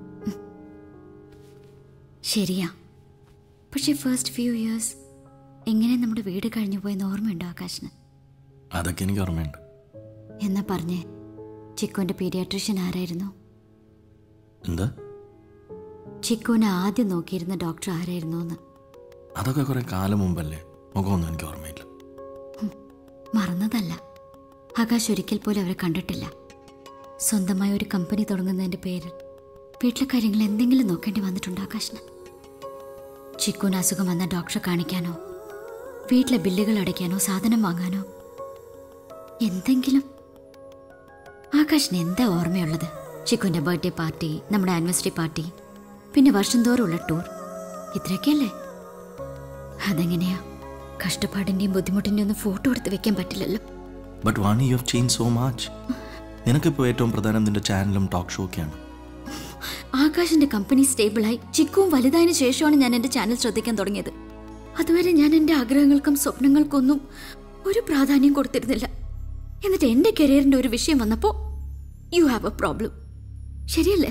ശരിയാ പക്ഷേ ഫസ്റ്റ് ഫ്യൂ ഇയേഴ്സ് എങ്ങനെ നമ്മുടെ വീട് കഴിഞ്ഞു പോയെന്ന് ഓർമ്മയുണ്ടോ ആകാശിന് അതൊക്കെ എനിക്ക് ഓർമ്മയുണ്ട് എന്നാ പറഞ്ഞേ ചിക്കുവിന്റെ പീഡിയാട്രീഷ്യൻ ആരായിരുന്നു എന്താ ചിക്കുവിനെ ആദ്യം നോക്കിയിരുന്ന ഡോക്ടർ ആരായിരുന്നു എന്ന് അതൊക്കെ കുറെ കാലം മുമ്പല്ലേ മുഖമൊന്നും എനിക്ക് ഓർമ്മയില്ല മറന്നതല്ല ആകാശ് ഒരിക്കൽ പോലും അവരെ കണ്ടിട്ടില്ല സ്വന്തമായി ഒരു കമ്പനി തുടങ്ങുന്നതിന്റെ പേരിൽ വീട്ടിലെ കാര്യങ്ങൾ എന്തെങ്കിലും നോക്കേണ്ടി വന്നിട്ടുണ്ട് ആകാശിന് ചിക്കുന് അസുഖം വന്ന ഡോക്ടറെ കാണിക്കാനോ വീട്ടിലെ ബില്ലുകൾ അടയ്ക്കാനോ സാധനം വാങ്ങാനോ എന്തെങ്കിലും ആകാശിന് എന്താ ഓർമ്മയുള്ളത് ചിക്കുന്റെ ബർത്ത്ഡേ പാർട്ടി നമ്മുടെ ആനിവേഴ്സറി പാർട്ടി പിന്നെ വർഷം തോറുമുള്ള ടൂർ ഇത്രയൊക്കെയല്ലേ അതെങ്ങനെയാ കഷ്ടപ്പാടിന്റെയും ബുദ്ധിമുട്ടിന്റെയും ഒന്നും ഫോട്ടോ എടുത്ത് വെക്കാൻ പറ്റില്ലല്ലോ but Vani you have change so much നിനക്കിപ്പോൾ ഏറ്റവും പ്രധാനം നിന്റെ ചാനലും ടോക്ക് ഷോ ഒക്കെയാണ് ആകാശിന്റെ കമ്പനി സ്റ്റേബിളായി ചിക്കുവും വലുതായതിനു ശേഷമാണ് ഞാൻ എന്റെ ചാനൽ ശ്രദ്ധിക്കാൻ തുടങ്ങിയത് അതുവരെ ഞാൻ എന്റെ ആഗ്രഹങ്ങൾക്കും സ്വപ്നങ്ങൾക്കൊന്നും ഒരു പ്രാധാന്യം കൊടുത്തിരുന്നില്ല എന്നിട്ട് എന്റെ കരിയറിന്റെ ഒരു വിഷയം വന്നപ്പോ യു ഹാവ് എ പ്രോബ്ലം ശരിയല്ലേ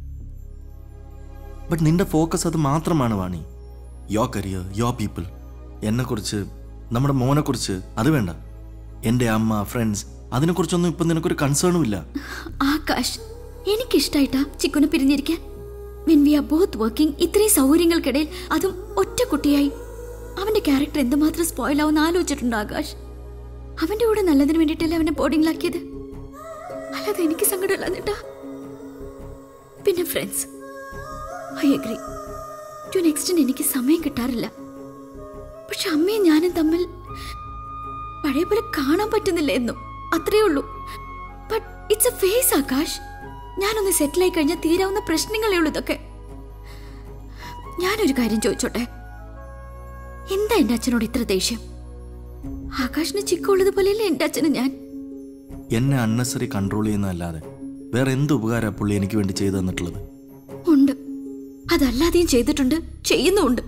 ബട്ട് നിന്റെ ഫോക്കസ് അത് മാത്രമാണ് വാണി യോ കരിയർ യോ പീപ്പിൾ എന്നെക്കുറിച്ച് നമ്മുടെ മോനെക്കുറിച്ച് അത് വേണ്ട എൻ്റെ അമ്മ ഫ്രണ്ട്സ് അതിനെക്കുറിച്ചൊന്നും ഇപ്പം നിനക്കൊരു കൺസേണും ഇല്ല ആകാശ് എനിക്കിഷ്ടായിട്ടാ ചിക്കുനെ പിരിഞ്ഞിരിക്കാൻ when we are both working ഇത്രയും സൗകര്യങ്ങൾക്കിടയിൽ അതും ഒറ്റ കുട്ടിയായി അവന്റെ ക്യാരക്ടർ എന്തുമാത്രം സ്പോയിൽ ആവുമെന്ന് ആലോചിച്ചിട്ടുണ്ടോ ആകാശ് അവന്റെ കൂടെ നല്ലതിന് വേണ്ടിയിട്ടല്ലേ അവനെ ബോർഡിംഗിലാക്കിയത് അല്ലാതെ എനിക്ക് സങ്കടമില്ല എന്നിട്ടാ പിന്നെ ഫ്രണ്ട്സ് ഐ അഗ്രി ടു നെക്സ്റ്റിന് എനിക്ക് സമയം കിട്ടാറില്ല പക്ഷെ അമ്മയും ഞാനും തമ്മിൽ പഴയ പോലെ കാണാൻ പറ്റുന്നില്ല എന്നും അത്രേ ഉള്ളൂ but it's a phase Akash ഞാനൊന്ന് സെറ്റിൽ ആയി കഴിഞ്ഞാൽ തീരാവുന്ന പ്രശ്നങ്ങളേ ഉള്ളൂ ഇതൊക്കെ ഞാനൊരു കാര്യം ചോദിച്ചോട്ടെ എന്താ എന്റെ അച്ഛനോട് ഇത്ര ദേഷ്യം ആകാശിന് ചിക്കുള്ളത് പോലെയല്ലേ എന്റെ അച്ഛന് ഞാൻ എന്നെ അൺനെസറി കൺട്രോൾ ചെയ്യുന്നതല്ലാതെ വേറെ എന്ത് ഉപകാരമാണ് പുള്ളി എനിക്ക് വേണ്ടി ചെയ്തു തന്നിട്ടുള്ളത് ഉണ്ട് അതല്ലാതെയും ചെയ്തിട്ടുണ്ട് ചെയ്യുന്നുമുണ്ട്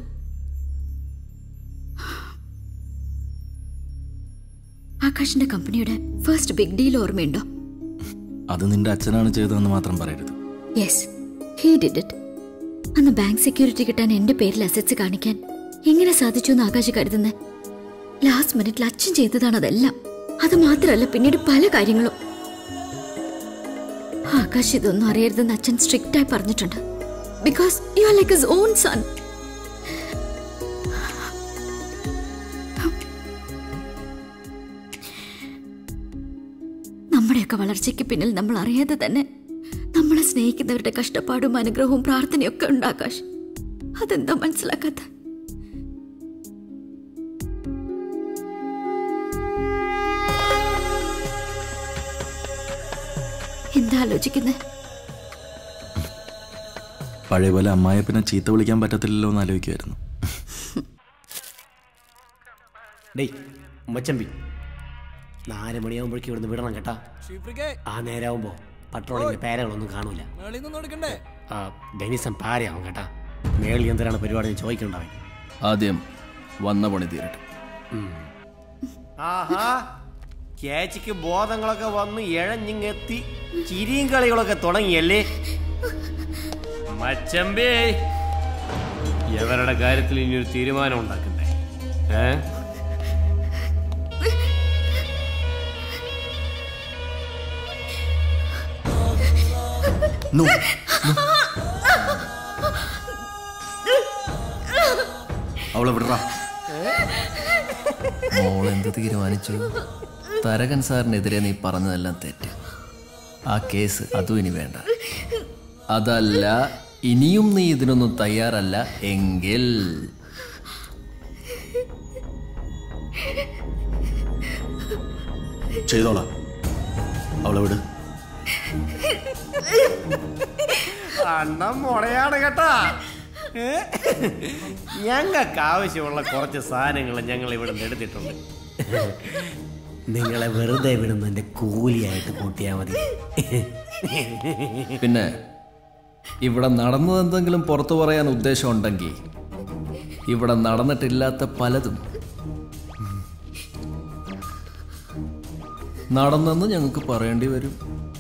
ആകാശിന്റെ കമ്പനിയുടെ ഫസ്റ്റ് ബിഗ് ഡീൽ ഓർമ്മയുണ്ടോ അത് നിന്റെ അച്ഛനാണ് ചെയ്തതെന്ന് മാത്രം പറയരുത് യെസ് ഹീ ഡിഡ് ഇറ്റ് അന്ന് ബാങ്ക് സെക്യൂരിറ്റി കിട്ടാൻ എന്റെ പേരിൽ അസറ്റ്സ് കാണിക്കാൻ എങ്ങനെ സാധിച്ചു എന്ന് ആകാശ് കരുതുന്നത് ലാസ്റ്റ് മിനിറ്റിൽ അച്ഛൻ ചെയ്തതാണ് അതെല്ലാം അത് മാത്രമല്ല പിന്നീട് പല കാര്യങ്ങളും ആകാശ് ഇതൊന്നും അറിയരുതെന്ന് അച്ഛൻ സ്ട്രിക്റ്റ് ആയി പറഞ്ഞിട്ടുണ്ട് because you are like his own son നമ്മുടെയൊക്കെ വളർച്ചയ്ക്ക് പിന്നിൽ നമ്മൾ അറിയാതെ തന്നെ നമ്മളെ സ്നേഹിക്കുന്നവരുടെ കഷ്ടപ്പാടും അനുഗ്രഹവും പ്രാർത്ഥനയൊക്കെ ഉണ്ട് ആകാശ് അതെന്താ മനസ്സിലാക്കാത്ത എന്താ ആലോചിക്കുന്നത് പഴയ പോലെ അമ്മായപ്പനെ ചീത്ത വിളിക്കാൻ പറ്റത്തില്ലല്ലോ എന്ന് ആലോചിക്കുമായിരുന്നു ഡേയ് ഉമ്മച്ചമ്പി നാല് മണിയാകുമ്പോഴേക്കും ഇവിടുന്ന് വിടണം കേട്ടാ ആ നേരാവുമ്പോ പട്രോളിന്റെ പേരകളൊന്നും കാണൂല ആ ഡെനിസൺ പാരയാവും കേട്ടാ മേളിൽ എന്തിനാണ് പരിപാടി എന്ന് ചോദിക്കണ്ടാവൻ ആദ്യം വന്ന പണി തീരട്ടെ ആഹാ ചേച്ചിക്ക് ബോധങ്ങളൊക്കെ വന്ന് ഇഴഞ്ഞിങ്ങെത്തി ചിരിയും കളികളൊക്കെ തുടങ്ങിയല്ലേ മച്ചമ്പേ ഇവരുടെ കാര്യത്തിൽ ഇനി ഒരു തീരുമാനം ഉണ്ടാക്കണ്ടേ ഏ No, അവളെ വിടറാ മോൾ എന്ത് തീരുമാനിച്ചു തരകൻ സാറിനെതിരെ നീ പറഞ്ഞതെല്ലാം തെറ്റ് ആ കേസ് അതും ഇനി വേണ്ട അതല്ല ഇനിയും നീ ഇതിനൊന്നും തയ്യാറല്ല എങ്കിൽ ചെയ്തോളാം അവളെ വിട് അണ്ണം മുളയാണ് കേട്ടാ ഏ? ഞങ്ങൾക്ക് ആവശ്യമുള്ള കുറച്ച് സാധനങ്ങൾ ഞങ്ങൾ ഇവിടെ നിന്ന് എടുത്തിട്ടുണ്ട് നിങ്ങളെ വെറുതെ വിടുന്നതിന്റെ കൂലിയായിട്ട് കൂട്ടിയാ മതി പിന്നെ ഇവിടെ നടന്നത് എന്തെങ്കിലും പുറത്തു പറയാൻ ഉദ്ദേശമുണ്ടെങ്കിൽ ഇവിടെ നടന്നിട്ടില്ലാത്ത പലതും നടന്നെന്ന് ഞങ്ങൾക്ക് പറയേണ്ടി വരും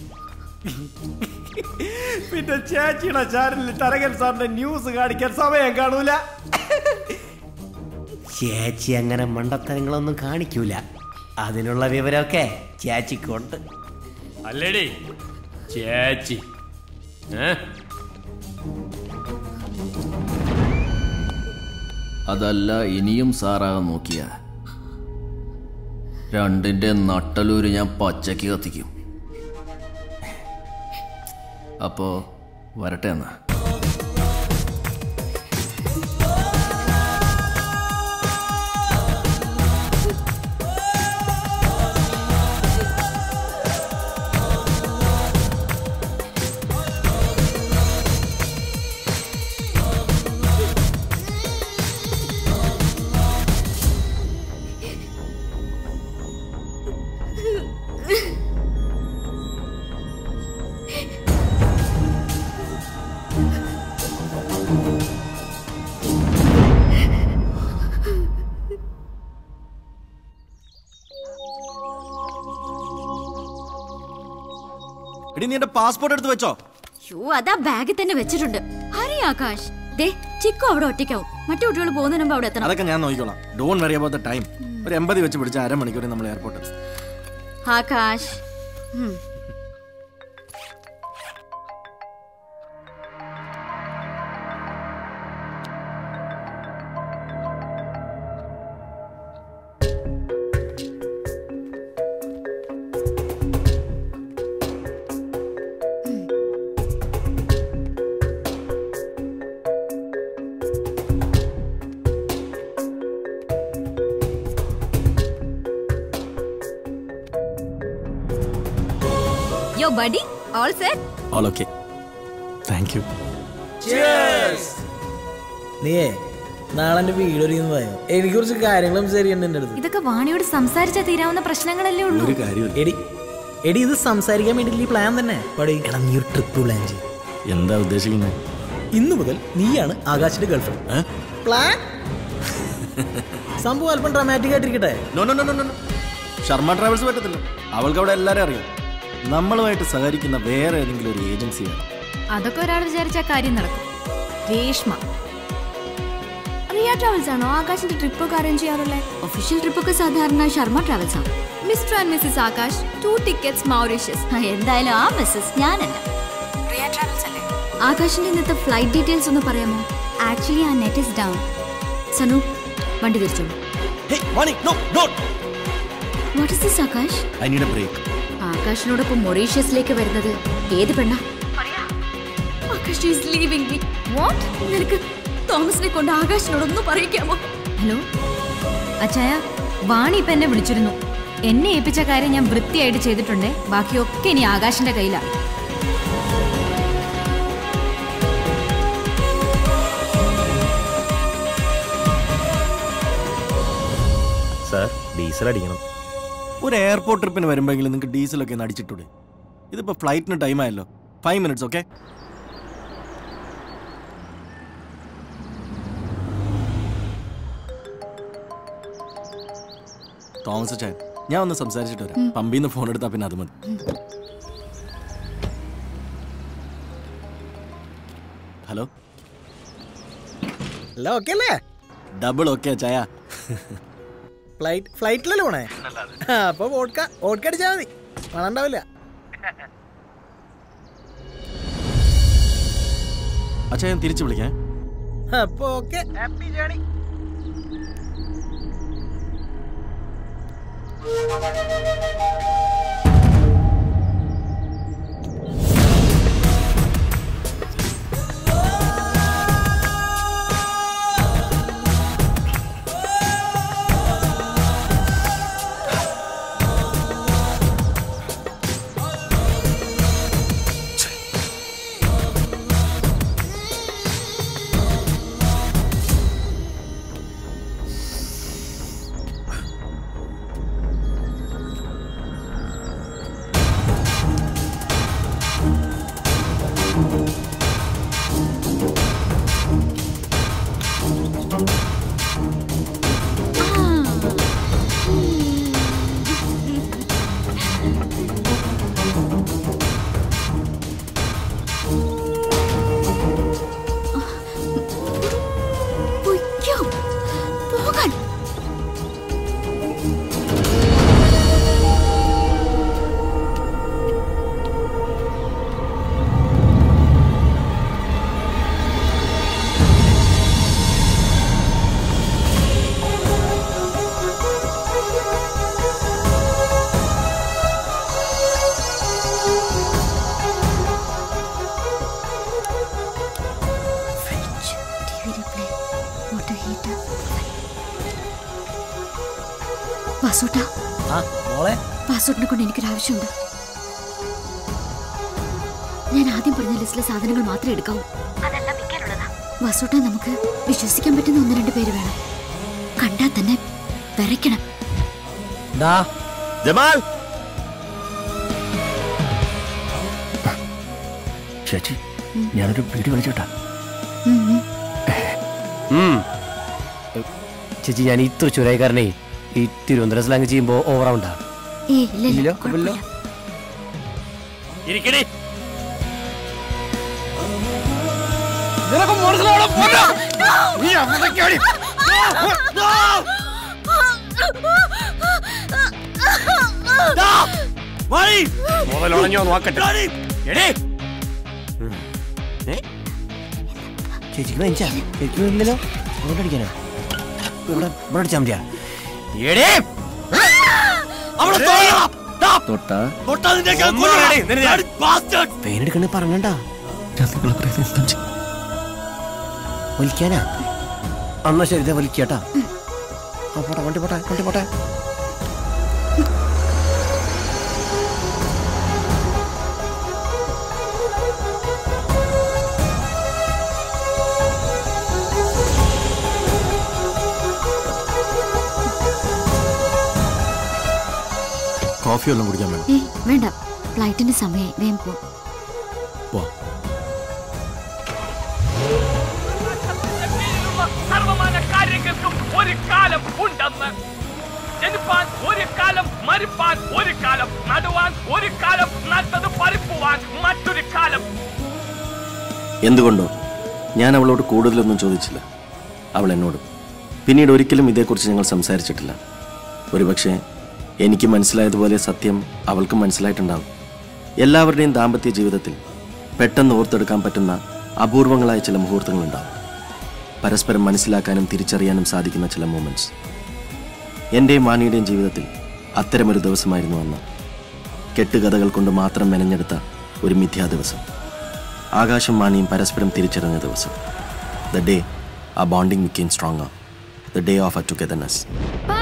പിന്നെ ചേച്ചിയുടെ ചാനലിൽ തരകൻ സാറിന്റെ ന്യൂസ് കാണിക്കാൻ സമയം കാണൂല ചേച്ചി അങ്ങനെ മണ്ടത്തരങ്ങളൊന്നും കാണിക്കൂല അതിനുള്ള വിവരമൊക്കെ ചേച്ചിക്കുണ്ട് അല്ലേടി ചേച്ചി ഏ അതല്ല ഇനിയും സാറാകാൻ നോക്കിയ രണ്ടിന്റെ നട്ടലൂര് ഞാൻ പച്ചയ്ക്ക് കത്തിക്കും അപ്പോ വരട്ടെ എന്നാ എടി നീ എന്റെ പാസ്പോർട്ട് എടുത്ത് വെച്ചോ ഷൂ അതാ ബാഗിൽ തന്നെ വെച്ചിട്ടുണ്ട് ഹരി ആകാശ് ദേ ചിക്കു അവിടെ ഒറ്റയ്ക്കാവും മറ്റു കുട്ടികൾ പോകുന്നതിന് മുമ്പ് അവിടെ എത്തണം അതൊക്കെ ഞാൻ നോക്കിക്കോളാം don't worry about the time ഒരു എൺപത് വെച്ച് പിടിച്ച അരമണിക്കൂർ നമ്മൾ എയർപോർട്ട് ആകാശ് ഉം. Yo buddy all set all okay thank you നീയേ നാളെ എന്റെ വീടൊരുങ്ങി പോയോ എനിക്ക് കുറച്ച് കാര്യങ്ങൾ സംസാരിക്കണ്ട എന്റെ അടുത്ത് ഇതൊക്കെ വാണിയോട് സംസാരിച്ചാൽ തീരാവുന്ന പ്രശ്നങ്ങളല്ലേ ഉള്ളൂ ഒരു കാര്യമില്ല എടി എടി ഇത് സംസാരിക്കാൻ വേണ്ടിയിട്ടുള്ള ഈ പ്ലാൻ തന്നെ പടി എടാ നീ ഒരു ട്രിപ്പ് പ്ലാൻ ചെയ്യും എന്താ ഉദ്ദേശിക്കുന്നത് ഇന്നു മുതൽ നീയാണ് ആകാശിന്റെ ഗേൾഫ്രണ്ട് പ്ലാൻ സംഭവം അല്പം ഡ്രാമാറ്റിക് ആയിട്ടിരിക്കട്ടെ no no no no no Sharma travels പറ്റത്തില്ല അവൾക്ക് അവിടെ എല്ലാവരും അറിയാം നമ്മളുമായിട്ട് സഹകരിക്കുന്ന വേറെ ഏതെങ്കിലും ഒരു ഏജൻസിയാണ് അതൊക്കെ ഒരാൾ വിചാരിച്ച കാര്യം നടക്കും രേഷ്മ റിയ ട്രാവൽസ് ആണോ ആകാശിന്റെ ട്രിപ്പ് ഒക്കെ അറേഞ്ച് ചെയ്യാറുള്ളത് ഒഫീഷ്യൽ ട്രിപ്പൊക്കെ സാധാരണ ശർമ്മ ട്രാവൽസ് ആണ് mister and missus Akash two tickets Mauritius എന്തായാലും ആ മിസ്സസ് ഞാനല്ല റിയ ട്രാവൽസ് അല്ലേ ആകാശിന്റെ ഇന്നത്തെ ഫ്ലൈറ്റ് ഡീറ്റെയിൽസ് ഒന്ന് പറയാമോ ആക്ച്വലി ആ നെറ്റ് ഇസ് ഡൗൺ സനു വണ്ടി തിരിച്ചോളൂ what is this Akash I need a break ആകാശിനോടൊപ്പം മൊറീഷ്യസിലേക്ക് വരുന്നത് ഏത് പെണ്ണാ Akash is leaving me what നിനക്ക് തോമസിനെ കൊണ്ട് ആകാശിനോടൊന്ന് പറയിക്കാമോ ഹലോ അച്ചായ വാണി ഇപ്പൊ എന്നെ വിളിച്ചിരുന്നു എന്നെ ഏൽപ്പിച്ച കാര്യം ഞാൻ വൃത്തിയായിട്ട് ചെയ്തിട്ടുണ്ടേ ബാക്കിയൊക്കെ ഇനി ആകാശിന്റെ കയ്യിലാ സാർ ഡീസൽ അടിക്കണം ഒരു എയർപോർട്ട് ട്രിപ്പിന് വരുമ്പോഴെങ്കിലും നിങ്ങൾക്ക് ഡീസലൊക്കെ ഒന്ന് അടിച്ചിട്ടൂടെ ഇതിപ്പോൾ ഫ്ലൈറ്റിന് ടൈം ആയല്ലോ ഫൈവ് മിനിറ്റ്സ് ഓക്കെ തോമസ് ചാൻ ഞാൻ ഒന്ന് സംസാരിച്ചിട്ട് വരാം പമ്പിൽ നിന്ന് ഫോൺ എടുത്താൽ പിന്നെ അത് മതി ഹലോ അല്ല ഓക്കെ അല്ലേ ഡബിൾ ഓക്കെ ചായ ഫ്ലൈറ്റ് ഫ്ലൈറ്റിലല്ലേ പോണേ ആ, അപ്പൊ വോഡ്ക വോഡ്ക അടിച്ചാൽ മതി പണം ഉണ്ടാവില്ല അച്ഛാ ഞാൻ തിരിച്ചു വിളിക്കാം അപ്പൊ ഓക്കെ ഹാപ്പി ജേണി വാസൂട്ട ആ മോളെ വാസൂട്ടിനെ കൊണ്ട് എനിക്കൊരു ആവശ്യമുണ്ട് ഞാൻ ആദ്യം പറഞ്ഞ ലിസ്റ്റിലെ സാധനങ്ങൾ മാത്രമേ എടുക്കാവൂ അതെല്ലാം വിൽക്കാനുള്ളതാ വാസൂട്ട നമുക്ക് വിശ്വസിക്കാൻ പറ്റുന്ന ഒന്ന് രണ്ട് പേര് വേണം കണ്ടാൽ തന്നെ വിറയ്ക്കണം ഡാ ജമാൽ ചേച്ചി ഞാനൊരു വീഡിയോ വിളിച്ചോട്ടാ ഉം, ഉം. ഉം. ചേച്ചി ഞാൻ ഇത്ര ചുരായിക്കാരനെ ഈ തിരുവനന്തപുരം സ്ലാങ് ചെയ്യുമ്പോ ഓവറാവുണ്ടാ ഏയ് ഇല്ല ഇല്ല ഇല്ലല്ലോ, കുഴപ്പമില്ല. ഇരിക്കണേ നിനക്ക് മനസ്സിലാവണം പോരാ നീ അവിടേക്കാടി മുതലുണഞ്ഞോ നോക്കട്ടെ എടേ ഉം. ഏ? ചേച്ചിക്ക് വെഞ്ചാ ചേച്ചിക്ക് ഇല്ലല്ലോ ഇവിടെ അടിക്കാനോ ഇവിടെ ഇവിടെ അടിച്ചാ മതിയാ എടേ അവിടെ തൊഴണം. ദാ. തൊട്ടാ തൊട്ടാ നിന്നെയൊക്കെ കൊല്ലുമെടി. പേനെടുക്കണ പറഞ്ഞണ്ടാ വലിക്കാനാ അന്നാ ശരി ദേ വലിക്കാട്ടാ ആ പോട്ടെ വണ്ടി പോട്ടെ വണ്ടി പോട്ടെ കോഫി ഒന്നും കുടിക്കാൻ വേണം ഏയ് വേണ്ട ഫ്ലൈറ്റിന്റെ സമയമായി വേഗം പോ പോ സർവമാന കാര്യങ്ങൾക്കും ഒരു കാലം ഉണ്ടെന്ന് ജനിപ്പാൻ ഒരു കാലം മരിപ്പാൻ ഒരു കാലം നടുവാൻ ഒരു കാലം നട്ടത് പരിപ്പുവാൻ മറ്റൊരു കാലം എന്തുകൊണ്ടോ ഞാൻ അവളോട് കൂടുതലൊന്നും ചോദിച്ചില്ല അവൾ എന്നോടും പിന്നീട് ഒരിക്കലും ഇതേക്കുറിച്ച് ഞങ്ങൾ സംസാരിച്ചിട്ടില്ല ഒരുപക്ഷെ എനിക്ക് മനസ്സിലായതുപോലെ സത്യം അവൾക്കും മനസ്സിലായിട്ടുണ്ടാവും എല്ലാവരുടെയും ദാമ്പത്യ ജീവിതത്തിൽ പെട്ടെന്ന് ഓർത്തെടുക്കാൻ പറ്റുന്ന അപൂർവങ്ങളായ ചില മുഹൂർത്തങ്ങളുണ്ടാവും പരസ്പരം മനസ്സിലാക്കാനും തിരിച്ചറിയാനും സാധിക്കുന്ന ചില മൂമെൻറ്റ്സ് എൻ്റെയും വാണിയുടെയും ജീവിതത്തിൽ അത്തരമൊരു ദിവസമായിരുന്നു അന്ന് കെട്ടുകഥകൾ കൊണ്ട് മാത്രം മെനഞ്ഞെടുത്ത ഒരു മിഥ്യാ ദിവസം ആകാശം വാണിയും പരസ്പരം തിരിച്ചറിഞ്ഞ ദിവസം ദ ഡേ ആ bonding became stronger the day of a togetherness